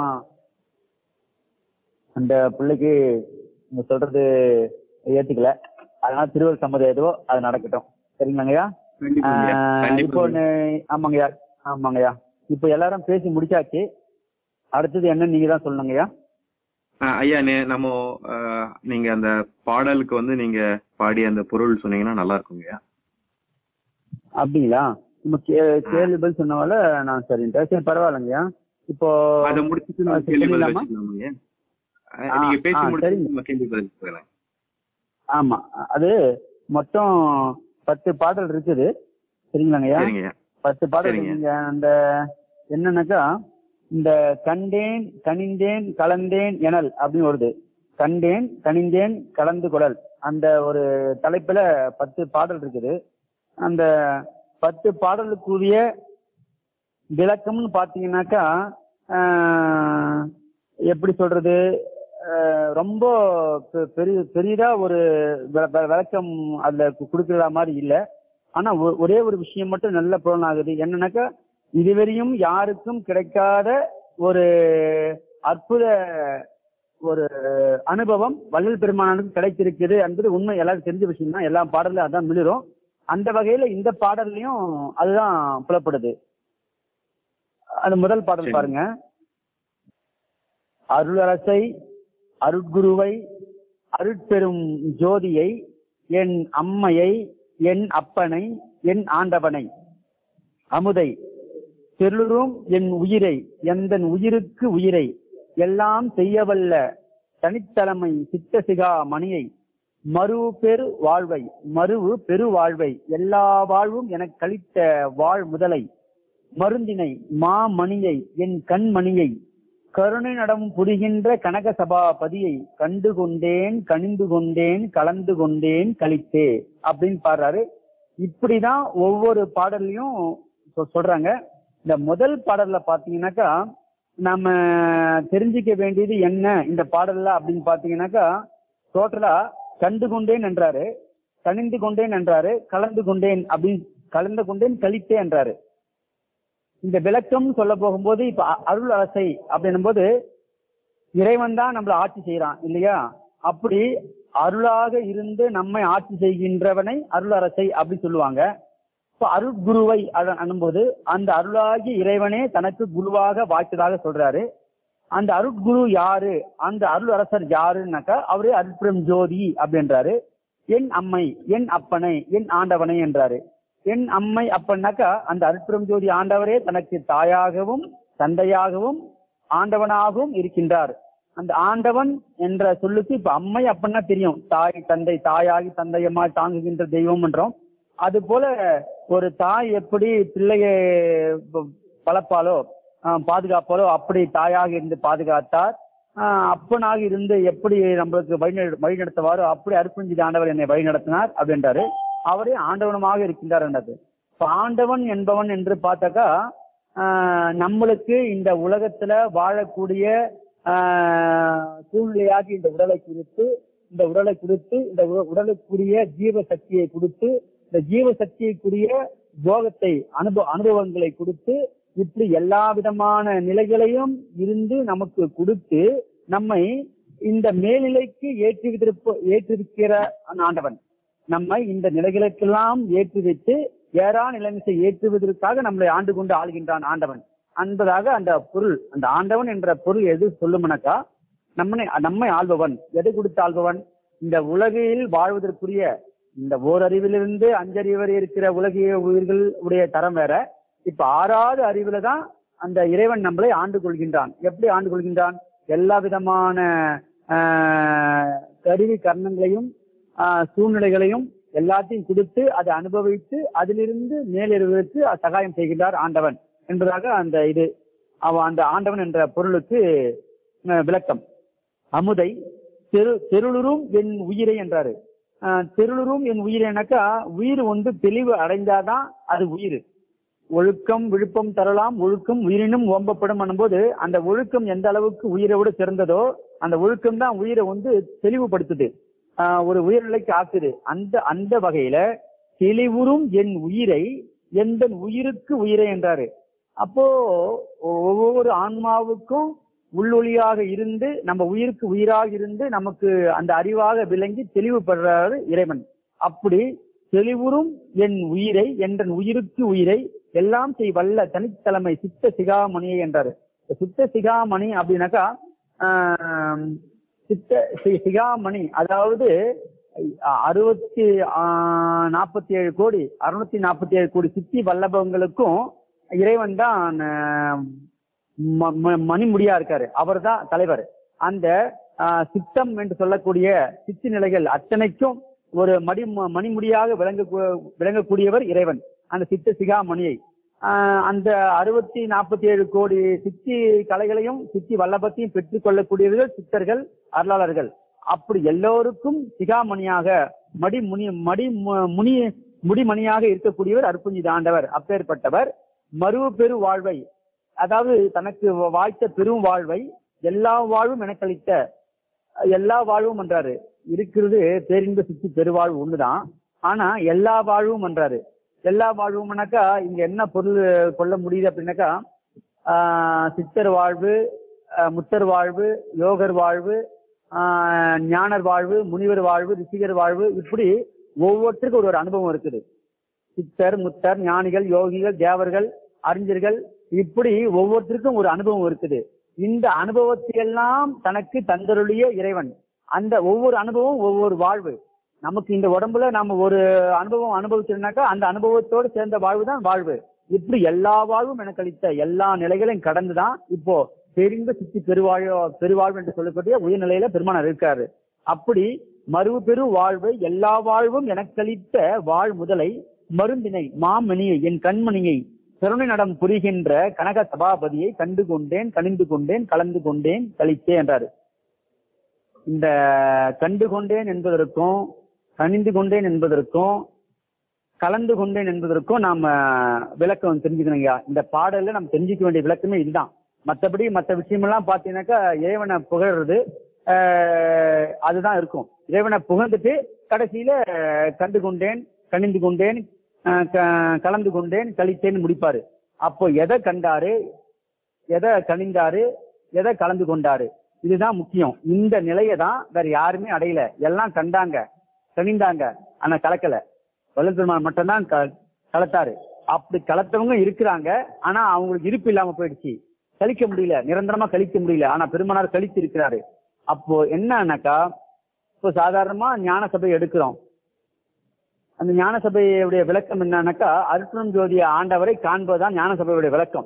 S3: அந்த பிள்ளைக்கு நீங்க சொல்றது ஏத்துக்கல அதனால திருவள்ளுவர் சம்மதம் எதுவோ அது நடக்கட்டும் சரிங்களாங்கய்யா
S1: கண்டிப்பாங்கய்யா,
S3: ஆஹ் இப்போ
S1: கண்டிப்பாங்க.
S3: ஒண்ணு ஆமாங்கய்யா ஆமாங்கய்யா இப்போ எல்லாரும் பேசி முடிச்சாச்சு அடுத்தது என்ன நீங்க தான் சொல்லணுங்கய்யா
S1: ஆஹ் ஐயா நே- நம்ம ஆஹ், நீங்க அந்த பாடலுக்கு வந்து நீங்க பாடிய அந்த பொருள் சொன்னீங்கன்னா நல்லா இருக்குங்கய்யா
S3: அப்படிங்களா நம்ம கே- கேள்வி பதில் சொன்னவால நான் சரின்ட்டேன் சரி பரவாயில்லைங்கய்யா இப்போ
S1: அதை முடிச்சுட்டு நம்ம
S3: ஆ,
S1: கேள்வி பதில்
S3: சொல்லிடலாமா?
S1: வச்சுக்கலாமாங்க ஆஹ்,
S3: ஆ,
S1: நீங்க பேசி
S3: ஆ,
S1: முடிச்சு
S3: சரிங்க.
S1: நம்ம கேள்வி பதில் வச்சுக்கலாம்
S3: ஆமா அது மொத்தம் பத்து பாடல் இருக்குது சரிங்களாங்கய்யா
S1: சரிங்கய்யா
S3: பத்து பாடல்
S1: சரிங்க.
S3: நீங்க அந்த என்னன்னாக்கா இந்த கண்டேன் கனிந்தேன் கலந்தேன் எனல் அப்படின்னு வருது கண்டேன் கனிந்தேன் கலந்து கொடல் அந்த ஒரு தலைப்புல பத்து பாடல் இருக்குது அந்த பத்து பாடலுக்குரிய விளக்கம்னு பாத்தீங்கன்னாக்கா ஆஹ், எப்படி சொல்றது ஆஹ், ரொம்ப பெ- பெரிய பெரிதா ஒரு விள- விள- விளக்கம் அதுல கு- கொடுக்கிற மாதிரி இல்ல ஆனா ஒ- ஒரே ஒரு விஷயம் மட்டும் நல்ல புலன் ஆகுது என்னன்னாக்கா இதுவரையும் யாருக்கும் கிடைக்காத ஒரு அற்புத ஒரு அனுபவம் வள்ளல் பெருமானுக்கு கிடைத்திருக்குது என்பது உண்மை எல்லாரும் தெரிஞ்ச விஷயம் தான் எல்லா பாடல்ல அதான் மிளிரும் அந்த வகையில இந்த பாடல்லையும் அதுதான் புலப்படுது அது முதல் பாடல்
S1: சரி.
S3: பாருங்க அருளரசை அருட்குருவை அருட்பெரும் ஜோதியை என் அம்மையை என் அப்பனை என் ஆண்டவனை அமுதை தெருளும் என் உயிரை எந்தன் உயிருக்கு உயிரை எல்லாம் செய்யவல்ல தனித்தலைமை சித்தசிகா மணியை மருவு பெரு வாழ்வை மருவு பெரு வாழ்வை எல்லா வாழ்வும் எனக் கழித்த வாழ் முதலை மருந்தினை மாமணியை என் கண்மணியை கருணை நடம் புரிகின்ற கனக சபாபதியை கண்டு கொண்டேன் கனிந்து கொண்டேன் கலந்து கொண்டேன் கழித்தே அப்படின்னு பாடுறாரு இப்படிதான் ஒவ்வொரு பாடல்லையும் சொ- சொல்றாங்க இந்த முதல் பாடல்ல பாத்தீங்கன்னாக்கா நம்ம தெரிஞ்சுக்க வேண்டியது என்ன இந்த பாடல்ல அப்படின்னு பாத்தீங்கன்னாக்கா டோட்டலா கண்டு கொண்டேன் என்றாரு கணிந்து கொண்டேன் என்றாரு கலந்து கொண்டேன் அப்படின்னு கலந்து கொண்டேன் கழித்தே என்றாரு இந்த விளக்கம் சொல்ல போகும்போது இப்ப அ- அருள் அரசை அப்படின்னும் போது இறைவன் தான் நம்மள ஆட்சி செய்யறான் இல்லையா அப்படி அருளாக இருந்து நம்மை ஆட்சி செய்கின்றவனை அருள் அரசை அப்படி சொல்லுவாங்க இப்ப அருட்குருவை அனும்போது அந்த அருளாகிய இறைவனே தனக்கு குருவாக வாய்த்ததாக சொல்றாரு அந்த அருட்குரு யாரு அந்த அருள் அரசர் யாருன்னாக்கா அவரே அருட்பெரும் ஜோதி அப்படின்றாரு என் அம்மை என் அப்பனை என் ஆண்டவனை என்றாரு என் அம்மை அப்பன்னாக்கா அந்த அருட்பெரும் ஜோதி ஆண்டவரே தனக்கு தாயாகவும் தந்தையாகவும் ஆண்டவனாகவும் இருக்கின்றார் அந்த ஆண்டவன் என்ற சொல்லுக்கு இப்ப அம்மை அப்படின்னா தெரியும் தாய் தந்தை தாயாகி தந்தையம்மா தாங்குகின்ற தெய்வம் என்றோம் அது போல ஒரு தாய் எப்படி பிள்ளையை ப- வளர்ப்பாலோ ஆஹ் பாதுகாப்பாலோ அப்படி தாயாக இருந்து பாதுகாத்தார் ஆஹ் அப்பனாக இருந்து எப்படி நம்மளுக்கு வழி வழி நடத்துவாரோ அப்படி அருப்பஞ்சி ஆண்டவர் என்னை வழி நடத்தினார் அப்படின்றாரு அவரே ஆண்டவனமாக இருக்கின்றார் என்றது இப்ப ஆண்டவன் என்பவன் என்று பார்த்தாக்கா ஆஹ் நம்மளுக்கு இந்த உலகத்துல வாழக்கூடிய ஆஹ் சூழ்நிலையாகி இந்த உடலை குறித்து இந்த உடலை குறித்து இந்த உ- உடலுக்குரிய ஜீவ சக்தியை கொடுத்து இந்த ஜீவ சக்திக்குரிய போகத்தை அனுபவ அனுபவங்களை கொடுத்து இப்படி எல்லா விதமான நிலைகளையும் இருந்து நமக்கு கொடுத்து நம்மை இந்த மேல்நிலைக்கு ஏற்றுவித்திருப்ப ஏற்றிருக்கிற அந்த ஆண்டவன் நம்மை இந்த நிலைகளுக்கெல்லாம் ஏற்றி வைத்து ஏறா நிலைமிசை ஏற்றுவதற்காக நம்மளை ஆண்டு கொண்டு ஆளுகின்றான் ஆண்டவன் என்பதாக அந்த பொருள் அந்த ஆண்டவன் என்ற பொருள் எது சொல்லுமனக்கா நம்மை நம்மை ஆள்பவன் எதை கொடுத்து ஆள்பவன் இந்த உலகில் வாழ்வதற்குரிய இந்த ஓரறிவிலிருந்து அஞ்சறிவு வரை இருக்கிற உலகிய உயிர்கள் உடைய தரம் வேற இப்ப ஆறாவது அறிவுல தான் அந்த இறைவன் நம்மளை ஆண்டு கொள்கின்றான் எப்படி ஆண்டு கொள்கின்றான் எல்லா விதமான ஆஹ், கருவி கர்ணங்களையும் ஆஹ், சூழ்நிலைகளையும் எல்லாத்தையும் கொடுத்து அதை அனுபவித்து அதிலிருந்து மேலேறுவதற்கு சகாயம் செய்கின்றார் ஆண்டவன் என்பதாக அந்த இது அவன் அந்த ஆண்டவன் என்ற பொருளுக்கு அஹ், விளக்கம் அமுதை தெரு தெருளுரும் என் உயிரை என்றாரு ஆஹ், தெருளுரும் என் உயிரைனாக்கா உயிர் வந்து தெளிவு அடைந்தாதான் அது உயிர் ஒழுக்கம் விழுப்பம் தரலாம் ஒழுக்கம் உயிரினும் ஓம்பப்படும் பண்ணும்போது அந்த ஒழுக்கம் எந்த அளவுக்கு உயிரை விட சிறந்ததோ அந்த ஒழுக்கம் தான் உயிரை வந்து தெளிவுபடுத்துது ஆஹ் ஒரு உயிர்நிலைக்கு ஆக்குது அந்த அந்த வகையில தெளிவுறும் என் உயிரை எந்த உயிருக்கு உயிரை என்றாரு அப்போ ஒவ்வொரு ஆன்மாவுக்கும் உள்ளொளியாக இருந்து நம்ம உயிருக்கு உயிராக இருந்து நமக்கு அந்த அறிவாக விளங்கி தெளிவு பெறாரு இறைவன் அப்படி தெளிவுறும் என் உயிரை என்ற உயிருக்கு உயிரை எல்லாம் செய் வல்ல தனித்தலைமை சித்த சிகாமணியை என்றாரு இந்த சித்த சிகாமணி அப்படின்னாக்கா ஆஹ், சித்த சி- சிகாமணி அதாவது அஹ், அறுபத்தி நாற்பத்தி ஏழு கோடி அறுநூத்தி நாற்பத்தி ஏழு கோடி சித்தி வல்லபங்களுக்கும் இறைவன் தான் ஆஹ், ம- ம- மணிமுடியா இருக்காரு அவர் தான் தலைவர் அந்த ஆஹ், சித்தம் என்று சொல்லக்கூடிய சித்தி நிலைகள் அத்தனைக்கும் ஒரு மடி மணிமுடியாக விளங்க விளங்கக்கூடியவர் இறைவன் அந்த சித்த சிகாமணியை ஆஹ், அந்த அறுபத்தி நாற்பத்தி ஏழு கோடி சித்தி கலைகளையும் சித்தி வல்லபத்தையும் பெற்றுக் கொள்ளக்கூடியவர்கள் சித்தர்கள் அருளாளர்கள் அப்படி எல்லோருக்கும் சிகாமணியாக மடி முனி மடி மு- முனி முடிமணியாக இருக்கக்கூடியவர் அற்புஞ்சித ஆண்டவர் அப்பேற்பட்டவர் மறுவு பெரு வாழ்வை அதாவது தனக்கு வாய்த்த பெரும் வாழ்வை எல்லா வாழ்வும் எனக்களித்த எல்லா வாழ்வும் என்றாரு இருக்கிறது பேரின்ப சுத்தி பெருவாழ்வு ஒண்ணுதான் ஆனா எல்லா வாழ்வும் என்றாரு எல்லா வாழ்வும்னாக்கா இங்க என்ன பொருள் கொள்ள முடியுது அப்படின்னாக்கா ஆஹ் சித்தர் வாழ்வு ஆஹ் முத்தர் வாழ்வு யோகர் வாழ்வு ஆஹ் ஞானர் வாழ்வு முனிவர் வாழ்வு ரிஷிகர் வாழ்வு இப்படி ஒவ்வொருத்தருக்கும் ஒரு ஒரு அனுபவம் இருக்குது சித்தர் முத்தர் ஞானிகள் யோகிகள் தேவர்கள் அறிஞர்கள் இப்படி ஒவ்வொருத்தருக்கும் ஒரு அனுபவம் இருக்குது இந்த அனுபவத்தை எல்லாம் தனக்கு தந்தருளிய இறைவன் அந்த ஒவ்வொரு அனுபவம் ஒவ்வொரு வாழ்வு நமக்கு இந்த உடம்புல நாம ஒரு அனுபவம் அனுபவிச்சோம்னாக்கா அந்த அனுபவத்தோடு சேர்ந்த வாழ்வு தான் வாழ்வு இப்படி எல்லா வாழ்வும் எனக்கு அளித்த எல்லா நிலைகளையும் கடந்துதான் இப்போ தெரிந்த சித்தி பெருவாழ்வு பெருவாழ்வு என்று சொல்லக்கூடிய உயர்நிலையில பெருமானார் இருக்காரு அப்படி மறுவு பெரு வாழ்வு எல்லா வாழ்வும் எனக்களித்த வாழ் முதலை மருந்தினை மாமணியை என் கண்மணியை கருணை நடம் புரிகின்ற கனக சபாபதியை கண்டு கொண்டேன் கணிந்து கொண்டேன் கலந்து கொண்டேன் கழித்தே என்றாரு இந்த கண்டு கொண்டேன் என்பதற்கும் கணிந்து கொண்டேன் என்பதற்கும் கலந்து கொண்டேன் என்பதற்கும் நாம விளக்கம் தெரிஞ்சுக்கணுங்க இந்த பாடல்ல நம்ம தெரிஞ்சுக்க வேண்டிய விளக்கமே இதுதான் மற்றபடி மற்ற விஷயமெல்லாம் பார்த்தீங்கன்னாக்கா இறைவனை புகழ்றது ஆஹ், அதுதான் இருக்கும் இறைவனை புகழ்ந்துட்டு கடைசியில ஆஹ், கண்டு கொண்டேன் கணிந்து கொண்டேன் ஆஹ், க- கலந்து கொண்டேன் கழித்தேன் முடிப்பாரு அப்போ எதை கண்டாரு எதை கணிந்தாரு எதை கலந்து கொண்டாரு இதுதான் முக்கியம் இந்த நிலையை தான் வேற யாருமே அடையல எல்லாம் கண்டாங்க கணிந்தாங்க ஆனா கலக்கல வள்ளல் பெருமான் மட்டும்தான் க- கலத்தாரு அப்படி கலத்தவங்க இருக்கிறாங்க ஆனா அவங்களுக்கு இருப்பு இல்லாம போயிடுச்சு கழிக்க முடியல நிரந்தரமா கழிக்க முடியல ஆனா பெருமானார் கழித்து இருக்கிறாரு அப்போ என்னன்னாக்கா இப்போ சாதாரணமா ஞான சபை எடுக்கிறோம் அந்த ஞான சபையுடைய விளக்கம் என்னன்னாக்கா அருட்பெரும் ஜோதிய ஆண்டவரை காண்பதுதான் ஞான சபையுடைய விளக்கம்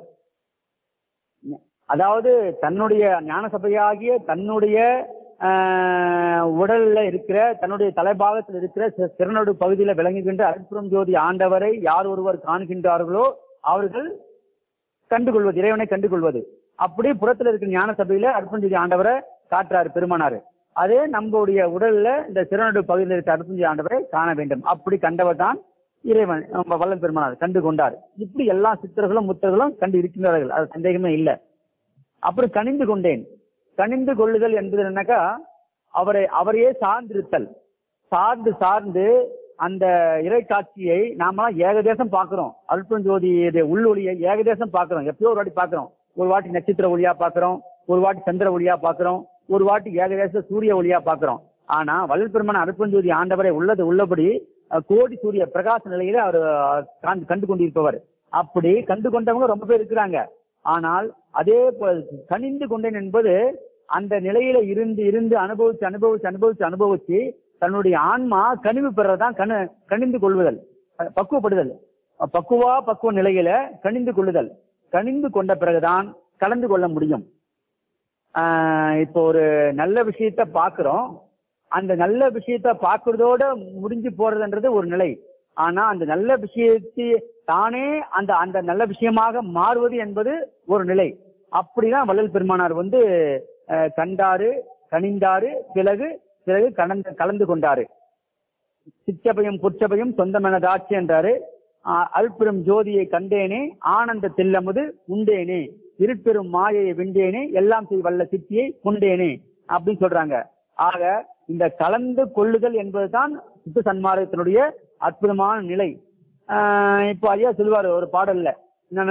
S3: அதாவது தன்னுடைய ஞான சபையாகிய தன்னுடைய ஆஹ், உடல்ல இருக்கிற தன்னுடைய தலைபாகத்தில் இருக்கிற சி- சிறநடு பகுதியில விளங்குகின்ற அருட்புறம் ஜோதி ஆண்டவரை யார் ஒருவர் காண்கின்றார்களோ அவர்கள் கண்டுகொள்வது இறைவனை கண்டுகொள்வது அப்படி புறத்துல இருக்கிற ஞான சபையில அருட்புறம் ஜோதி ஆண்டவரை காட்டுறாரு பெருமானாரு அதே நம்மளுடைய உடல்ல இந்த சிறநடு பகுதியில் இருக்கிற அருட்புரம் ஜோதி ஆண்டவரை காண வேண்டும் அப்படி கண்டவர் தான் இறைவன் நம்ம வல்லல் பெருமானார் கண்டு கொண்டார் இப்படி எல்லா சித்தர்களும் முத்தர்களும் கண்டு இருக்கின்றார்கள் அது சந்தேகமே இல்லை அப்புறம் கனிந்து கொண்டேன் கனிந்து கொள்ளுதல் என்பது என்னக்கா அவரை அவரையே சார்ந்திருத்தல் சார்ந்து சார்ந்து அந்த இறை காட்சியை நாமெல்லாம் ஏகதேசம் பார்க்கிறோம் அல்பம் ஜோதியுடைய உள்ளொளியை ஏகதேசம் பார்க்கிறோம் எப்பயோ ஒரு வாட்டி பார்க்கிறோம் ஒரு வாட்டி நட்சத்திர ஒளியா பார்க்கிறோம் ஒரு வாட்டி சந்திர ஒளியா பார்க்கிறோம் ஒரு வாட்டி ஏகதேச சூரிய ஒளியா பார்க்கிறோம் ஆனா வள்ளல் பெருமான அருப்பஞ்சோதி ஆண்டவரை உள்ளது உள்ளபடி அஹ், கோடி சூரிய பிரகாச நிலையில அவர் அஹ், கண்டு கொண்டிருப்பவர் அப்படி கண்டு கொண்டவங்க ரொம்ப பேர் இருக்கிறாங்க ஆனால் அதே போல் கனிந்து கொண்டேன் என்பது அந்த நிலையில இருந்து இருந்து அனுபவிச்சு அனுபவிச்சு அனுபவிச்சு அனுபவிச்சு தன்னுடைய ஆன்மா கனிவு பெறதான் கண கனிந்து கொள்வதல் அஹ் பக்குவப்படுதல் அஹ் பக்குவா பக்குவ நிலையில கனிந்து கொள்ளுதல் கனிந்து கொண்ட பிறகுதான் கலந்து கொள்ள முடியும் ஆஹ் இப்போ ஒரு நல்ல விஷயத்த பாக்குறோம் அந்த நல்ல விஷயத்த பாக்குறதோட முடிஞ்சு போறதுன்றது ஒரு நிலை ஆனா அந்த நல்ல விஷயத்தை தானே அந்த அந்த நல்ல விஷயமாக மாறுவது என்பது ஒரு நிலை அப்படிதான் வள்ளல் பெருமானார் வந்து அஹ், கண்டாரு கனிந்தாரு பிறகு பிறகு கலந்து கலந்து கொண்டாரு சிற்றபையும் புற்றபையும் சொந்தமெனதாட்சி என்றாரு ஆஹ், அல்பெரும் ஜோதியை கண்டேனே ஆனந்த தில்லமுது உண்டேனே இருட்பெரும் மாயையை வெண்டேனே எல்லாம் செய் வல்ல சித்தியை கொண்டேனே அப்படின்னு சொல்றாங்க ஆக இந்த கலந்து கொள்ளுதல் என்பதுதான் சித்த சன்மார்க்கத்தினுடைய அற்புதமான நிலை ஆஹ், இப்போ ஐயா சொல்லுவாரு ஒரு பாடல்ல என்னன்னு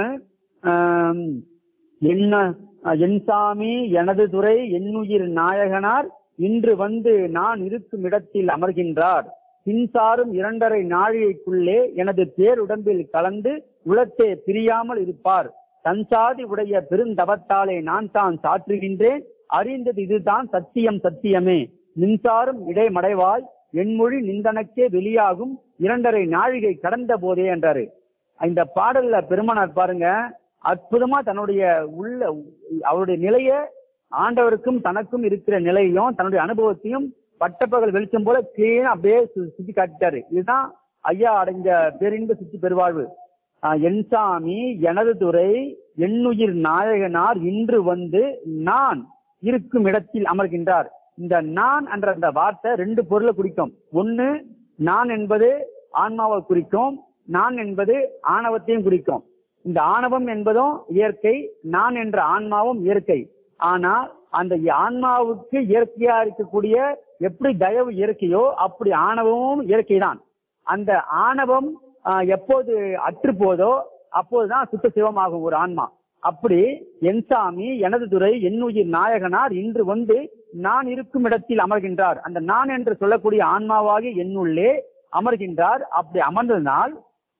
S3: ஆஹ், என்ன என் சாமி எனது துறை என்னுயிர் நாயகனார் இன்று வந்து நான் இருக்கும் இடத்தில் அமர்கின்றார் பின்சாரும் இரண்டரை நாழிகைக்குள்ளே எனது பேருடம்பில் கலந்து உளத்தே பிரியாமல் இருப்பார் தன்சாதி உடைய பெருந்தவத்தாலே நான் தான் சாற்றுகின்றேன் அறிந்தது இதுதான் சத்தியம் சத்தியமே மின்சாரும் இடைமடைவாய் என்மொழி நிந்தனக்கே வெளியாகும் இரண்டரை நாழிகை கடந்த போதே என்றாரு இந்த பாடல்ல பெருமானார் பாருங்க அற்புதமா தன்னுடைய உள்ள அவருடைய நிலைய ஆண்டவருக்கும் தனக்கும் இருக்கிற நிலையையும் தன்னுடைய அனுபவத்தையும் பட்டப்பகல் வெளிச்சம் போல கிளீனா அப்படியே சு- சுத்தி காட்டிட்டாரு இதுதான் ஐயா அடைஞ்ச பேரின்ப சுத்தி பெருவாழ்வு ஆஹ் என் சாமி எனது துறை என்னுயிர் நாயகனார் இன்று வந்து நான் இருக்கும் இடத்தில் அமர்கின்றார் இந்த நான் என்ற அந்த வார்த்தை ரெண்டு பொருளை குறிக்கும் ஒண்ணு நான் என்பது ஆன்மாவை குறிக்கும் நான் என்பது ஆணவத்தையும் குறிக்கும் இந்த ஆணவம் என்பதும் இயற்கை நான் என்ற ஆன்மாவும் இயற்கை ஆனா அந்த ஆன்மாவுக்கு இயற்கையா இருக்கக்கூடிய எப்படி தயவு இயற்கையோ அப்படி ஆணவமும் இயற்கைதான் அந்த ஆணவம் ஆஹ், எப்போது அற்று போதோ அப்போதுதான் சுத்த சிவமாகும் ஒரு ஆன்மா அப்படி என் சாமி எனது துறை என்னுயிர் நாயகனார் இன்று வந்து நான் இருக்கும் இடத்தில் அமர்கின்றார் அந்த நான் என்று சொல்லக்கூடிய ஆன்மாவாகி என்னுள்ளே அமர்கின்றார் அப்படி அமர்ந்ததனால்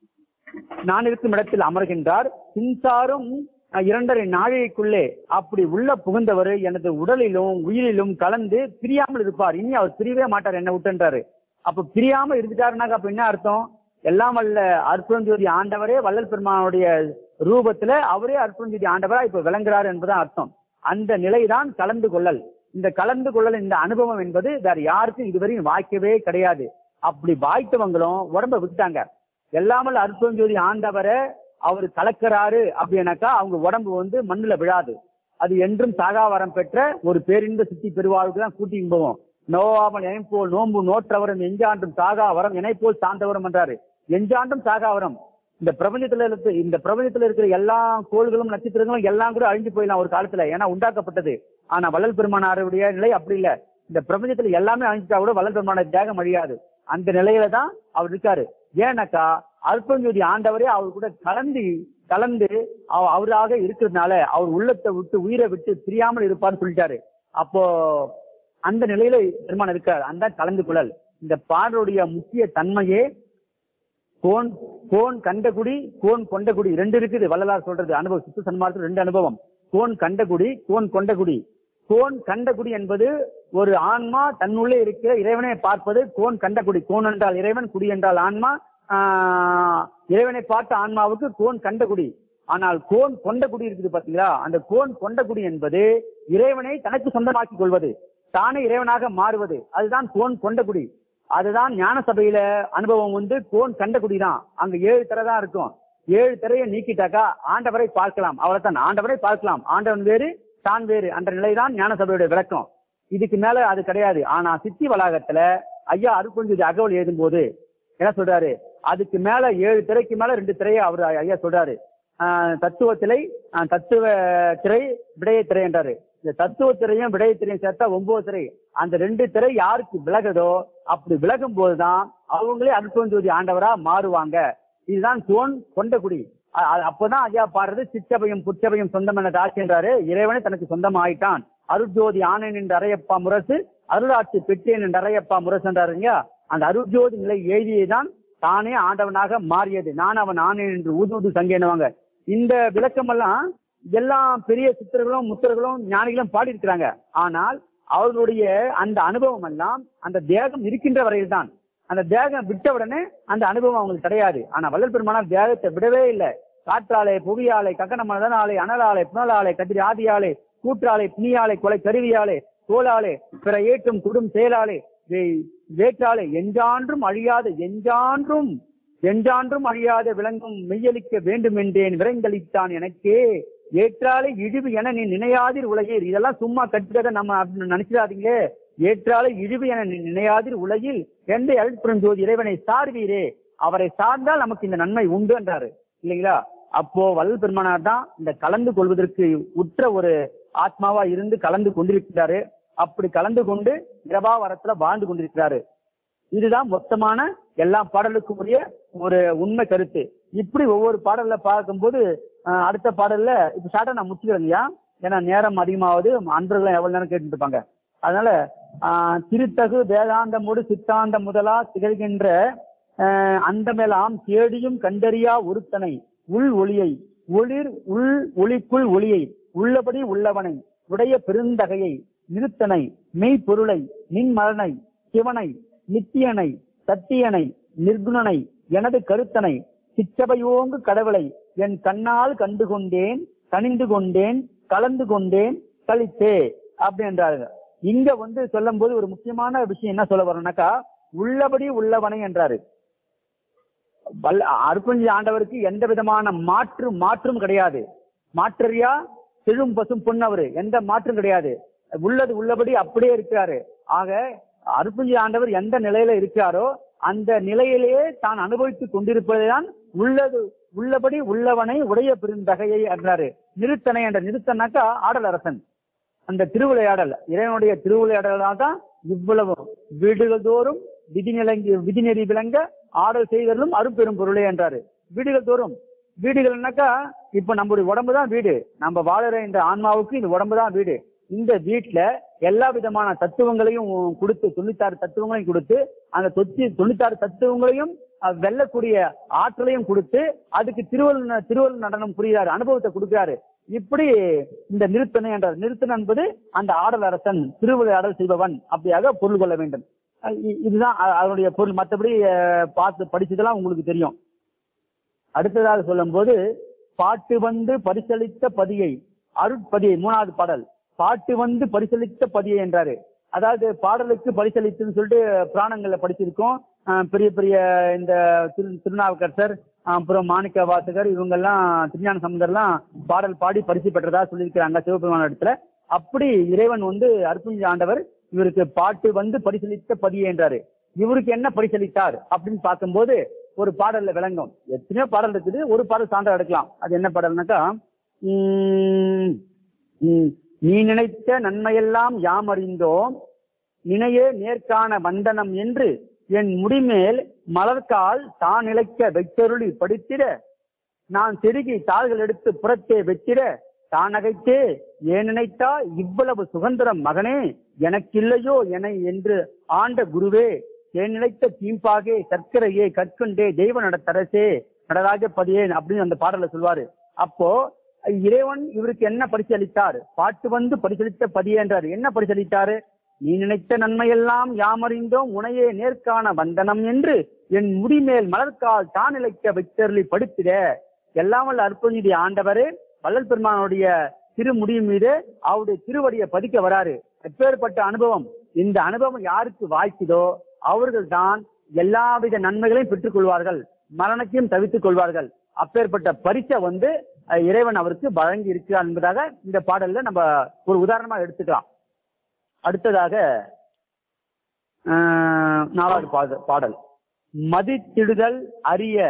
S3: நான் இருக்கும் இடத்தில் அமர்கின்றார் சின்சாரும் அஹ், இரண்டரை நாழிகைக்குள்ளே அப்படி உள்ள புகுந்தவர் எனது உடலிலும் உயிரிலும் கலந்து பிரியாமல் இருப்பார் இனி அவர் பிரியவே மாட்டார் என்ன விட்டுன்றாரு அப்ப பிரியாம இருந்துட்டாருனாக்க அப்ப என்ன அர்த்தம் எல்லாம் வல்ல அற்புதஞ்சோதி ஆண்டவரே வள்ளல் பெருமானுடைய ரூபத்துல அவரே அற்புதஞ்சோதி ஆண்டவரா இப்ப விளங்குறாரு என்பதுதான் அர்த்தம் அந்த நிலைதான் கலந்து கொள்ளல் இந்த கலந்து கொள்ளல் இந்த அனுபவம் என்பது வேற யாருக்கும் இதுவரையும் வாய்க்கவே கிடையாது அப்படி வாய்த்தவங்களும் உடம்ப விட்டுட்டாங்க எல்லாமல் அற்புதஞ்சோதி ஆண்டவரை அவர் கலக்கிறாரு அப்படின்னாக்கா அவங்க உடம்பு வந்து மண்ணுல விழாது அது என்றும் சாகாவரம் பெற்ற ஒரு பேரின்ப சித்தி பெருவாளுக்கு தான் கூட்டின்னு போவோம் நோவாமல் இணைப்போல் நோன்பு நோற்றவரும் எஞ்சாண்டும் சாகா வரம் இணைப்போல் சார்ந்தவரும் என்றாரு எஞ்சாண்டும் சாகாவரம் இந்த பிரபஞ்சத்துல இருக்க இந்த பிரபஞ்சத்துல இருக்கிற எல்லா கோள்களும் நட்சத்திரங்களும் எல்லாம் கூட அழிஞ்சு போயிடலாம் ஒரு காலத்துல ஏன்னா உண்டாக்கப்பட்டது ஆனா வள்ளல் பெருமானாருடைய நிலை அப்படி இல்ல இந்த பிரபஞ்சத்துல எல்லாமே அழிஞ்சிட்டா கூட வள்ளல் பெருமான தியாகம் அழியாது அந்த நிலையில தான் அவர் இருக்காரு ஏன்னாக்கா அற்பஞ்சோதி ஆண்டவரே அவர் கூட கலந்து கலந்து அவ- அவராக இருக்கிறதுனால அவர் உள்ளத்தை விட்டு உயிரை விட்டு பிரியாமல் இருப்பார்னு சொல்லிட்டாரு அப்போ அந்த நிலையில பெருமான் இருக்கார் அந்த கலந்து குழல் இந்த பாடலுடைய முக்கிய தன்மையே கோன் கோன் கண்டகுடி கோன் கொண்டகுடி ரெண்டு இருக்குது வள்ளலார் சொல்றது அனுபவம் சித்து சன்மார்க்கு ரெண்டு அனுபவம் கோன் கண்டகுடி கோன் கொண்டகுடி கோன் கண்டகுடி என்பது ஒரு ஆன்மா தன்னுள்ளே இருக்கிற இறைவனை பார்ப்பது கோன் கண்டகுடி கோன் என்றால் இறைவன் குடி என்றால் ஆன்மா ஆஹ், இறைவனை பார்த்த ஆன்மாவுக்கு கோன் கண்டகுடி ஆனால் கோன் கொண்டகுடி இருக்குது பாத்தீங்களா அந்த கோன் கொண்டகுடி என்பது இறைவனை தனக்கு சொந்தமாக்கிக் கொள்வது தானே இறைவனாக மாறுவது அதுதான் கோன் கொண்டகுடி அதுதான் ஞான சபையில அனுபவம் வந்து கோன் கண்டகுடி தான் அங்க ஏழு திரை தான் இருக்கும் ஏழு திரையை நீக்கிட்டாக்கா ஆண்டவரை பார்க்கலாம் அவ்வளவுதான் ஆண்டவரை பார்க்கலாம் ஆண்டவன் வேறு தான் வேறு என்ற நிலைதான் ஞான சபையுடைய விளக்கம் இதுக்கு மேல அது கிடையாது ஆனா சித்தி வளாகத்துல ஐயா அருட்பொஞ்சு அகவல் எழுதும் போது என்ன சொல்றாரு அதுக்கு மேல ஏழு திரைக்கு மேல ரெண்டு திரையை அவர் ஐயா சொல்றாரு ஆஹ் தத்துவ திரை ஆஹ் தத்துவ திரை விடய திரை என்றாரு இந்த தத்துவ திரையும் விடய திரையும் சேர்த்தா ஒன்பது திரை அந்த ரெண்டு திரை யாருக்கு விலகுதோ அப்படி விலகும் போதுதான் அவங்களே அருட்பொஞ்சோதி ஆண்டவரா மாறுவாங்க இதுதான் கோன் கொண்டகுடி அ- அ- அப்பதான் ஐயா பாடுறது சிற்றபையும் புற்றபையும் சொந்தம் என தாக்கின்றாரு இறைவனை தனக்கு சொந்தம் ஆயிட்டான் அருட்ஜோதி ஆனேன் என்று அறையப்பா முரசு அருளாட்சி பெற்றேன் என்று அறையப்பா முரசு என்றாருங்க அந்த அருட்ஜோதி நிலை எழுதியதான் தானே ஆண்டவனாக மாறியது நான் அவன் ஆனேன் என்று ஊது சங்கேனுவாங்க இந்த விளக்கமெல்லாம் எல்லா பெரிய சித்தர்களும் முத்தர்களும் ஞானிகளும் பாடி இருக்கிறாங்க ஆனால் அவர்களுடைய அந்த அனுபவம் எல்லாம் அந்த தேகம் இருக்கின்ற வரையில் தான் அந்த தேகம் விட்ட உடனே அந்த அனுபவம் அவங்களுக்கு கிடையாது ஆனா வள்ளல் பெருமானார் தேகத்தை விடவே இல்லை காற்றாலை புவியாலை ககன மனதனாலை அனலாலை புனலாலை கதிரி ஆதியாலை கூற்றாலை புனியாலை கொலை கருவியாலே தோளாலே பிற ஏற்றும் குடும் செயலாலே வே- வேற்றாலே எஞ்சான்றும் அழியாத எஞ்சான்றும் எஞ்சான்றும் அழியாத விளங்கும் மெய்யளிக்க வேண்டும் என்றேன் விரைந்தளித்தான் எனக்கே ஏற்றாலே இழிவு என நீ நினையாதிர் உலகீர் இதெல்லாம் சும்மா கட்டுறத நம்ம அப்படி நினைச்சிடாதீங்களே ஏற்றாலே இழிவு என நீ நினையாதிர் உலகில் எந்த அருட்பெருஞ்சோதி இறைவனை சார்வீரே அவரை சார்ந்தால் நமக்கு இந்த நன்மை உண்டு என்றாரு இல்லைங்களா அப்போ வள்ளல் பெருமானார் தான் இந்த கலந்து கொள்வதற்கு உற்ற ஒரு ஆத்மாவா இருந்து கலந்து கொண்டிருக்கிறாரு அப்படி கலந்து கொண்டு இரபாவரத்துல வாழ்ந்து கொண்டிருக்கிறாரு இதுதான் மொத்தமான எல்லா பாடலுக்கும் உரிய ஒரு உண்மை கருத்து இப்படி ஒவ்வொரு பாடல்ல பார்க்கும்போது அஹ், அடுத்த பாடல்ல இப்ப ஷார்ட்டா நான் முடிச்சுக்கிறேங்கய்யா ஏன்னா நேரம் அதிகமாவது அன்பர்கள் எவ்வளவு நேரம் கேட்டுட்டு இருப்பாங்க அதனால ஆஹ், திருத்தகு வேதாந்தமோடு சித்தாந்த முதலா திகழ்கின்ற ஆஹ், அந்தமெல்லாம் தேடியும் கண்டறியா ஒருத்தனை உள் ஒளியை ஒளிர் உள் ஒளிக்குள் ஒளியை உள்ளபடி உள்ளவனை உடைய பெருந்தகையை நிறுத்தனை மெய்ப்பொருளை நின்மலனை சிவனை நித்தியனை சத்தியனை நிர்குணனை எனது கருத்தனை சிற்றபையோங்கு கடவுளை என் கண்ணால் கண்டு கொண்டேன் கனிந்து கொண்டேன் கலந்து கொண்டேன் கழித்தே அப்படின்றாருங்க இங்க வந்து சொல்லும் போது ஒரு முக்கியமான விஷயம் என்ன சொல்ல வரோம்னாக்கா உள்ளபடி உள்ளவனை என்றாரு வல்ல அருப்பஞ்சி ஆண்டவருக்கு எந்த விதமான மாற்று மாற்றும் கிடையாது மாற்றறியா செழும் பசும் பொன்னவரு எந்த மாற்றும் கிடையாது உள்ளது உள்ளபடி அப்படியே இருக்கிறாரு ஆக அருப்பஞ்சி ஆண்டவர் எந்த நிலையில இருக்கிறாரோ அந்த நிலையிலேயே தான் அனுபவித்துக் கொண்டிருப்பதுதான் உள்ளது உள்ளபடி உள்ளவனை உடைய பெருந்தகையை என்றாரு நிறுத்தனை என்ற நிறுத்தனாக்கா ஆடல் அரசன் அந்த திருவிளையாடல் இறைவனுடைய திருவிளையாடலால் தான் இவ்வளவு வீடுகள் தோறும் விதிநிலங்கி விதிநெறி விளங்க ஆடல் செய்தலும் அரும்பெரும் பொருளே என்றாரு வீடுகள் தோறும் வீடுகள்னாக்கா இப்ப நம்முடைய உடம்பு தான் வீடு நம்ம வாழற இந்த ஆன்மாவுக்கு இந்த உடம்பு தான் வீடு இந்த வீட்டுல எல்லா விதமான தத்துவங்களையும் கொடுத்து தொண்ணூத்தாறு தத்துவங்களையும் கொடுத்து அந்த தொத்தி தொண்ணூத்தாறு தத்துவங்களையும் அஹ், வெல்லக்கூடிய ஆற்றலையும் கொடுத்து அதுக்கு திருவள் திருவள் நடனம் புரிகிறாரு அனுபவத்தை கொடுக்கிறாரு இப்படி இந்த நிறுத்தனை என்றார் நிறுத்தனை என்பது அந்த ஆடல் அரசன் திருவிளையாடல் செய்பவன் அப்படியாக பொருள் கொள்ள வேண்டும் அஹ் இ- இதுதான் அ- அதனுடைய பொருள் மற்றபடி அஹ், பார்த்து படிச்சதெல்லாம் உங்களுக்கு தெரியும் அடுத்ததாக சொல்லும்போது பாட்டு வந்து பரிசளித்த பதியை அருட்பதியை மூணாவது பாடல் பாட்டு வந்து பரிசளித்த பதியை என்றாரு அதாவது பாடலுக்கு பரிசளித்துன்னு சொல்லிட்டு புராணங்கள்ல படிச்சிருக்கோம் அஹ் பெரிய பெரிய இந்த திரு திருநாவுக்கரசர் அப்புறம் மாணிக்க வாசகர் இவங்கெல்லாம் திருஞான சம்பந்தர்லாம் பாடல் பாடி பரிசு பெற்றதா சொல்லியிருக்கிறாங்க சிவபெருமான இடத்துல அப்படி இறைவன் வந்து அற்புஞ்ச ஆண்டவர் இவருக்கு பாட்டு வந்து பரிசளித்த பதியை என்றாரு இவருக்கு என்ன பரிசளித்தார் அப்படின்னு பார்க்கும்போது ஒரு பாடல்ல விளங்கும் எத்தனையோ பாடல் இருக்குது ஒரு பாடல் சான்றா எடுக்கலாம் அது என்ன பாடல்னாக்கா உம், உம், நீ நினைத்த நன்மையெல்லாம் யாம் அறிந்தோம் நினையே நேர்காண வந்தனம் என்று என் முடிமேல் மலர்கால் தான் இழைக்க வைத்தருளி படித்திட நான் செருகி தாள்கள் எடுத்து புறத்தே வெத்திட தான் நகைத்தே ஏன் நினைத்தா இவ்வளவு சுதந்திரம் மகனே எனக்கில்லையோ என என்று ஆண்ட குருவே ஏன் நினைத்த தீம்பாகே சர்க்கரையே கற்கொண்டே தெய்வ நடத்தரசே நடராஜ பதியேன் அப்படின்னு அந்த பாடல சொல்வாரு அப்போ இறைவன் இவருக்கு என்ன பரிசு அளித்தார் பாட்டு வந்து பரிசளித்த பதியே என்றார் என்ன பரிசளித்தாரு நீ நினைத்த நன்மையெல்லாம் யாமறிந்தோம் உனையே நேர்காண வந்தனம் என்று என் முடிமேல் மலர்கால் தான் இழைக்க வைத்தருளி படுத்திட எல்லாம் வல்ல அற்புதனுடைய ஆண்டவரே வள்ளல் பெருமானுடைய திருமுடி மீது அவருடைய திருவடியை பதிக்க வராரு எப்பேற்பட்ட அனுபவம் இந்த அனுபவம் யாருக்கு வாய்க்குதோ அவர்கள் தான் எல்லாவித நன்மைகளையும் பெற்றுக் கொள்வார்கள் மரணத்தையும் தவித்துக் கொள்வார்கள் அப்பேற்பட்ட பரிசை வந்து அஹ், இறைவன் அவருக்கு வழங்கி இருக்கிறார் என்பதாக இந்த பாடல்ல நம்ம ஒரு உதாரணமா எடுத்துக்கலாம் அடுத்ததாக ஆஹ், நாலாவது பாட- பாடல் மதித்திடுதல் அரிய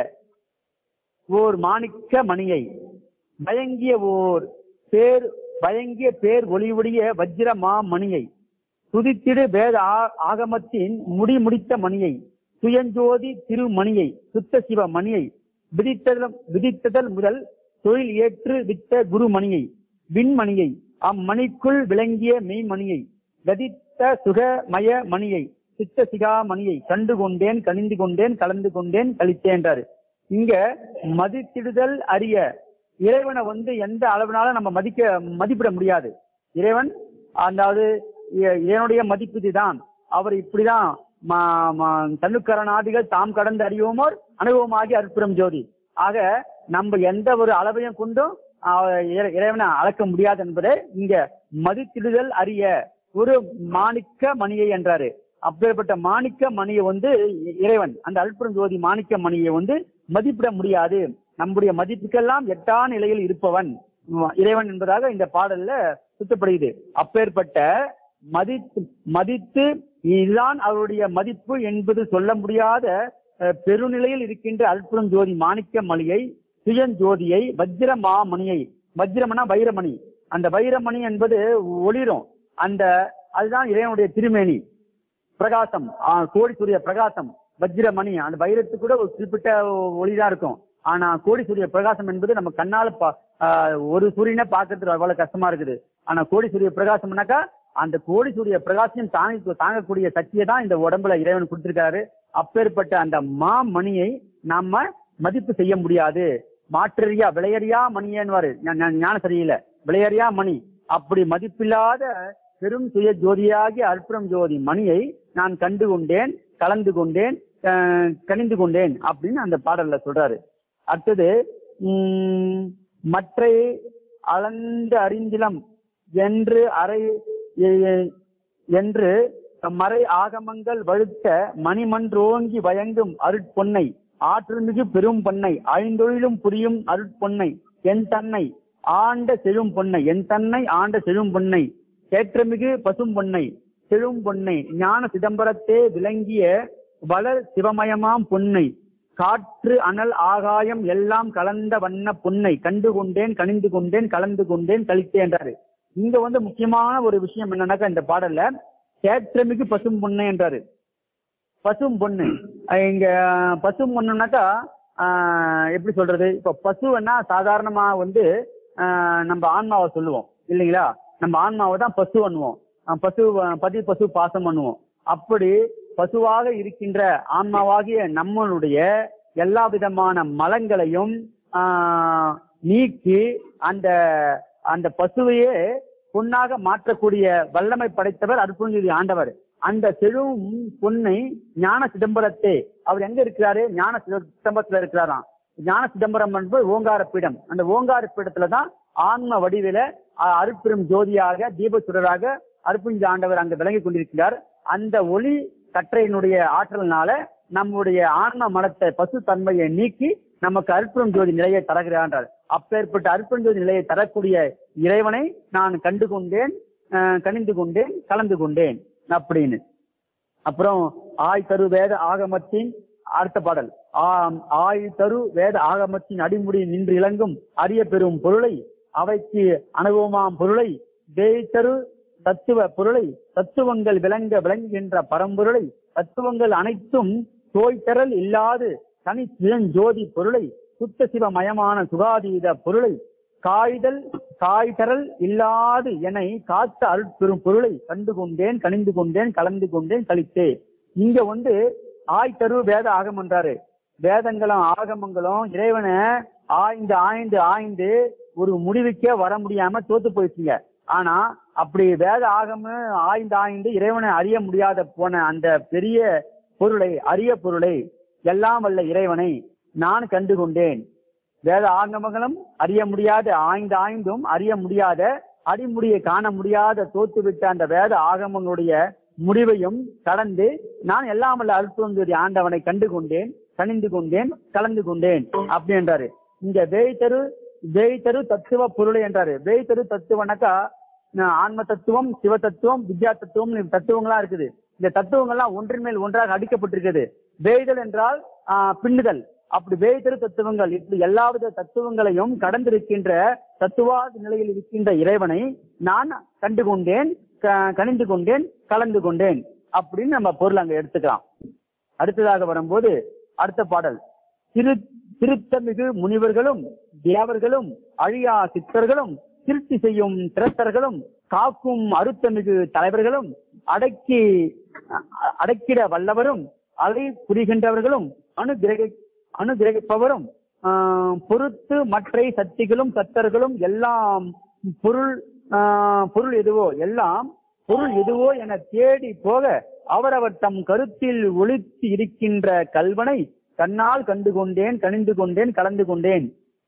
S3: ஓர் மாணிக்க மணியை பயங்கிய ஓர் பேர் பயங்கிய பேர் ஒளிவுடைய வஜ்ர மாமணியை துதித்திடு வேத ஆ- ஆகமத்தின் முடி முடித்த மணியை சுயஞ்சோதி திருமணியை சுத்த சிவ மணியை விதித்ததல் விதித்ததல் முதல் தொழில் ஏற்று வித்த குருமணியை விண்மணியை அம்மணிக்குள் விளங்கிய மெய்மணியை கதித்த சுகமய மணியை சித்த சிகாமணியை கண்டு கொண்டேன் கனிந்து கொண்டேன் கலந்து கொண்டேன் கழித்தேன்றாரு இங்க மதித்திடுதல் அறிய இறைவனை வந்து எந்த அளவினாலும் நம்ம மதிக்க மதிப்பிட முடியாது இறைவன் அதாவது இ- இறைவனுடைய மதிப்பு இதுதான் அவர் இப்படிதான் ம- ம- தன்னுக்கரணாதிகள் தாம் கடந்து அறிவோமோர் அனுபவமாகி அற்புதம் ஜோதி ஆக நம்ம எந்த ஒரு அளவையும் கொண்டும் ஆஹ், இறை- இறைவனை அளக்க முடியாது என்பதை இங்க மதித்திடுதல் அறிய ஒரு மாணிக்க மணியை என்றாரு அப்பேற்பட்ட மாணிக்க மணியை வந்து இ- இறைவன் அந்த அல்புரம் ஜோதி மாணிக்க மணியை வந்து மதிப்பிட முடியாது நம்முடைய மதிப்புக்கெல்லாம் எட்டா நிலையில் இருப்பவன் உம், இறைவன் என்பதாக இந்த பாடல்ல சுத்தப்படுகிறது அப்பேற்பட்ட மதித்து மதித்து இதுதான் அவருடைய மதிப்பு என்பது சொல்ல முடியாத அஹ், பெருநிலையில் இருக்கின்ற அல்புரம் ஜோதி மாணிக்க மணியை சுயஞ்சோதியை வஜ்ர மாமணியை வஜ்ரமனா வைரமணி அந்த வைரமணி என்பது ஒளிரும் அந்த அதுதான் இறைவனுடைய திருமேனி பிரகாசம் ஆ, கோடி சூரிய பிரகாசம் வஜ்ரமணி அந்த வைரத்துக்கு கூட ஒரு குறிப்பிட்ட ஒளிதான் இருக்கும் ஆனா கோடி சூரிய பிரகாசம் என்பது நம்ம கண்ணால பா- ஆ, ஒரு சூரியனை பார்க்கறதுக்கு அவ்வளவு கஷ்டமா இருக்குது ஆனா கோடி சூரிய பிரகாசம்னாக்கா அந்த கோடி சூரிய பிரகாசம் தாங்க தாங்கக்கூடிய சக்தியை தான் இந்த உடம்புல இறைவன் கொடுத்திருக்காரு அப்பேற்பட்ட அந்த மாமணியை நாம மதிப்பு செய்ய முடியாது மாற்றறியா விளையறியா மணியன்வாரு ஞா- ஞா- ஞான சரியில்ல விளையறியா மணி அப்படி மதிப்பில்லாத பெரும் சுய ஜோதியாகிய அற்புதம் ஜோதி மணியை நான் கண்டு கொண்டேன் கலந்து கொண்டேன் அஹ், கனிந்து கொண்டேன் அப்படின்னு அந்த பாடல்ல சொல்றாரு அடுத்தது உம், மற்றை அளந்து அறிந்திலம் என்று அறை எ- என்று மறை ஆகமங்கள் வழுத்த மணிமன்றோங்கி வயங்கும் அருட்பொன்னை ஆற்றல்மிகு பெரும் பொன்னை ஐந்தொழிலும் புரியும் அருட்பொன்னை என் தன்னை ஆண்ட செழும் பொன்னை என் தன்னை ஆண்ட செழும் பொன்னை ஏற்றமிகு பசும் பொன்னை செழும் பொன்னை ஞான சிதம்பரத்தே விளங்கிய வளர் சிவமயமாம் பொன்னை காற்று அனல் ஆகாயம் எல்லாம் கலந்த வண்ண பொன்னை கண்டு கொண்டேன் கனிந்து கொண்டேன் கலந்து கொண்டேன் கழித்தேன்றாரு இங்க வந்து முக்கியமான ஒரு விஷயம் என்னன்னாக்கா இந்த பாடல்ல சேற்றமிகு பசும் பொன்னை என்றாரு பசும் பொண்ணு அஹ் இங்க பசும் பொண்ணுனாக்கா ஆஹ் எப்படி சொல்றது இப்ப பசுன்னா சாதாரணமா வந்து ஆஹ் நம்ம ஆன்மாவை சொல்லுவோம் இல்லைங்களா நம்ம ஆன்மாவை தான் பசு பண்ணுவோம் அஹ் பசு பதி பசு பாசம் பண்ணுவோம் அப்படி பசுவாக இருக்கின்ற ஆன்மாவாகிய நம்மளுடைய எல்லா விதமான மலங்களையும் ஆஹ் நீக்கி அந்த அந்த பசுவையே பொன்னாக மாற்றக்கூடிய வல்லமை படைத்தவர் அற்புதம் ஆண்டவர் அந்த செழும் பொன்னை ஞான சிதம்பரத்தே அவர் எங்க இருக்கிறாரு ஞான சித- சிதம்பரத்துல இருக்கிறாராம் ஞான சிதம்பரம் என்பது ஓங்கார பீடம் அந்த ஓங்கார பீடத்துல தான் ஆன்ம வடிவில அஹ், அருட்பெரும் ஜோதியாக தீபச்சுடராக அருப்புஞ்ச ஆண்டவர் அங்க விளங்கி கொண்டிருக்கிறார் அந்த ஒளி கற்றையினுடைய ஆற்றலினால நம்முடைய ஆன்ம மனத்தை பசு தன்மையை நீக்கி நமக்கு அற்புதம் ஜோதி நிலையை தருகிறார் அப்பேற்பட்ட அற்புதம் ஜோதி நிலையை தரக்கூடிய இறைவனை நான் கண்டு கொண்டேன் அஹ், கனிந்து கொண்டேன் கலந்து கொண்டேன் அப்படின்னு அப்புறம் ஆய் தரு வேத ஆகமத்தின் அடுத்த பாடல் ஆம், ஆய் தரு வேத ஆகமத்தின் அடிமுடி நின்று இளங்கும் அரிய பெரும் பொருளை அவைக்கு அனுபவமாம் பொருளை வேய்தரு தத்துவ பொருளை தத்துவங்கள் விளங்க விளங்குகின்ற பரம்பொருளை தத்துவங்கள் அனைத்தும் தோய்தரல் இல்லாது தனி ஜோதி பொருளை சுத்த சிவமயமான சுகாதீத பொருளை காய்தல் காய்தரல் இல்லாது என காத்த அருட்பெரும் பொருளை கண்டு கொண்டேன் கணிந்து கொண்டேன் கலந்து கொண்டேன் கழித்தே இங்க வந்து ஆய் தரு வேத ஆகமன்றாரு வேதங்களும் ஆகமங்களும் இறைவனை ஆய்ந்து ஆய்ந்து ஆய்ந்து ஒரு முடிவுக்கே வர முடியாம தோத்து போயிடுச்சுங்க ஆனா அப்படி வேத ஆகம ஆய்ந்து ஆய்ந்து இறைவனை அறிய முடியாத போன அந்த பெரிய பொருளை அரிய பொருளை எல்லாம் வல்ல இறைவனை நான் கண்டு கொண்டேன் வேத ஆகமங்களும் அறிய முடியாத ஆய்ந்து ஆய்ந்தும் அறிய முடியாத அடிமுடியை காண முடியாத தோத்துவிட்ட அந்த வேத ஆகமங்களுடைய முடிவையும் கடந்து நான் எல்லாம் வல்ல அருட்பெருஞ்சோதி ஆண்டவனை கண்டு கொண்டேன் கணிந்து கொண்டேன் கலந்து கொண்டேன் அப்படின்றாரு இங்க வேய்தரு வேய்தரு தத்துவ பொருளை என்றாரு வேய்தரு தத்துவனாக்கா அஹ் ஆன்ம தத்துவம் சிவ தத்துவம் வித்யா தத்துவம் தத்துவங்களா இருக்குது இந்த தத்துவங்கள்லாம் ஒன்றின் மேல் ஒன்றாக அடிக்கப்பட்டிருக்குது வேய்தல் என்றால் ஆஹ் பின்னுதல் அப்படி வேய்தரு தத்துவங்கள் இப்படி எல்லாவித தத்துவங்களையும் கடந்திருக்கின்ற தத்துவாத நிலையில் இருக்கின்ற இறைவனை நான் கண்டு கொண்டேன் க- கணிந்து கொண்டேன் கலந்து கொண்டேன் அப்படின்னு நம்ம பொருள் அங்க எடுத்துக்கலாம் அடுத்ததாக வரும்போது அடுத்த பாடல் திரு திருத்தமிகு முனிவர்களும் தேவர்களும் அழியா சித்தர்களும் திருப்தி செய்யும் திறத்தர்களும் காக்கும் அருத்தமிகு தலைவர்களும் அடக்கி அ- அடக்கிட வல்லவரும் அதை புரிகின்றவர்களும் அனுகிரகி அனுகிரகிப்பவரும் ஆஹ், பொறுத்து மற்றை சக்திகளும் சத்தர்களும் எல்லாம் பொருள் ஆஹ், பொருள் எதுவோ எல்லாம் பொருள் எதுவோ என தேடி போக அவரவர் தம் கருத்தில் ஒளித்து இருக்கின்ற கல்வனை கண்ணால் கண்டு கொண்டேன் கணிந்து கொண்டேன் கலந்து கொண்டேன்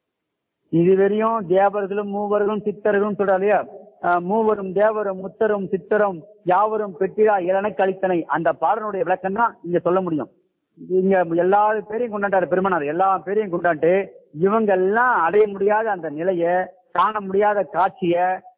S3: இதுவரையும் தேவர்களும் மூவர்களும் சித்தர்களும் சொல்றாலையா மூவரும் தேவரும் முத்தரும் சித்தரும் யாவரும் பெற்றிரா இளன கழித்தனை அந்த பாடனுடைய விளக்கம் தான் இங்க சொல்ல முடியும் இங்க எல்லா பேரையும் கொண்டாண்டாரு பெருமனார் எல்லா பேரையும் கொண்டாண்டு இவங்க எல்லாம் அடைய முடியாத அந்த நிலைய காண முடியாத காட்சிய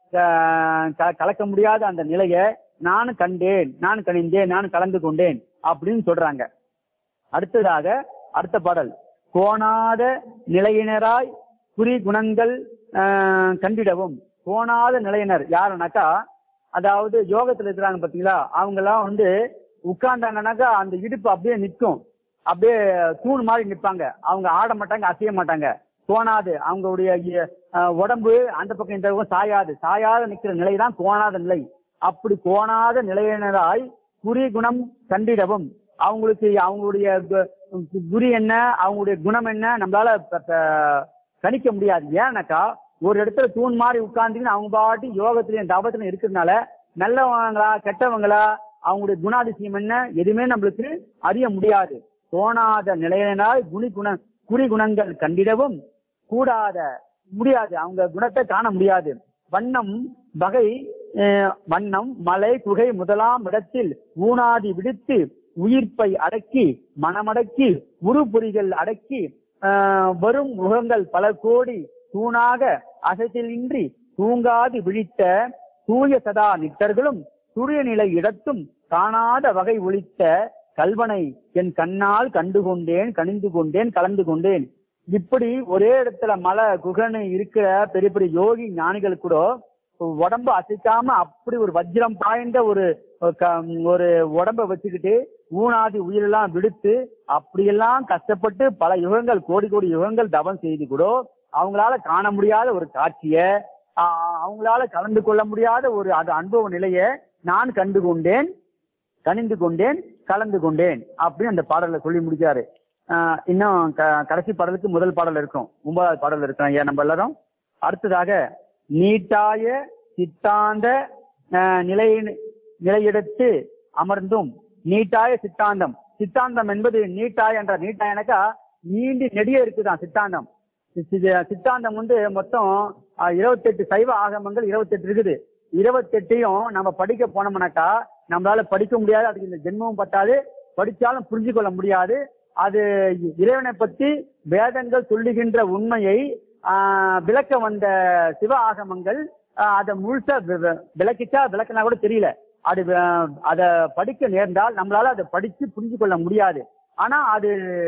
S3: ஆஹ் க- கலக்க முடியாத அந்த நிலைய நான் கண்டேன் நான் கணிந்தேன் நான் கலந்து கொண்டேன் அப்படின்னு சொல்றாங்க அடுத்ததாக அடுத்த பாடல் கோணாத நிலையினராய் குறி குணங்கள் ஆஹ், கண்டிடவும் கோணாத நிலையினர் யாருனாக்கா அதாவது யோகத்துல இருக்கிறாங்க பாத்தீங்களா அவங்க எல்லாம் வந்து உட்கார்ந்தாங்கன்னாக்கா அந்த இடுப்பு அப்படியே நிற்கும் அப்படியே தூண் மாதிரி நிற்பாங்க அவங்க ஆட மாட்டாங்க அசைய மாட்டாங்க கோணாது அவங்களுடைய அஹ், உடம்பு அந்த பக்கம் இந்த பக்கம் சாயாது சாயாத நிக்கிற நிலை தான் கோணாத நிலை அப்படி கோணாத நிலையினராய் குறி குணம் கண்டிடவும் அவங்களுக்கு அவங்களுடைய கு- குறி என்ன அவங்களுடைய குணம் என்ன நம்மளால ப- ப- கணிக்க முடியாது ஏன்னாக்கா ஒரு இடத்துல தூண் மாதிரி உட்கார்ந்துன்னு அவங்க பாட்டி யோகத்திலையும் தபத்திலையும் இருக்கிறதுனால நல்லவங்களா கெட்டவங்களா அவங்களுடைய குணாதிசயம் என்ன எதுவுமே நம்மளுக்கு அறிய முடியாது தோணாத நிலையினால் குணி குண குறி குணங்கள் கண்டிடவும் கூடாத முடியாது அவங்க குணத்தை காண முடியாது வண்ணம் வகை அஹ், வண்ணம் மலை குகை முதலாம் இடத்தில் ஊனாதி விடுத்து உயிர்ப்பை அடக்கி மனமடக்கி உருபொறிகள் அடக்கி ஆஹ், வரும் முகங்கள் பல கோடி தூணாக அசைச்சலின்றி தூங்காது விழித்த தூய சதா நித்தர்களும் துரிய நிலை இடத்தும் காணாத வகை ஒழித்த கல்வனை என் கண்ணால் கண்டு கொண்டேன் கணிந்து கொண்டேன் கலந்து கொண்டேன் இப்படி ஒரே இடத்துல மலை குகனு இருக்கிற பெரிய பெரிய யோகி ஞானிகள் கூட உடம்ப அசைக்காம அப்படி ஒரு வஜ்ரம் பாய்ந்த ஒரு க- ஒரு உடம்ப வச்சுக்கிட்டு ஊனாதி உயிரெல்லாம் விடுத்து அப்படியெல்லாம் கஷ்டப்பட்டு பல யுகங்கள் கோடி கோடி யுகங்கள் தவம் செய்து கூட அவங்களால காண முடியாத ஒரு காட்சிய ஆஹ், அவங்களால கலந்து கொள்ள முடியாத ஒரு அது அனுபவ நிலைய நான் கண்டு கொண்டேன் கணிந்து கொண்டேன் கலந்து கொண்டேன் அப்படின்னு அந்த பாடல்ல சொல்லி முடிச்சாரு ஆஹ், இன்னும் க- கடைசி பாடலுக்கு முதல் பாடல் இருக்கும் ஒன்பதாவது பாடல் இருக்கும் ஐயா நம்ம எல்லாரும் அடுத்ததாக நீட்டாய சித்தாந்த ஆஹ், நிலை நிலையிடத்து அமர்ந்தும் நீட்டாய சித்தாந்தம் சித்தாந்தம் என்பது நீட்டாய என்ற நீட்டாயனாக்கா நீண்டு நெடிய இருக்குதான் சித்தாந்தம் சி- சி- சித்தாந்தம் வந்து மொத்தம் இருபத்தி எட்டு சைவ ஆகமங்கள் இருபத்தெட்டு இருக்குது இருபத்தெட்டையும் நம்ம படிக்க போனோம்னாக்கா நம்மளால படிக்க முடியாது அதுக்கு இந்த ஜென்மமும் பத்தாது படிச்சாலும் புரிஞ்சு கொள்ள முடியாது அது இறைவனை பத்தி வேதங்கள் சொல்லுகின்ற உண்மையை ஆஹ், விளக்க வந்த சிவ ஆகமங்கள் ஆஹ், அதை முழுசா வி- வி- விளக்கிச்சா விளக்குனா கூட தெரியல அது வி- அத படிக்க நேர்ந்தால் நம்மளால அதை படிச்சு புரிஞ்சு கொள்ள முடியாது ஆனா அது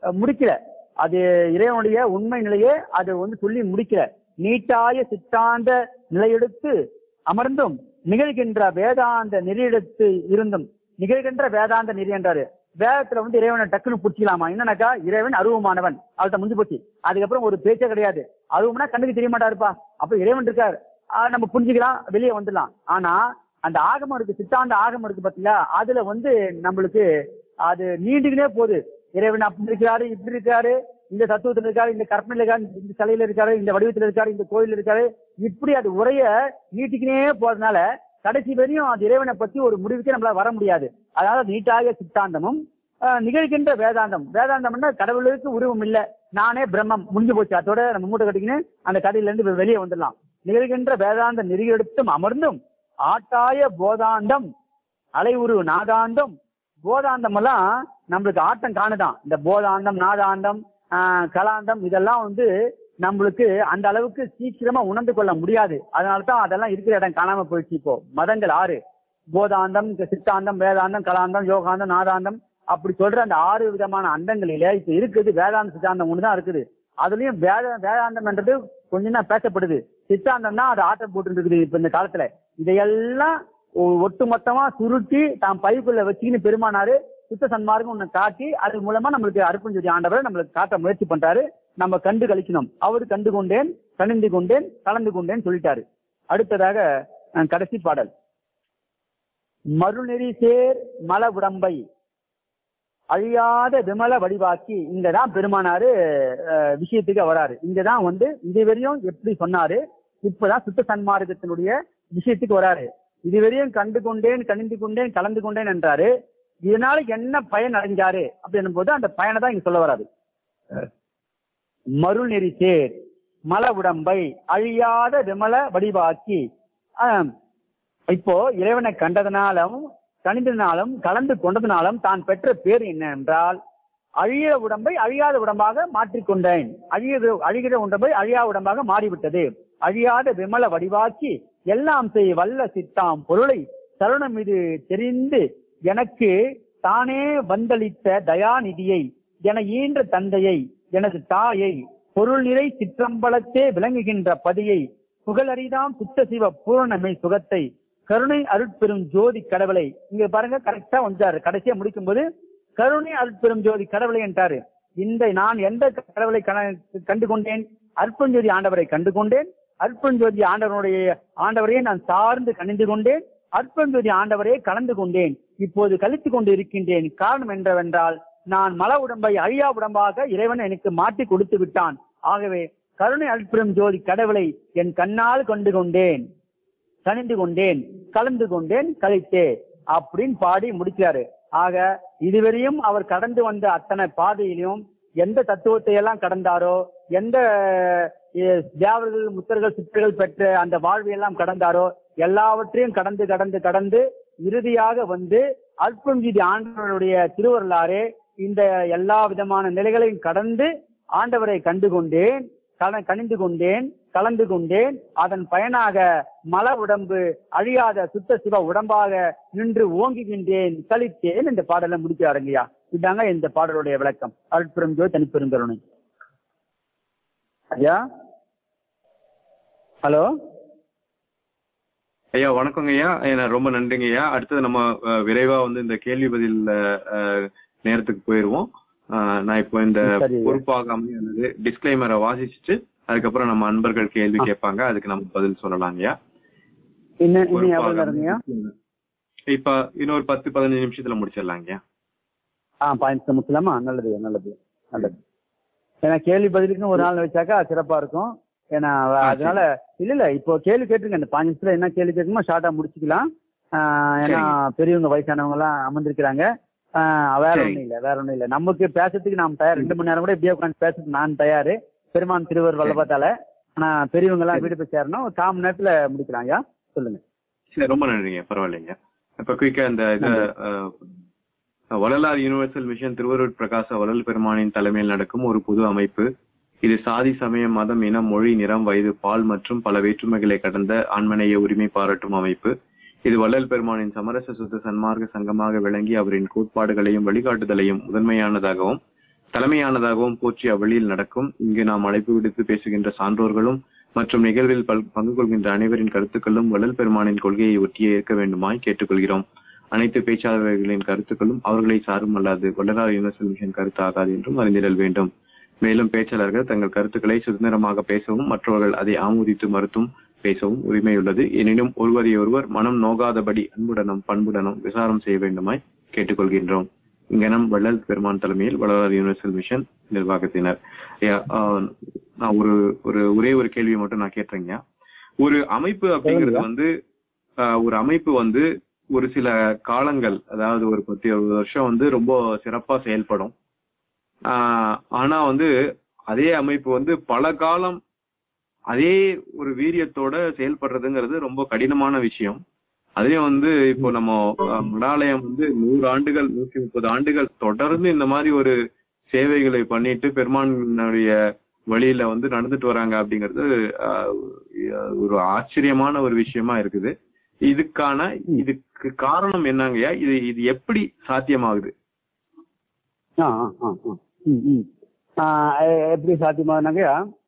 S3: அஹ், முடிக்கல அது இறைவனுடைய உண்மை நிலையே அது வந்து சொல்லி முடிக்கல நீட்டாய சித்தாந்த நிலையெடுத்து அமர்ந்தும் நிகழ்கின்ற வேதாந்த நெறியெடுத்து இருந்தும் நிகழ்கின்ற வேதாந்த நெறி என்றாரு வேதத்துல வந்து இறைவனை டக்குன்னு புடிச்சிக்கலாமா என்னன்னாக்கா இறைவன் அருவமானவன் அவள்கிட்ட முடிஞ்சு போச்சு அதுக்கப்புறம் ஒரு பேச்சே கிடையாது அருவம்னா கண்ணுக்கு தெரிய மாட்டாருப்பா அப்ப இறைவன் இருக்கார் ஆஹ் நம்ம புரிஞ்சுக்கலாம் வெளியே வந்துடலாம் ஆனா அந்த ஆகமம் இருக்கு சித்தாந்த ஆகமம் இருக்கு பாத்தீங்களா அதுல வந்து நம்மளுக்கு அது நீண்டுக்கினே போகுது இறைவன் அப்படி இருக்காரு இப்படி இருக்காரு இந்த தத்துவத்துல இருக்காரு இந்த கற்பனையில இருக்காரு இந்த சிலையில இருக்காரு இந்த வடிவத்துல இருக்காரு இந்த கோயில்ல இருக்காரு இப்படி அது உரைய நீட்டிக்கினே போறதுனால கடைசி வரையும் அது இறைவனை பத்தி ஒரு முடிவுக்கே நம்மளால வர முடியாது அதனால நீட்டாக சித்தாந்தமும் ஆஹ், நிகழ்கின்ற வேதாந்தம் வேதாந்தம்னா கடவுளுக்கு உருவம் இல்ல நானே பிரம்மம் முடிஞ்சு போச்சு அதோட நம்ம மூட்டை கட்டிக்கின்னு அந்த கதையில இருந்து வெ- வெளியே வந்துடலாம் நிகழ்கின்ற வேதாந்த நெறியெடுத்தும் அமர்ந்தும் ஆட்டாய போதாந்தம் அலைவுரு நாதாந்தம் போதாந்தம் எல்லாம் நம்மளுக்கு ஆட்டம் காணுதான் இந்த போதாந்தம் நாதாந்தம் ஆஹ், கலாந்தம் இதெல்லாம் வந்து நம்மளுக்கு அந்த அளவுக்கு சீக்கிரமா உணர்ந்து கொள்ள முடியாது அதனால தான் அதெல்லாம் இருக்கிற இடம் காணாம போயிடுச்சு இப்போ மதங்கள் ஆறு போதாந்தம் சித்தாந்தம் வேதாந்தம் கலாந்தம் யோகாந்தம் நாதாந்தம் அப்படி சொல்ற அந்த ஆறு விதமான அண்டங்களில இப்ப இருக்குது வேதாந்த சித்தாந்தம் ஒண்ணுதான் இருக்குது அதுலயும் வேத வேதாந்தம் என்றது கொஞ்சம் தான் பேசப்படுது சித்தாந்தம் தான் அது ஆட்டம் போட்டு இருக்குது இப்ப இந்த காலத்துல இதையெல்லாம் ஒ- ஒட்டுமொத்தமா சுருட்டி தாம் பைக்குள்ள வச்சுக்கின்னு பெருமானாரு சுத்த சன்மார்க்கம் ஒண்ணு காட்டி அது மூலமா நம்மளுக்கு அருப்பஞ்சொலி ஆண்டவரை நம்மளுக்கு காட்ட முயற்சி பண்றாரு நம்ம கண்டு கழிக்கணும் அவரு கண்டு கொண்டேன் கணிந்து கொண்டேன் கலந்து கொண்டேன் சொல்லிட்டாரு அடுத்ததாக அஹ், கடைசி பாடல் மறுநெறி சேர் மல உடம்பை அழியாத விமல வடிவாக்கி இங்கதான் பெருமானாரு அஹ், விஷயத்துக்கு வராரு இங்கதான் வந்து இதுவரையும் எப்படி சொன்னாரு இப்பதான் சுத்த சன்மார்க்கத்தினுடைய விஷயத்துக்கு வராரு இதுவரையும் கண்டு கொண்டேன் கணிந்து கொண்டேன் கலந்து கொண்டேன் என்றாரு இதனால என்ன பயன் அடைஞ்சாரு அப்படின்னும் போது அந்த பயனை தான் இங்க சொல்ல வராது மறுநெறி சேர் மல உடம்பை அழியாத விமல வடிவாக்கி ஆம், இப்போ இறைவனை கண்டதனாலும் கணிந்ததினாலும் கலந்து கொண்டதினாலும் தான் பெற்ற பேர் என்ன என்றால் அழிய உடம்பை அழியாத உடம்பாக மாற்றிக்கொண்டேன் அழிய அழிகிற உடம்பை அழியா உடம்பாக மாறிவிட்டது அழியாத விமல வடிவாக்கி எல்லாம் செய் வல்ல சித்தாம் பொருளை தருணம் இது தெரிந்து எனக்கு தானே வந்தளித்த தயாநிதியை என ஈன்ற தந்தையை எனது தாயை பொருள் நிறை சிற்றம்பலத்தே விளங்குகின்ற பதியை புகழறிதாம் சுத்த சிவ பூரணமை சுகத்தை கருணை அருட்பெரும் ஜோதி கடவுளை இங்க பாருங்க கரெக்டா வந்தாரு கடைசியா முடிக்கும் போது கருணை அருட்பெரும் ஜோதி கடவுளை என்றாரு இந்த நான் எந்த கடவுளை கண- கண்டு கொண்டேன் அற்பஞ்சோதி ஆண்டவரை கண்டு கொண்டேன் அற்பஞ்சோதி ஆண்டவனுடைய ஆண்டவரையே நான் சார்ந்து கணிந்து கொண்டேன் அற்பஞ்சோதி ஆண்டவரே கலந்து கொண்டேன் இப்போது கழித்து கொண்டு இருக்கின்றேன் காரணம் என்னவென்றால் நான் மல உடம்பை அழியா உடம்பாக இறைவன் எனக்கு மாற்றி கொடுத்து விட்டான் ஆகவே கருணை அற்புதம் ஜோதி கடவுளை என் கண்ணால் கொண்டு கொண்டேன் கணிந்து கொண்டேன் கலந்து கொண்டேன் கழித்தே அப்படின்னு பாடி முடிச்சாரு ஆக இதுவரையும் அவர் கடந்து வந்த அத்தனை பாதையிலும் எந்த தத்துவத்தை எல்லாம் கடந்தாரோ எந்த அஹ், தேவர்கள் முத்தர்கள் சித்தர்கள் பெற்ற அந்த வாழ்வையெல்லாம் கடந்தாரோ எல்லாவற்றையும் கடந்து கடந்து கடந்து இறுதியாக வந்து அற்புதம் ஆண்டவருடைய திருவருளாரே இந்த எல்லா விதமான நிலைகளையும் கடந்து ஆண்டவரை கண்டு கொண்டேன் கல- கணிந்து கொண்டேன் கலந்து கொண்டேன் அதன் பயனாக மல உடம்பு அழியாத சுத்த சிவ உடம்பாக நின்று ஓங்குகின்றேன் கழித்தேன் இந்த பாடலை முடிக்கிறாருங்கய்யா இதாங்க இந்த பாடலுடைய விளக்கம் அருட்பெரும் ஜோதி தனிப்பெருங்கருணை ஐயா ஹலோ
S1: ஐயா வணக்கங்க ஐயா ஐயா, ரொம்ப நன்றிங்க ஐயா அடுத்தது நம்ம அஹ், விரைவா வந்து இந்த கேள்வி பதில் அஹ், நேரத்துக்கு போயிருவோம் அஹ், நான் இப்போ இந்த
S3: சரி ஐயா.
S1: பொறுப்பாகாம அல்லது டிஸ்கிளைமரை வாசிச்சுட்டு அதுக்கப்புறம் நம்ம அன்பர்கள் கேள்வி கேட்பாங்க அதுக்கு நம்ம பதில் சொல்லலாம் ஐயா
S3: இன்னும் இன்னும் எவ்வளவு
S1: பொறுப்பாகாம
S3: நேரங்கய்யா
S1: இப்ப இன்னொரு பத்து பதினஞ்சு நிமிஷத்துல முடிச்சிடலாம் ஐயா
S3: ஆ பாயிண்ட்ஸ் முடிச்சலாமா நல்லது நல்லது நல்லது ஏன்னா கேள்வி பதிலுக்குன்னு ஒரு நாள் வச்சாக்கா சிறப்பா இருக்கும் ஏன்னா
S1: ஆ,
S3: அதனால இல்ல இல்ல இப்போ கேள்வி கேட்டுருங்க இந்த பாஞ்சு நிமிஷத்துல என்ன கேள்வி கேட்குமோ ஷார்ட்டா முடிச்சுக்கலாம் ஆ, ஏன்னா பெரியவங்க வயசானவங்க எல்லாம் அமர்ந்திருக்கிறாங்க ஆ, வேற
S1: சரிங்க.
S3: ஒண்ணும் இல்ல வேற ஒண்ணும் இல்ல நமக்கு பேசுறதுக்கு நாம் தயார் ரெண்டு மணி நேரம் கூட இப்படியே உட்காந்து பேசுறதுக்கு நான் தயாரு பெருமான் திருவர் வல்லபத்தால ஆனா பெரியவங்க எல்லாம் வீடு போய் சேரணும் ஒரு கால் மணி நேரத்துல முடிக்கலாங்க சொல்லுங்க
S1: சரி ரொம்ப நன்றிங்க பரவாயில்லைங்க இப்ப குயிக்கா இந்த இது அஹ், வள்ளலார் யுனிவர்சல் மிஷன் திருவருட் பிரகாச வள்ளல் பெருமானின் தலைமையில் நடக்கும் ஒரு புது அமைப்பு இது சாதி சமயம் மதம் இனம் மொழி நிறம் வயது பால் மற்றும் பல வேற்றுமைகளை கடந்த ஆண்மனைய உரிமை பாராட்டும் அமைப்பு இது வள்ளல் பெருமானின் சமரச சுத்த சன்மார்க்க சங்கமாக விளங்கி அவரின் கோட்பாடுகளையும் வழிகாட்டுதலையும் முதன்மையானதாகவும் தலைமையானதாகவும் போற்றி அவ்வழியில் நடக்கும் இங்கு நாம் அழைப்பு விடுத்து பேசுகின்ற சான்றோர்களும் மற்றும் நிகழ்வில் பல்- பங்கு கொள்கின்ற அனைவரின் கருத்துக்களும் வள்ளல் பெருமானின் கொள்கையை ஒட்டியே இருக்க வேண்டுமாய் கேட்டுக்கொள்கிறோம் அனைத்து பேச்சாளர்களின் கருத்துக்களும் அவர்களை சாரும் அல்லாது வள்ளலார் யூனிவர்சல் மிஷன் கருத்து ஆகாது என்றும் அறிந்திடல் வேண்டும் மேலும் பேச்சாளர்கள் தங்கள் கருத்துக்களை சுதந்திரமாக பேசவும் மற்றவர்கள் அதை ஆமோதித்து மறுத்தும் பேசவும் உரிமையுள்ளது எனினும் ஒருவரை ஒருவர் மனம் நோகாதபடி அன்புடனும் பண்புடனும் விசாரம் செய்ய வேண்டுமாய் கேட்டுக்கொள்கின்றோம் இங்கனம் வள்ளல் பெருமான் தலைமையில் வள்ளலார் யூனிவர்சல் மிஷன் நிர்வாகத்தினர் ஐயா, ஆஹ், நான் ஒரு ஒரு ஒரே ஒரு கேள்வி மட்டும் நான் கேட்டுறேங்க ஒரு அமைப்பு அப்படிங்கிறது வந்து ஆஹ், ஒரு அமைப்பு வந்து ஒரு சில காலங்கள் அதாவது ஒரு பத்து இருபது வருஷம் வந்து ரொம்ப சிறப்பா செயல்படும் ஆஹ், ஆனா வந்து அதே அமைப்பு வந்து பல காலம் அதே ஒரு வீரியத்தோட செயல்படுறதுங்கிறது ரொம்ப கடினமான விஷயம் அதே வந்து இப்போ நம்ம அஹ், மடாலயம் வந்து நூறு ஆண்டுகள் நூத்தி முப்பது ஆண்டுகள் தொடர்ந்து இந்த மாதிரி ஒரு சேவைகளை பண்ணிட்டு பெருமானுடைய வழியில வந்து நடந்துட்டு வராங்க அப்படிங்கிறது அஹ், ஒரு ஆச்சரியமான ஒரு விஷயமா இருக்குது இதுக்கான இதுக்கு காரணம் என்னங்கய்யா இது இது எப்படி சாத்தியமாகுது
S3: ஆ ஆ ஆ ஆ. ம், ம். ஆ, எ- எப்படி சாத்தியமானாங்க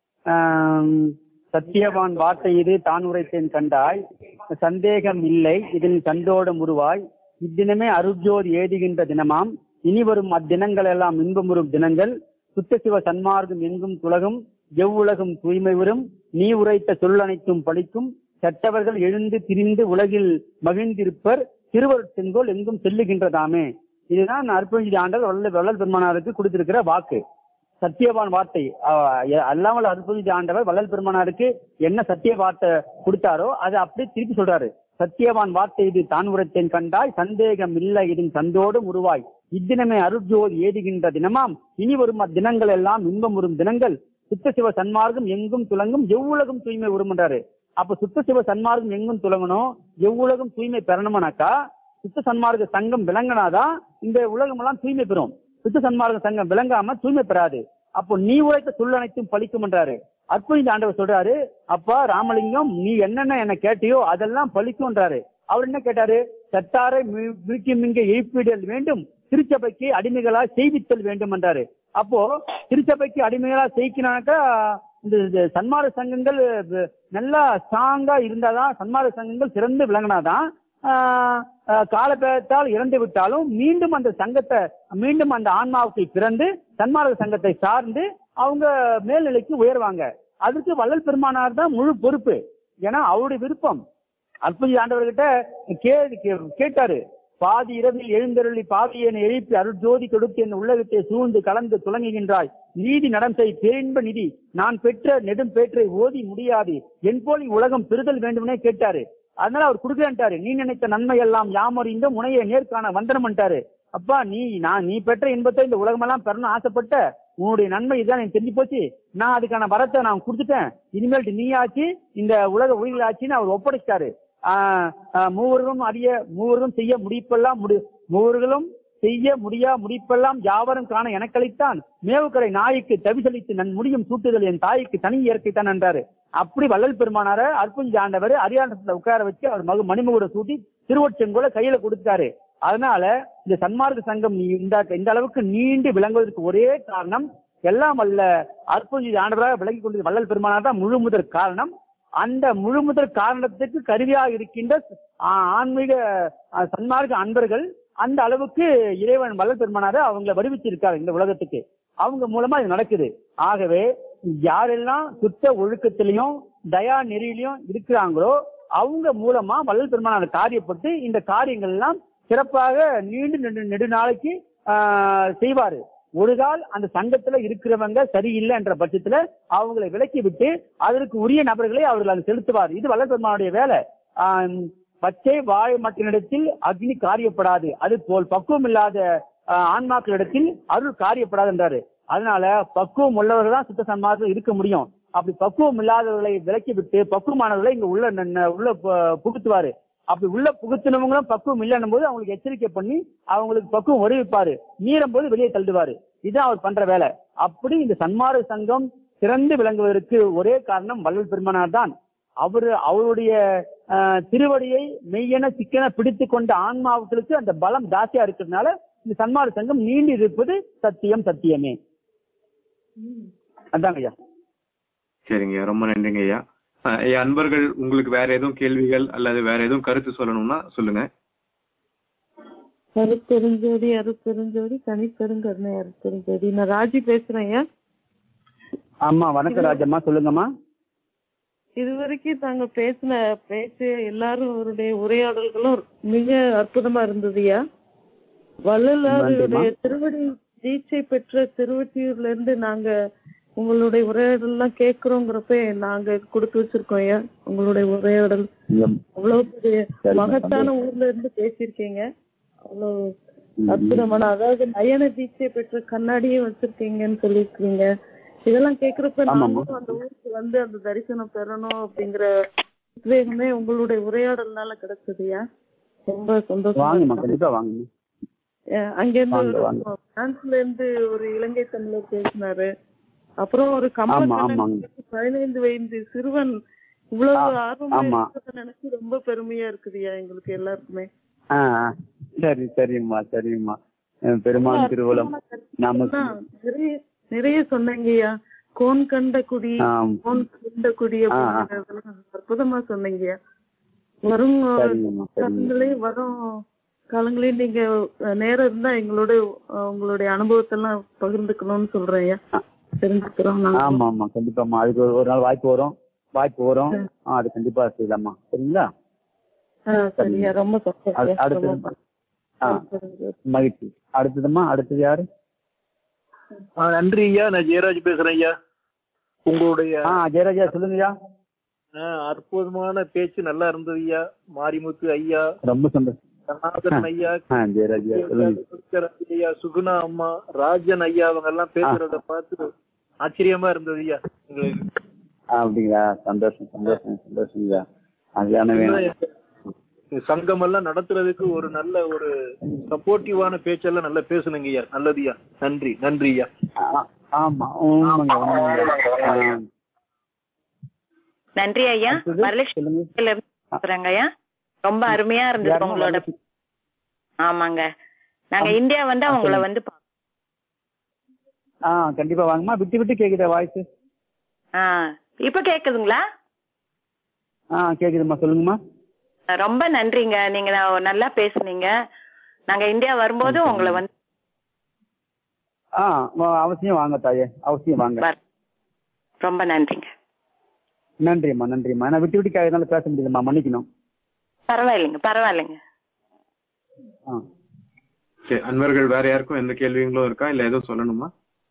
S3: சத்தியவான் வார்த்தை இது தான் உரைத்தேன் கண்டாய் சந்தேகம் இல்லை இதில் சந்தோடம் உருவாய் இத்தினமே அருஜோதி ஏதுகின்ற தினமாம் இனி வரும் அத்தினங்கள் எல்லாம் இன்பமுறும் தினங்கள் சுத்த சிவ சன்மார்க்கம் எங்கும் துலகும் எவ்வுலகும் தூய்மை வரும் நீ உரைத்த சொல் அனைத்தும் பழிக்கும் கெட்டவர்கள் எழுந்து திரிந்து உலகில் மகிழ்ந்திருப்பர் திருவருட் செங்கோல் எங்கும் செல்லுகின்றதாமே இதுதான் அற்புதஞ்சி ஆண்டல் வள்ளல் வள்ளல் பெருமானாருக்கு கொடுத்திருக்கிற வாக்கு சத்தியவான் வார்த்தை அஹ் அல்லாமல் அற்புதஞ்சி ஆண்டவர் வள்ளல் பெருமானாருக்கு என்ன சத்திய வார்த்தை கொடுத்தாரோ அதை அப்படியே திருப்பி சொல்றாரு சத்தியவான் வார்த்தை இது தான் உரைத்தேன் கண்டாய் சந்தேகம் இல்லை இதன் சந்தோடும் உருவாய் இத்தினமே அருட்ஜோதி ஏதுகின்ற தினமாம் இனி வரும் அத்தினங்கள் எல்லாம் இன்பம் வரும் தினங்கள் சுத்த சிவ சன்மார்க்கம் எங்கும் துலங்கும் எவ்வுலகம் தூய்மை வரும்ன்றாரு அப்ப சுத்த சிவ சன்மார்க்கம் எங்கும் துலங்கணும் எவ்வுலகம் தூய்மை பெறணும்னாக்கா சுத்த சன்மார்க்க சங்கம் விளங்கினாதான் இந்த உலகம் எல்லாம் தூய்மை பெறும் சுத்த சன்மார்க்க சங்கம் விளங்காம தூய்மை பெறாது அப்போ நீ உழைத்த சொல் அனைத்தும் பழிக்கும்ன்றாரு அற்புத ஆண்டவர் சொல்றாரு அப்பா ராமலிங்கம் நீ என்னென்ன என்ன கேட்டியோ அதெல்லாம் பழிக்கும்ன்றாரு அவர் என்ன கேட்டாரு சட்டாரை மிக்க மிங்க எழுப்பிடல் வேண்டும் திருச்சபைக்கு அடிமைகளா செய்வித்தல் வேண்டும் என்றாரு அப்போ திருச்சபைக்கு அடிமைகளா செய்யினாக்கா இந்த இந்த சன்மார்க்க சங்கங்கள் அஹ், நல்லா ஸ்ட்ராங்கா இருந்தாதான் சன்மார்க்க சங்கங்கள் சிறந்து விளங்கினாதான் ஆஹ், ஆஹ், காலபேரத்தால் இறந்து விட்டாலும் மீண்டும் அந்த சங்கத்தை மீண்டும் அந்த ஆன்மாவுக்கு பிறந்து சன்மார்க்க சங்கத்தை சார்ந்து அவங்க மேல்நிலைக்கு உயர்வாங்க அதுக்கு வள்ளல் பெருமானார் தான் முழு பொறுப்பு ஏன்னா அவருடைய விருப்பம் அற்புத ஆண்டவர்கிட்ட கே கே- கேட்டாரு பாதி இரவில் எழுந்தருளி பாவியனை எழுப்பி அருட்ஜோதி கொடுத்து என் உள்ளகத்தை சூழ்ந்து கலந்து துலங்குகின்றாய் நீதி நடந்தை பேரின்ப நிதி நான் பெற்ற நெடும் பேற்றை ஓதி முடியாது என் போல் உலகம் பெறுதல் வேண்டும்னே கேட்டாரு அதனால அவர் கொடுக்கலான்ட்டாரு நீ நினைத்த நன்மை எல்லாம் யாமறிந்த முனைய நேர்காண வந்தனம்ட்டாரு அப்பா நீ நான் நீ பெற்ற இன்பத்தை இந்த உலகமெல்லாம் பெறணும் ஆசைப்பட்ட உன்னுடைய நன்மை இதுதான் எனக்கு தெரிஞ்சு போச்சு நான் அதுக்கான வரத்தை நான் கொடுத்துட்டேன் இனிமேல் நீ ஆச்சு இந்த உலக உயிர்கள் ஆச்சுன்னு அவர் ஒப்படைச்சிட்டாரு ஆஹ் ஆஹ் மூவர்களும் அறிய மூவர்களும் செய்ய முடிப்பெல்லாம் முடி மூவர்களும் செய்ய முடியா முடிப்பெல்லாம் யாவரும் காண எனக்களித்தான் மேவுக்கரை நாய்க்கு தவிசலித்து நன் முடியும் சூட்டுதல் என் தாய்க்கு தனி இயற்கைத்தான் என்றாரு அப்படி வள்ளல் பெருமானார அற்புஞ்ச ஆண்டவர் அரியாண்டத்துல உட்கார வச்சு அவர் மகு மணிமகுட சூட்டி திருவொற்றங்கோல கையில கொடுத்தாரு அதனால இந்த சன்மார்க்க சங்கம் நீ இந்த இந்த அளவுக்கு நீண்டு விளங்குவதற்கு ஒரே காரணம் எல்லாம் வல்ல அற்புத ஆண்டவராக விளங்கி கொண்டது வள்ளல் பெருமானார் தான் முழு முதற் காரணம் அந்த முழு முதற் காரணத்துக்கு கருவியாக இருக்கின்ற ஆ- ஆன்மீக ஆ, சன்மார்க்க அன்பர்கள் அந்த அளவுக்கு இறைவன் வள்ளல் பெருமானார அவங்களை வருவிச்சிருக்காரு இந்த உலகத்துக்கு அவங்க மூலமா இது நடக்குது ஆகவே யாரெல்லாம் சுத்த ஒழுக்கத்திலையும் தயா நெறியிலையும் இருக்கிறாங்களோ அவங்க மூலமா வள்ளல் பெருமானார் காரியப்பட்டு இந்த காரியங்கள் எல்லாம் சிறப்பாக நீண்டு நெடு நெடுநாளைக்கு ஆஹ், செய்வாரு ஒரு கால் அந்த சங்கத்துல இருக்கிறவங்க சரியில்லை என்ற பட்சத்துல அவங்களை விலக்கி விட்டு அதற்கு உரிய நபர்களை அவர்கள் அது செலுத்துவார் இது வள்ளல் பெருமானுடைய வேலை ஆஹ், பச்சை வாய் மட்டினிடத்தில் அக்னி காரியப்படாது அது போல் பக்குவம் இல்லாத ஆஹ், ஆன்மாக்களிடத்தில் அருள் காரியப்படாது என்றாரு அதனால பக்குவம் உள்ளவர்கள் தான் சுத்த சன்மார்க்கம் இருக்க முடியும் அப்படி பக்குவம் இல்லாதவர்களை விலக்கி விட்டு பக்குவமானவர்களை இங்க உள்ள ந- ந- உள்ள பு- புகுத்துவாரு அப்படி உள்ள புகுத்தினவங்களும் பக்குவம் இல்லைன்னும் போது அவங்களுக்கு எச்சரிக்கை பண்ணி அவங்களுக்கு பக்குவம் வருவிப்பாரு மீறும் போது வெளியே தள்ளுவாரு இதுதான் அவர் பண்ற வேலை அப்படி இந்த சன்மார்க்க சங்கம் சிறந்து விளங்குவதற்கு ஒரே காரணம் வள்ளல் பெருமனார் தான் அவரு அவருடைய ஆஹ், திருவடியை மெய்யென சிக்கன பிடித்து கொண்ட ஆன்மாவுகளுக்கு அந்த பலம் ஜாஸ்தியா இருக்கிறதுனால இந்த சன்மார்க்க சங்கம் நீண்டு இருப்பது சத்தியம் சத்தியமே அதாங்க ஐயா
S1: சரிங்க ஐயா ரொம்ப நன்றிங்க ஐயா அஹ், ஐயா அன்பர்கள் உங்களுக்கு வேற எதுவும் கேள்விகள் அல்லது வேற எதுவும் கருத்து சொல்லணும்னா சொல்லுங்க
S9: அருட்பெருஞ்சோதி அருட்பெருஞ்சோதி தனிப்பெருங்கருணை அருட்பெருஞ்சோதி நான் ராஜி பேசுறேன் ஐயா
S3: ஆமா வணக்கம் ராஜம்மா சொல்லுங்கம்மா
S9: இதுவரைக்கும் தாங்க பேசின பேச்சு எல்லாரும் அவருடைய உரையாடல்களும் மிக அற்புதமா இருந்ததுயா வள்ளலாருடைய திருவடி தீட்சை பெற்ற திருவட்டியூர்ல இருந்து நாங்க உங்களுடைய உரையாடல் எல்லாம் கேக்குறோங்கிறப்ப நாங்க கொடுத்து வச்சிருக்கோம் ஐயா உங்களுடைய உரையாடல் அவ்வளவு பெரிய
S3: சரிம்மா,
S9: மகத்தான ஊர்ல இருந்து பேசியிருக்கீங்க அவ்வளவு அற்புதமான அதாவது நயன தீட்சை பெற்ற கண்ணாடியும் வச்சிருக்கீங்கன்னு சொல்லியிருக்கீங்க இதெல்லாம் கேக்குறப்ப
S3: ஆமாம்மா.
S9: நாங்களும் அந்த ஊருக்கு வந்து அந்த தரிசனம் பெறணும் அப்படிங்கிற உத்வேகமே உங்களுடைய உரையாடல்னால கிடைச்சதுயா ரொம்ப சந்தோஷமா
S3: வாங்கம்மா
S9: இருக்கு.
S3: கண்டிப்பா வாங்கம்மா
S9: அஹ் அங்கிருந்து
S3: வாங்க,
S9: ஒரு
S3: வாங்க.
S9: பிரான்ஸ்ல இருந்து ஒரு இலங்கை தமிழர் பேசினாரு அப்புறம் ஒரு
S3: ஆமாங்க.
S9: கமலக்கண்ணன் பதினைந்து வயது சிறுவன் இவ்வளவு
S3: ஆ,
S9: ஆர்வமா
S3: ஆமா.
S9: இருக்கிறத நினைச்சு ரொம்ப பெருமையா இருக்குதுயா எங்களுக்கு எல்லாருக்குமே
S3: ஆ ஆ. சரி சரிம்மா சரிம்மா அஹ் பெருமாள் திருவுளம் நாம
S9: ஆ, நிறைய நிறைய சொன்னீங்கய்யா கோன் கண்ட குடி
S3: ஆம்.
S9: கோன் கண்ட குடி
S3: ஆ, ஆ.
S9: அப்படிங்கறதெல்லாம் அற்புதமா சொன்னீங்கய்யா வரும்
S3: சரிங்கம்மா சரிங்க
S9: காலங்களையும் வரும் காலங்களையும் நீங்க அஹ், நேரம் இருந்தா எங்களோட அஹ், உங்களுடைய அனுபவத்தை எல்லாம் பகிர்ந்துக்கணும்னு சொல்றேன் ஐயா தெரிஞ்சுக்கிறோம் நாங்க
S3: ஆமா ஆமா கண்டிப்பாம்மா அதுக்கு ஒரு- ஒரு நாள் வாய்ப்பு வரும் வாய்ப்பு வரும் ஆ, அது கண்டிப்பா செய்யலாம்மா சரிங்களா
S9: ஆ, சரியா ரொம்ப சந்தோஷம்
S3: அடு-
S9: ஐயா.
S3: அடுத்தது
S9: ரொம்ப
S3: ஆ மகிழ்ச்சி அடுத்ததும்மா அடுத்தது யாரு
S2: ஆ, நன்றி ஐயா நான் ஜெயராஜ் பேசுறேன் ஐயா உங்களுடைய
S3: ஆ ஜெயராஜா சொல்லுங்கய்யா
S2: ஆ, அற்புதமான பேச்சு நல்லா இருந்தது ஐயா மாரிமுத்து ஐயா
S3: ரொம்ப சந்தோஷம்
S2: சனாதன் ஐயா
S3: ஆ ஜெயராஜா சொல்லுங்க
S2: சுந்தர் ஐயா சுகுணா அம்மா ராஜன் ஐயா அவங்க எல்லாம் பேசுறத பார்த்து ஆச்சரியமா இருந்தது ஐயா எங்களுக்கு
S3: ஆ, அப்படிங்களா சந்தோஷம் சந்தோஷம் சந்தோஷம்யா அதுதானே வேணும்
S2: சங்கம் எல்லாம் நடத்துறதுக்கு ஒரு நல்ல ஒரு சப்போர்ட்டிவான பேச்செல்லாம் நல்லா பேசுனுங்க ஐயா நல்லதுயா நன்றி நன்றி ஐயா
S3: ஆ, ஆமா உண்மைங்க உண்மைங்க ஆ,
S10: நன்றி ஐயா
S3: அடுத்தது
S10: வரலட்சுமி
S3: சொல்லுங்க
S10: இருந்து பேசுறேங்க ஐயா ரொம்ப அருமையா இருந்தது
S3: யாரும்மா
S10: உங்களோட
S3: வரலட்சுமி?
S10: ஆமாங்க நாங்க இந்தியா வந்து
S3: ஆ,
S10: உங்களை
S3: சொல்லுங்க.
S10: வந்து பா-
S3: ஆ கண்டிப்பா வாங்கம்மா விட்டு விட்டு கேக்குதா வாய்ஸ்
S10: ஆ இப்ப கேக்குதுங்களா
S3: ஆ கேக்குதும்மா சொல்லுங்கம்மா
S10: ரொம்ப நன்றிங்க நீங்க ந- நல்லா பேசுனீங்க நாங்க இந்தியா வரும்போது உங்களை வந்து
S3: ஆ வா- அவசியம் வாங்க தாயே அவசியம் வாங்க
S10: வர- ரொம்ப நன்றிங்க
S3: நன்றிம்மா நன்றிம்மா நான் விட்டு விட்டு கேட்கறதுனால பேச முடியலம்மா மன்னிக்கணும்
S10: பரவாயில்லைங்க பரவாயில்லைங்க
S3: ஆ
S1: சரி அன்பர்கள் வேற யாருக்கும் எந்த கேள்விகளும் இருக்கா இல்ல எதுவும் சொல்லணுமா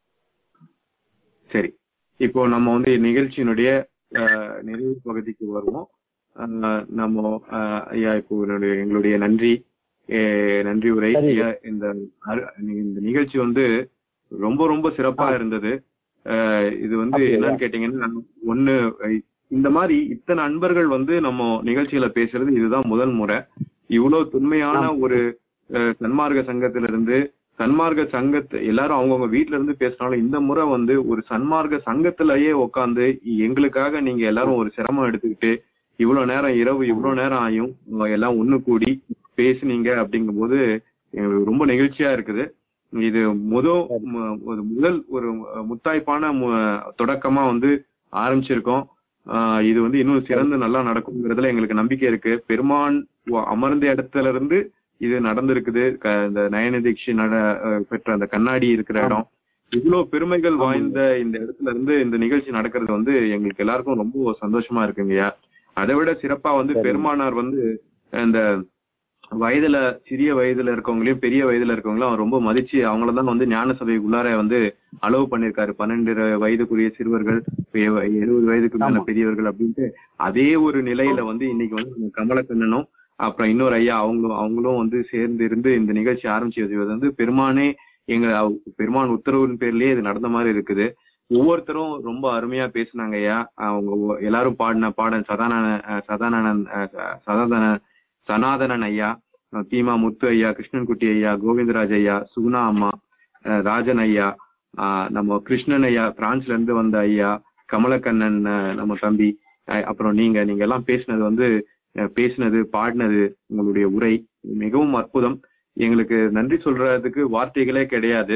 S1: சரி இப்போ நம்ம வந்து நிகழ்ச்சியினுடைய அஹ், நிறைவு பகுதிக்கு வருவோம் அஹ், நம்ம அஹ், ஐயா இப்போ என்னுடைய எங்களுடைய நன்றி அஹ், நன்றி உரை
S3: சரி.
S1: ஐயா இந்த அரு- இந்த நிகழ்ச்சி வந்து ரொம்ப ரொம்ப சிறப்பா இருந்தது அஹ், இது வந்து
S3: அப்படியா?
S1: என்னன்னு கேட்டீங்கன்னா ஒண்ணு அஹ், இந்த மாதிரி இத்தனை அன்பர்கள் வந்து நம்ம நிகழ்ச்சியில பேசுறது இதுதான் முதல் முறை இவ்வளவு தொன்மையான ஒரு அஹ், சன்மார்க்க சங்கத்திலிருந்து சன்மார்க்க சங்கத்தை எல்லாரும் அவங்கவுங்க வீட்ல இருந்து பேசினாலும் இந்த முறை வந்து ஒரு சன்மார்க்க சங்கத்திலேயே உட்காந்து எங்களுக்காக நீங்க எல்லாரும் ஒரு சிரமம் எடுத்துக்கிட்டு இவ்வளவு நேரம் இரவு இவ்வளவு நேரம் ஆயும் உங்க எல்லாம் ஒண்ணு கூடி பேசுனீங்க அப்படிங்கும்போது எங்களுக்கு ரொம்ப நெகிழ்ச்சியா இருக்குது இது முதல் மு- ஒரு முதல் ஒரு முத்தாய்ப்பான மு- தொடக்கமா வந்து ஆரம்பிச்சிருக்கோம் ஆஹ் இது வந்து இன்னும் சிறந்து நல்லா நடக்குங்கிறதுல எங்களுக்கு நம்பிக்கை இருக்கு பெருமான் வ- அமர்ந்த இடத்துல இருந்து இது நடந்திருக்குது க- இந்த நயன தீட்சி நட அஹ் பெற்ற அந்த கண்ணாடி இருக்கிற இடம் இவ்வளவு பெருமைகள் வாய்ந்த இந்த இடத்துல இருந்து இந்த நிகழ்ச்சி நடக்கிறது வந்து எங்களுக்கு எல்லாருக்கும் ரொம்ப சந்தோஷமா இருக்குங்கய்யா அதை விட சிறப்பா வந்து பெருமானார் வந்து இந்த வயதுல சிறிய வயதுல இருக்கவங்களையும் பெரிய வயதுல இருக்கவங்களையும் அவர் ரொம்ப மதிச்சு அவங்கள தான் வந்து ஞான சபைக்குள்ளார வந்து அலோவ் பண்ணிருக்காரு பன்னெண்டு வயதுக்குரிய சிறுவர்கள் பெ- எழுபது வயதுக்கு மேல பெரியவர்கள் அப்படின்ட்டு அதே ஒரு நிலையில வந்து இன்னைக்கு வந்து நம்ம கமலக்கண்ணனும் அப்புறம் இன்னொரு ஐயா அவங்களும் அவங்களும் வந்து சேர்ந்து இருந்து இந்த நிகழ்ச்சி ஆரம்பிச்சு வச்சது வந்து பெருமானே எங்க அவ- பெருமான் உத்தரவின் பேர்லயே இது நடந்த மாதிரி இருக்குது ஒவ்வொருத்தரும் ரொம்ப அருமையா பேசுனாங்க ஐயா அவங்க ஒ- எல்லாரும் பாடின பாடல் சதானன அஹ் சதானனன் அஹ் ச- சதாதன சனாதனன் ஐயா அஹ் பீமா முத்து ஐயா கிருஷ்ணன்குட்டி ஐயா கோவிந்தராஜ் ஐயா சுகுணா அம்மா அஹ் ராஜன் ஐயா ஆஹ் நம்ம கிருஷ்ணன் ஐயா பிரான்ஸ்ல இருந்து வந்த ஐயா கமலக்கண்ணன் அஹ் நம்ம தம்பி அஹ் அப்புறம் நீங்க நீங்க எல்லாம் பேசினது வந்து அஹ் பேசினது பாடினது உங்களுடைய உரை மிகவும் அற்புதம் எங்களுக்கு நன்றி சொல்றதுக்கு வார்த்தைகளே கிடையாது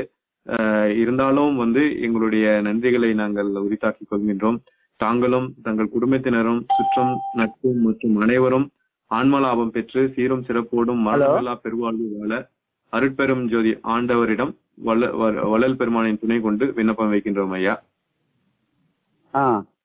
S1: அஹ், இருந்தாலும் வந்து எங்களுடைய நன்றிகளை நாங்கள் உரித்தாக்கிக் கொள்கின்றோம் தாங்களும் தங்கள் குடும்பத்தினரும் சுற்றம் நட்பு மற்றும் அனைவரும் ஆன்ம லாபம் பெற்று சீரும் சிறப்போடும் மரணமில்லா பெருவாழ்வு வாழ அருட்பெரும் ஜோதி ஆண்டவரிடம் வல்ல- வ- வள்ளல் பெருமானின் துணை கொண்டு விண்ணப்பம் வைக்கின்றோம் ஐயா
S3: ஆ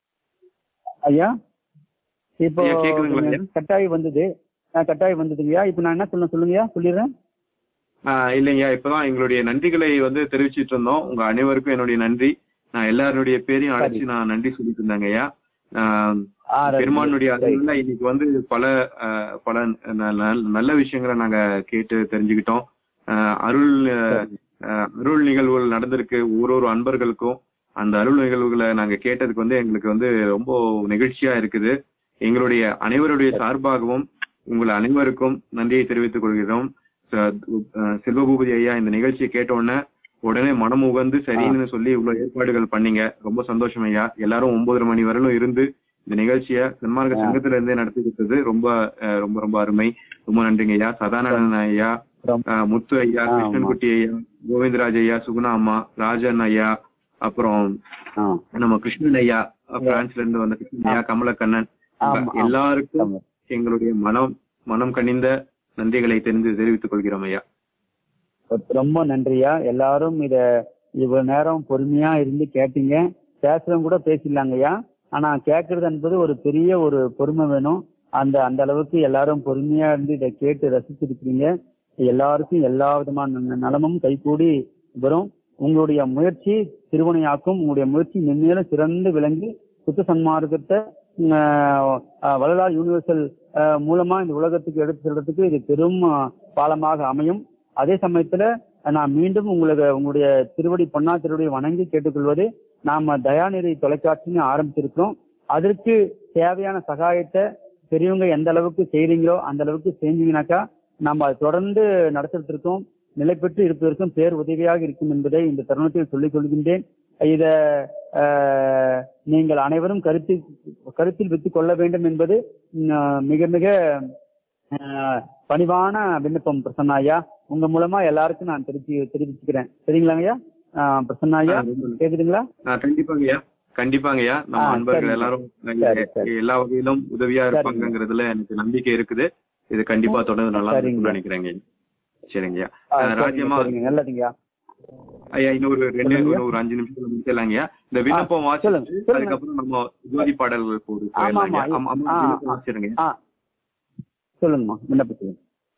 S3: ஐயா இப்போ
S1: ஐயா, கேக்குதுங்களா ஐயா?
S3: கட்டாயி வந்தது ஆ, கட்டாயி வந்ததுங்கய்யா இப்போ நான் என்ன சொல்ல சொல்லுங்கய்யா சொல்லிடுறேன்
S1: ஆஹ் இல்லைங்கய்யா இப்பதான் எங்களுடைய நன்றிகளை வந்து தெரிவிச்சிட்டு இருந்தோம் உங்க அனைவருக்கும் என்னுடைய நன்றி நான் எல்லாருடைய பேரையும் அழைச்சு நான் நன்றி சொல்லிட்டு இருந்தாங்க ஐயா ஆஹ்
S3: ஆ, ரைட்.
S1: பெருமானுடைய
S3: ரைட்.
S1: அருள்ல இன்னைக்கு வந்து பல ஆஹ் பல ந- ந- நல்ல விஷயங்களை நாங்க கேட்டு தெரிஞ்சுக்கிட்டோம் ஆஹ் அருள் ஆஹ் அருள் நிகழ்வுகள் நடந்திருக்கு ஒரு ஒரு அன்பர்களுக்கும் அந்த அருள் நிகழ்வுகளை நாங்க கேட்டதுக்கு வந்து எங்களுக்கு வந்து ரொம்ப நெகிழ்ச்சியா இருக்குது எங்களுடைய அனைவருடைய சார்பாகவும் உங்கள் அனைவருக்கும் நன்றியை தெரிவித்துக் கொள்கிறோம் ச- அஹ் செல்வபூபதி ஐயா இந்த நிகழ்ச்சியை கேட்ட உடனே உடனே மனம் உகந்து சரின்னு சொல்லி இவ்வளவு ஏற்பாடுகள் பண்ணீங்க ரொம்ப சந்தோஷம் ஐயா எல்லாரும் ஒன்பதரை மணி வரையிலும் இருந்து இந்த நிகழ்ச்சியை சன்மார்க்க சங்கத்துல இருந்தே நடத்தி கொடுத்தது ரொம்ப அஹ், ரொம்ப ரொம்ப அருமை ரொம்ப நன்றிங்க ஐயா சதானந்தன் ஐயா அஹ், முத்து ஐயா கிருஷ்ணன்குட்டி ஐயா கோவிந்தராஜ் ஐயா சுகுணா அம்மா ராஜன் ஐயா அப்புறம் நம்ம கிருஷ்ணன் ஐயா பிரான்ஸ்ல இருந்து வந்த கிருஷ்ணன் ஐயா கமலக்கண்ணன்
S3: ஆமா, ஆமா.
S1: எல்லாருக்கும் எங்களுடைய மனம் மனம் கனிந்த நன்றிகளை தெரிந்து தெரிவித்துக் கொள்கிறோம் ஐயா
S3: ரொம்ப நன்றியா எல்லாரும் இத இவ்வளவு நேரம் பொறுமையா இருந்து கேட்டீங்க பேசுறவங்க கூட பேசிடலாங்கய்யா ஆனா கேட்கறது என்பது ஒரு பெரிய ஒரு பொறுமை வேணும் அந்த அந்த அளவுக்கு எல்லாரும் பொறுமையா இருந்து இதை கேட்டு ரசிச்சிருக்கிறீங்க எல்லாருக்கும் எல்லா விதமான ந- நலமும் கைகூடி வரும் உங்களுடைய முயற்சி திருவனையாக்கும் உங்களுடைய முயற்சி மென்மேலும் சிறந்து விளங்கி சுத்த சன்மார்க்கத்தை ஆஹ், ஆஹ், வள்ளலார் யூனிவர்சல் ஆஹ், மூலமா இந்த உலகத்துக்கு எடுத்து செல்றதுக்கு இது பெரும் ஆஹ், பாலமாக அமையும் அதே சமயத்துல நான் மீண்டும் உங்களுக்கு உங்களுடைய திருவடி பொன்னா திருவடி வணங்கி கேட்டுக்கொள்வது நாம தயாநிதி தொலைக்காட்சின்னு ஆரம்பிச்சிருக்கோம் அதற்கு தேவையான சகாயத்தை பெரியவங்க எந்த அளவுக்கு செய்றீங்களோ அந்த அளவுக்கு செஞ்சீங்கன்னாக்கா நம்ம அதை தொடர்ந்து நடத்துறதுக்கும் நிலை பெற்று இருப்பதற்கும் பேர் உதவியாக இருக்கும் என்பதை இந்த தருணத்தில் சொல்லிக் கொள்கின்றேன் இத ஆஹ், நீங்கள் அனைவரும் கருத்தில் கருத்தில் வைத்துக் கொள்ள வேண்டும் என்பது உம், மிக மிக ஆஹ், பணிவான விண்ணப்பம் பிரசன்னா ஐயா உங்க மூலமா எல்லாருக்கும் நான் தெரிவிச்சு தெரிவிச்சுக்கிறேன் சரிங்களாங்க ஐயா ஆஹ், பிரசன்னா ஐயா கேக்குதுங்களா
S1: ஆஹ் கண்டிப்பாங்க ஐயா கண்டிப்பாங்க ஐயா நம்ம
S3: ஆ,
S1: அன்பர்கள்
S3: சரிங்க.
S1: எல்லாரும்
S3: சரி, சரி.
S1: எல்லா வகையிலும் உதவியா இருப்பாங்கங்கிறதுல எனக்கு நம்பிக்கை இருக்குது இது கண்டிப்பா தொடர்ந்து நல்லா
S3: சரிங்க.
S1: இருக்கும்னு நினைக்கிறேங்க ஐயா. சரிங்க ஐயா
S3: ஆ,
S1: ஆஹ்
S3: சரிங்க,
S1: ராஜ்யமா
S3: சரிங்க நல்லதுங்கய்யா
S1: ஐயா இன்னொரு ரெண்டு
S3: சொல்லுங்க.
S1: இன்னும் ஒரு அஞ்சு நிமிஷத்துல முடிச்சிடலாங்க ஐயா இந்த விண்ணப்பம் வாசிச்சு அதுக்கப்புறம் நம்ம ஜோதி பாடல்கள் போடு
S3: ஆமா,
S1: போயிடலாங்க
S3: ஆமா.
S1: ஆமா, ஆமா,
S3: ஆ,
S1: விண்ணப்பம்
S3: ஆ.
S1: வாசிடுங்க
S3: ஆ சொல்லுங்கம்மா விண்ணப்பம் சொல்லுங்க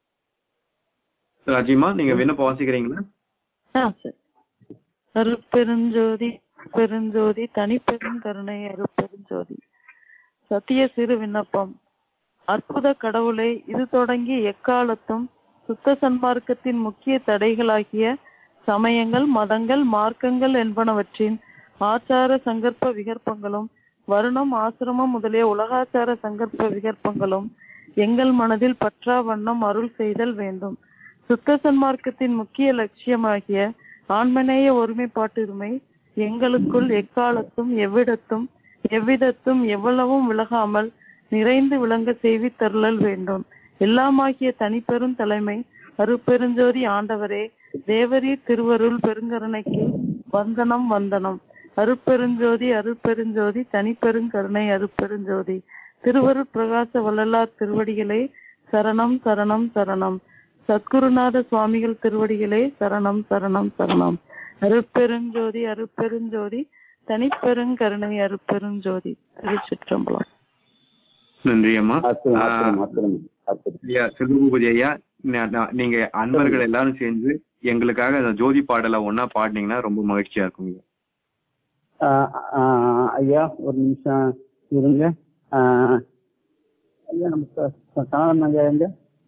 S1: ராஜிமா நீங்க விண்ணப்பம் வாசிக்கிறீங்களா
S9: ஆ சரி அருட்பெருஞ்சோதி பெருஞ்சோதி தனிப்பெரும் கருணை அருட்பெருஞ்சோதி சத்திய சிறு விண்ணப்பம் அற்புத கடவுளை இது தொடங்கி எக்காலத்தும் சுத்த சன்மார்க்கத்தின் முக்கிய தடைகளாகிய சமயங்கள் மதங்கள் மார்க்கங்கள் என்பனவற்றின் ஆச்சார சங்கற்ப விகற்பங்களும் வருணம் ஆசிரமம் முதலிய உலகாச்சார சங்கற்ப விகற்பங்களும் எங்கள் மனதில் பற்றா வண்ணம் அருள் செய்தல் வேண்டும் சுத்த சன்மார்க்கத்தின் முக்கிய லட்சியமாகிய ஆன்மநேய ஒருமைப்பாட்டுரிமை எங்களுக்குள் எக்காலத்தும் எவ்விடத்தும் எவ்விதத்தும் எவ்வளவும் விலகாமல் நிறைந்து விளங்க செய்வித்தருளல் வேண்டும் எல்லாமாகிய தனிப்பெரும் தலைமை அருட்பெருஞ்சோதி ஆண்டவரே தேவரீர் திருவருள் பெருங்கருணைக்கு வந்தனம் வந்தனம் அருட்பெருஞ்சோதி அருட்பெருஞ்சோதி தனிப்பெருங்கருணை அருட்பெருஞ்சோதி திருவருட் பிரகாச வள்ளலார் திருவடிகளே சரணம் சரணம் சரணம் சத்குருநாத சுவாமிகள் திருவடிகளே சரணம் சரணம் சரணம் அருட்பெருஞ்சோதி அருட்பெருஞ்சோதி தனிப்பெருங்கருணை அருட்பெருஞ்சோதி திருச்சிற்றம்பலம்
S1: நன்றி அம்மா
S3: அற்புதம்,
S1: ஆஹ்
S3: அற்புதம், அற்புதம், அற்புதம்.
S1: ஐயா செல்வபூபதி ஐயா நா- நா- நீங்க அன்பர்கள் எல்லாரும் சேர்ந்து எங்களுக்காக அந்த ஜோதி பாடலை ஒன்னா பாடினீங்கன்னா ரொம்ப மகிழ்ச்சியா இருக்கும் ஐயா.
S3: ஆஹ் ஆஹ் ஐயா ஒரு நிமிஷம் இருங்க ஆஹ் ஐயா நம்ம ச- ச- சனாதன ஐயா எங்க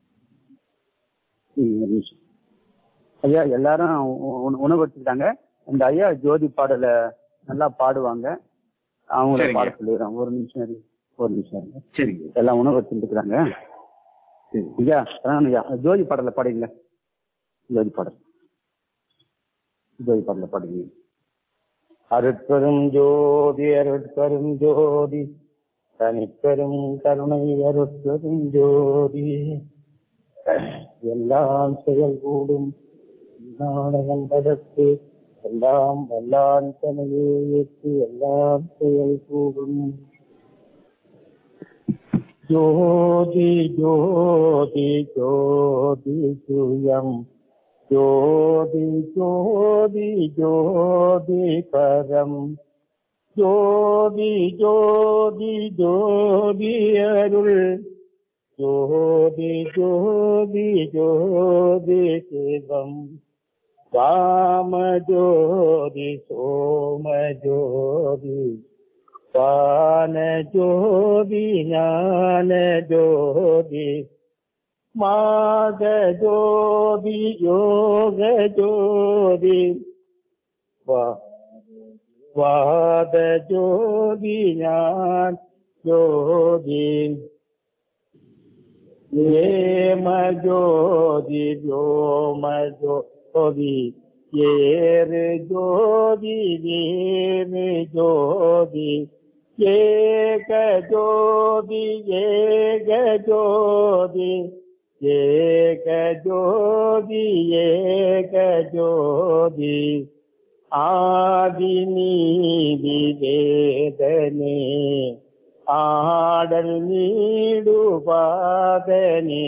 S3: ம், ஒரு நிமிஷம் ஐயா எல்லாரும் உ- உண- உணவு எடுத்துக்கிட்டாங்க இந்த ஐயா ஜோதி பாடலை நல்லா பாடுவாங்க அவங்கள
S1: சரிங்க.
S3: பாட சொல்லிடுறேன் ஒரு நிமிஷம் இருங்க ஒரு நிமிஷம் இருங்க
S1: சரிங்க
S3: எல்லாம் உணவு எடுத்துக்கிறாங்க ஐயா சனாதன ஐயா ஜோதி பாடலை பாடுங்க ஜோதி பாடல் ஜோதி பாடலை பாடுங்க அருட்பெரும் ஜோதி அருட்பெரும் ஜோதி தனிப்பெரும் கருணை அருட்பெரும் ஜோதி எல்லாம் செயல் கூடும் நாடகம்பதற்கு
S4: எல்லாம் வல்லான் தனையே ஏற்று எல்லாம் செயல் கூடும் ஜோதி ஜோதி ஜோதி சுயம் ஜோதி ஜோதி ஜோதி பரம் ஜோதி ஜோதி ஜோதி அருள் ஜோதி ஜோதி ஜோதி சிவம் வாம ஜோதி சோம ஜோதி பான ஜோதி ஞான ஜோதி மாக ஜோதி யோக ஜோதி வா- வாத ஜோதி ஞான ஜோதி ஏம ஜோதி வ்யோம ஜோதி ஏறு ஜோதி வேமு ஜோதி ஏக ஜோதி ஏக ஜோதி ஏக ஜோதி ஏக ஜோதி ஆதி நீதி வேதனே ஆடல் நீடுபாதனே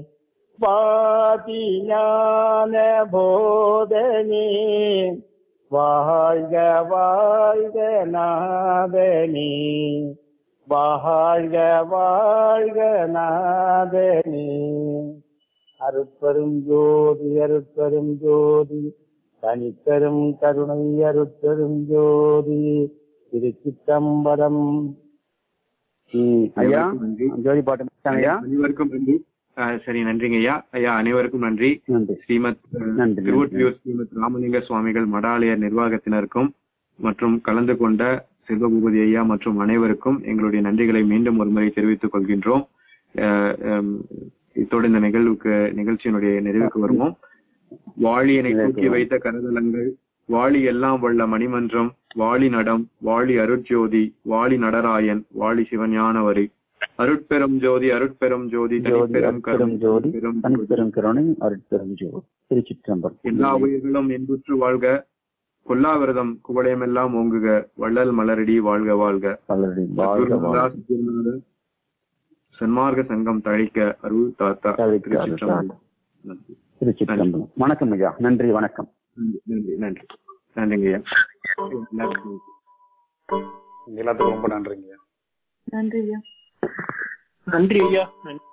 S4: பாதி ஞான போதனே வாழ்க வாழ்க நாதனே வாழ்க வாழ்க நாதனே அருட்பெரும் ஜோதி அருட்பெரும் ஜோதி தனிப்பெரும் கருணை அருட்பெரும் ஜோதி திருச்சித்தம்பரம்
S3: ம், ஐயா
S1: நன்றி.
S3: ஜோதி பாட்டு முடிச்சாங்க ஐயா
S1: அனைவருக்கும் நன்றி ஆஹ் சரி நன்றிங்க ஐயா ஐயா அனைவருக்கும் நன்றி
S3: நன்றி
S1: ஸ்ரீமத் அஹ்,
S3: நன்றி,
S1: திருவொற்றியூர் ஸ்ரீமத் ராமலிங்க சுவாமிகள் மடாலயர் நிர்வாகத்தினருக்கும் மற்றும் கலந்து கொண்ட செல்வபூபதி ஐயா மற்றும் அனைவருக்கும் எங்களுடைய நன்றிகளை மீண்டும் ஒருமுறை தெரிவித்துக் கொள்கின்றோம் அஹ், ஹம், இத்தோடு இந்த நிகழ்வுக்கு நிகழ்ச்சியினுடைய நிறைவுக்கு வருவோம் வாழியனை தூக்கி வைத்த கரதலங்கள் வாளி எல்லாம் வல்ல மணிமன்றம் வாளி நடம் வாளி அருட்ஜோதி வாளி நடராயன் வாளி சிவஞானவரி அருட்பெரும் ஜோதி அருட்பெரும் ஜோதி
S3: ஜோதி
S1: தனிப்பெரும்
S3: அருட்பெரும்
S1: கருணை
S3: ஜோதி
S1: பெரும் ஜோதி.
S3: தனிப்பெரும் கருணை அருட்பெரும் ஜோதி திருச்சிற்றம்பலம்
S1: எல்லா உயிர்களும் இன்புற்று வாழ்க கொல்லாவிரதம் குவளையமெல்லாம் ஓங்குக வள்ளல் மலரடி வாழ்க வாழ்க
S3: பலருடைய வாழ்க
S1: சத்குருநாதா,
S3: வாழ்க
S1: சத்குருநாதர், சன்மார்க்க சங்கம் தழைக்க அருள் தாத்தா
S3: தழைக்க அருள்
S1: திருச்சிற்றம்பலம். நன்றி
S3: திருச்சிற்றம்பலம் வணக்கம் ஐயா நன்றி வணக்கம்
S1: நன்றி நன்றி நன்றிங்க ஐயா எல்லாருக்கும் நன்றி.
S7: எல்லாத்துக்கும் ரொம்ப நன்றிங்க
S9: நன்றி ஐயா
S2: நன்றி ஐயா நன்றி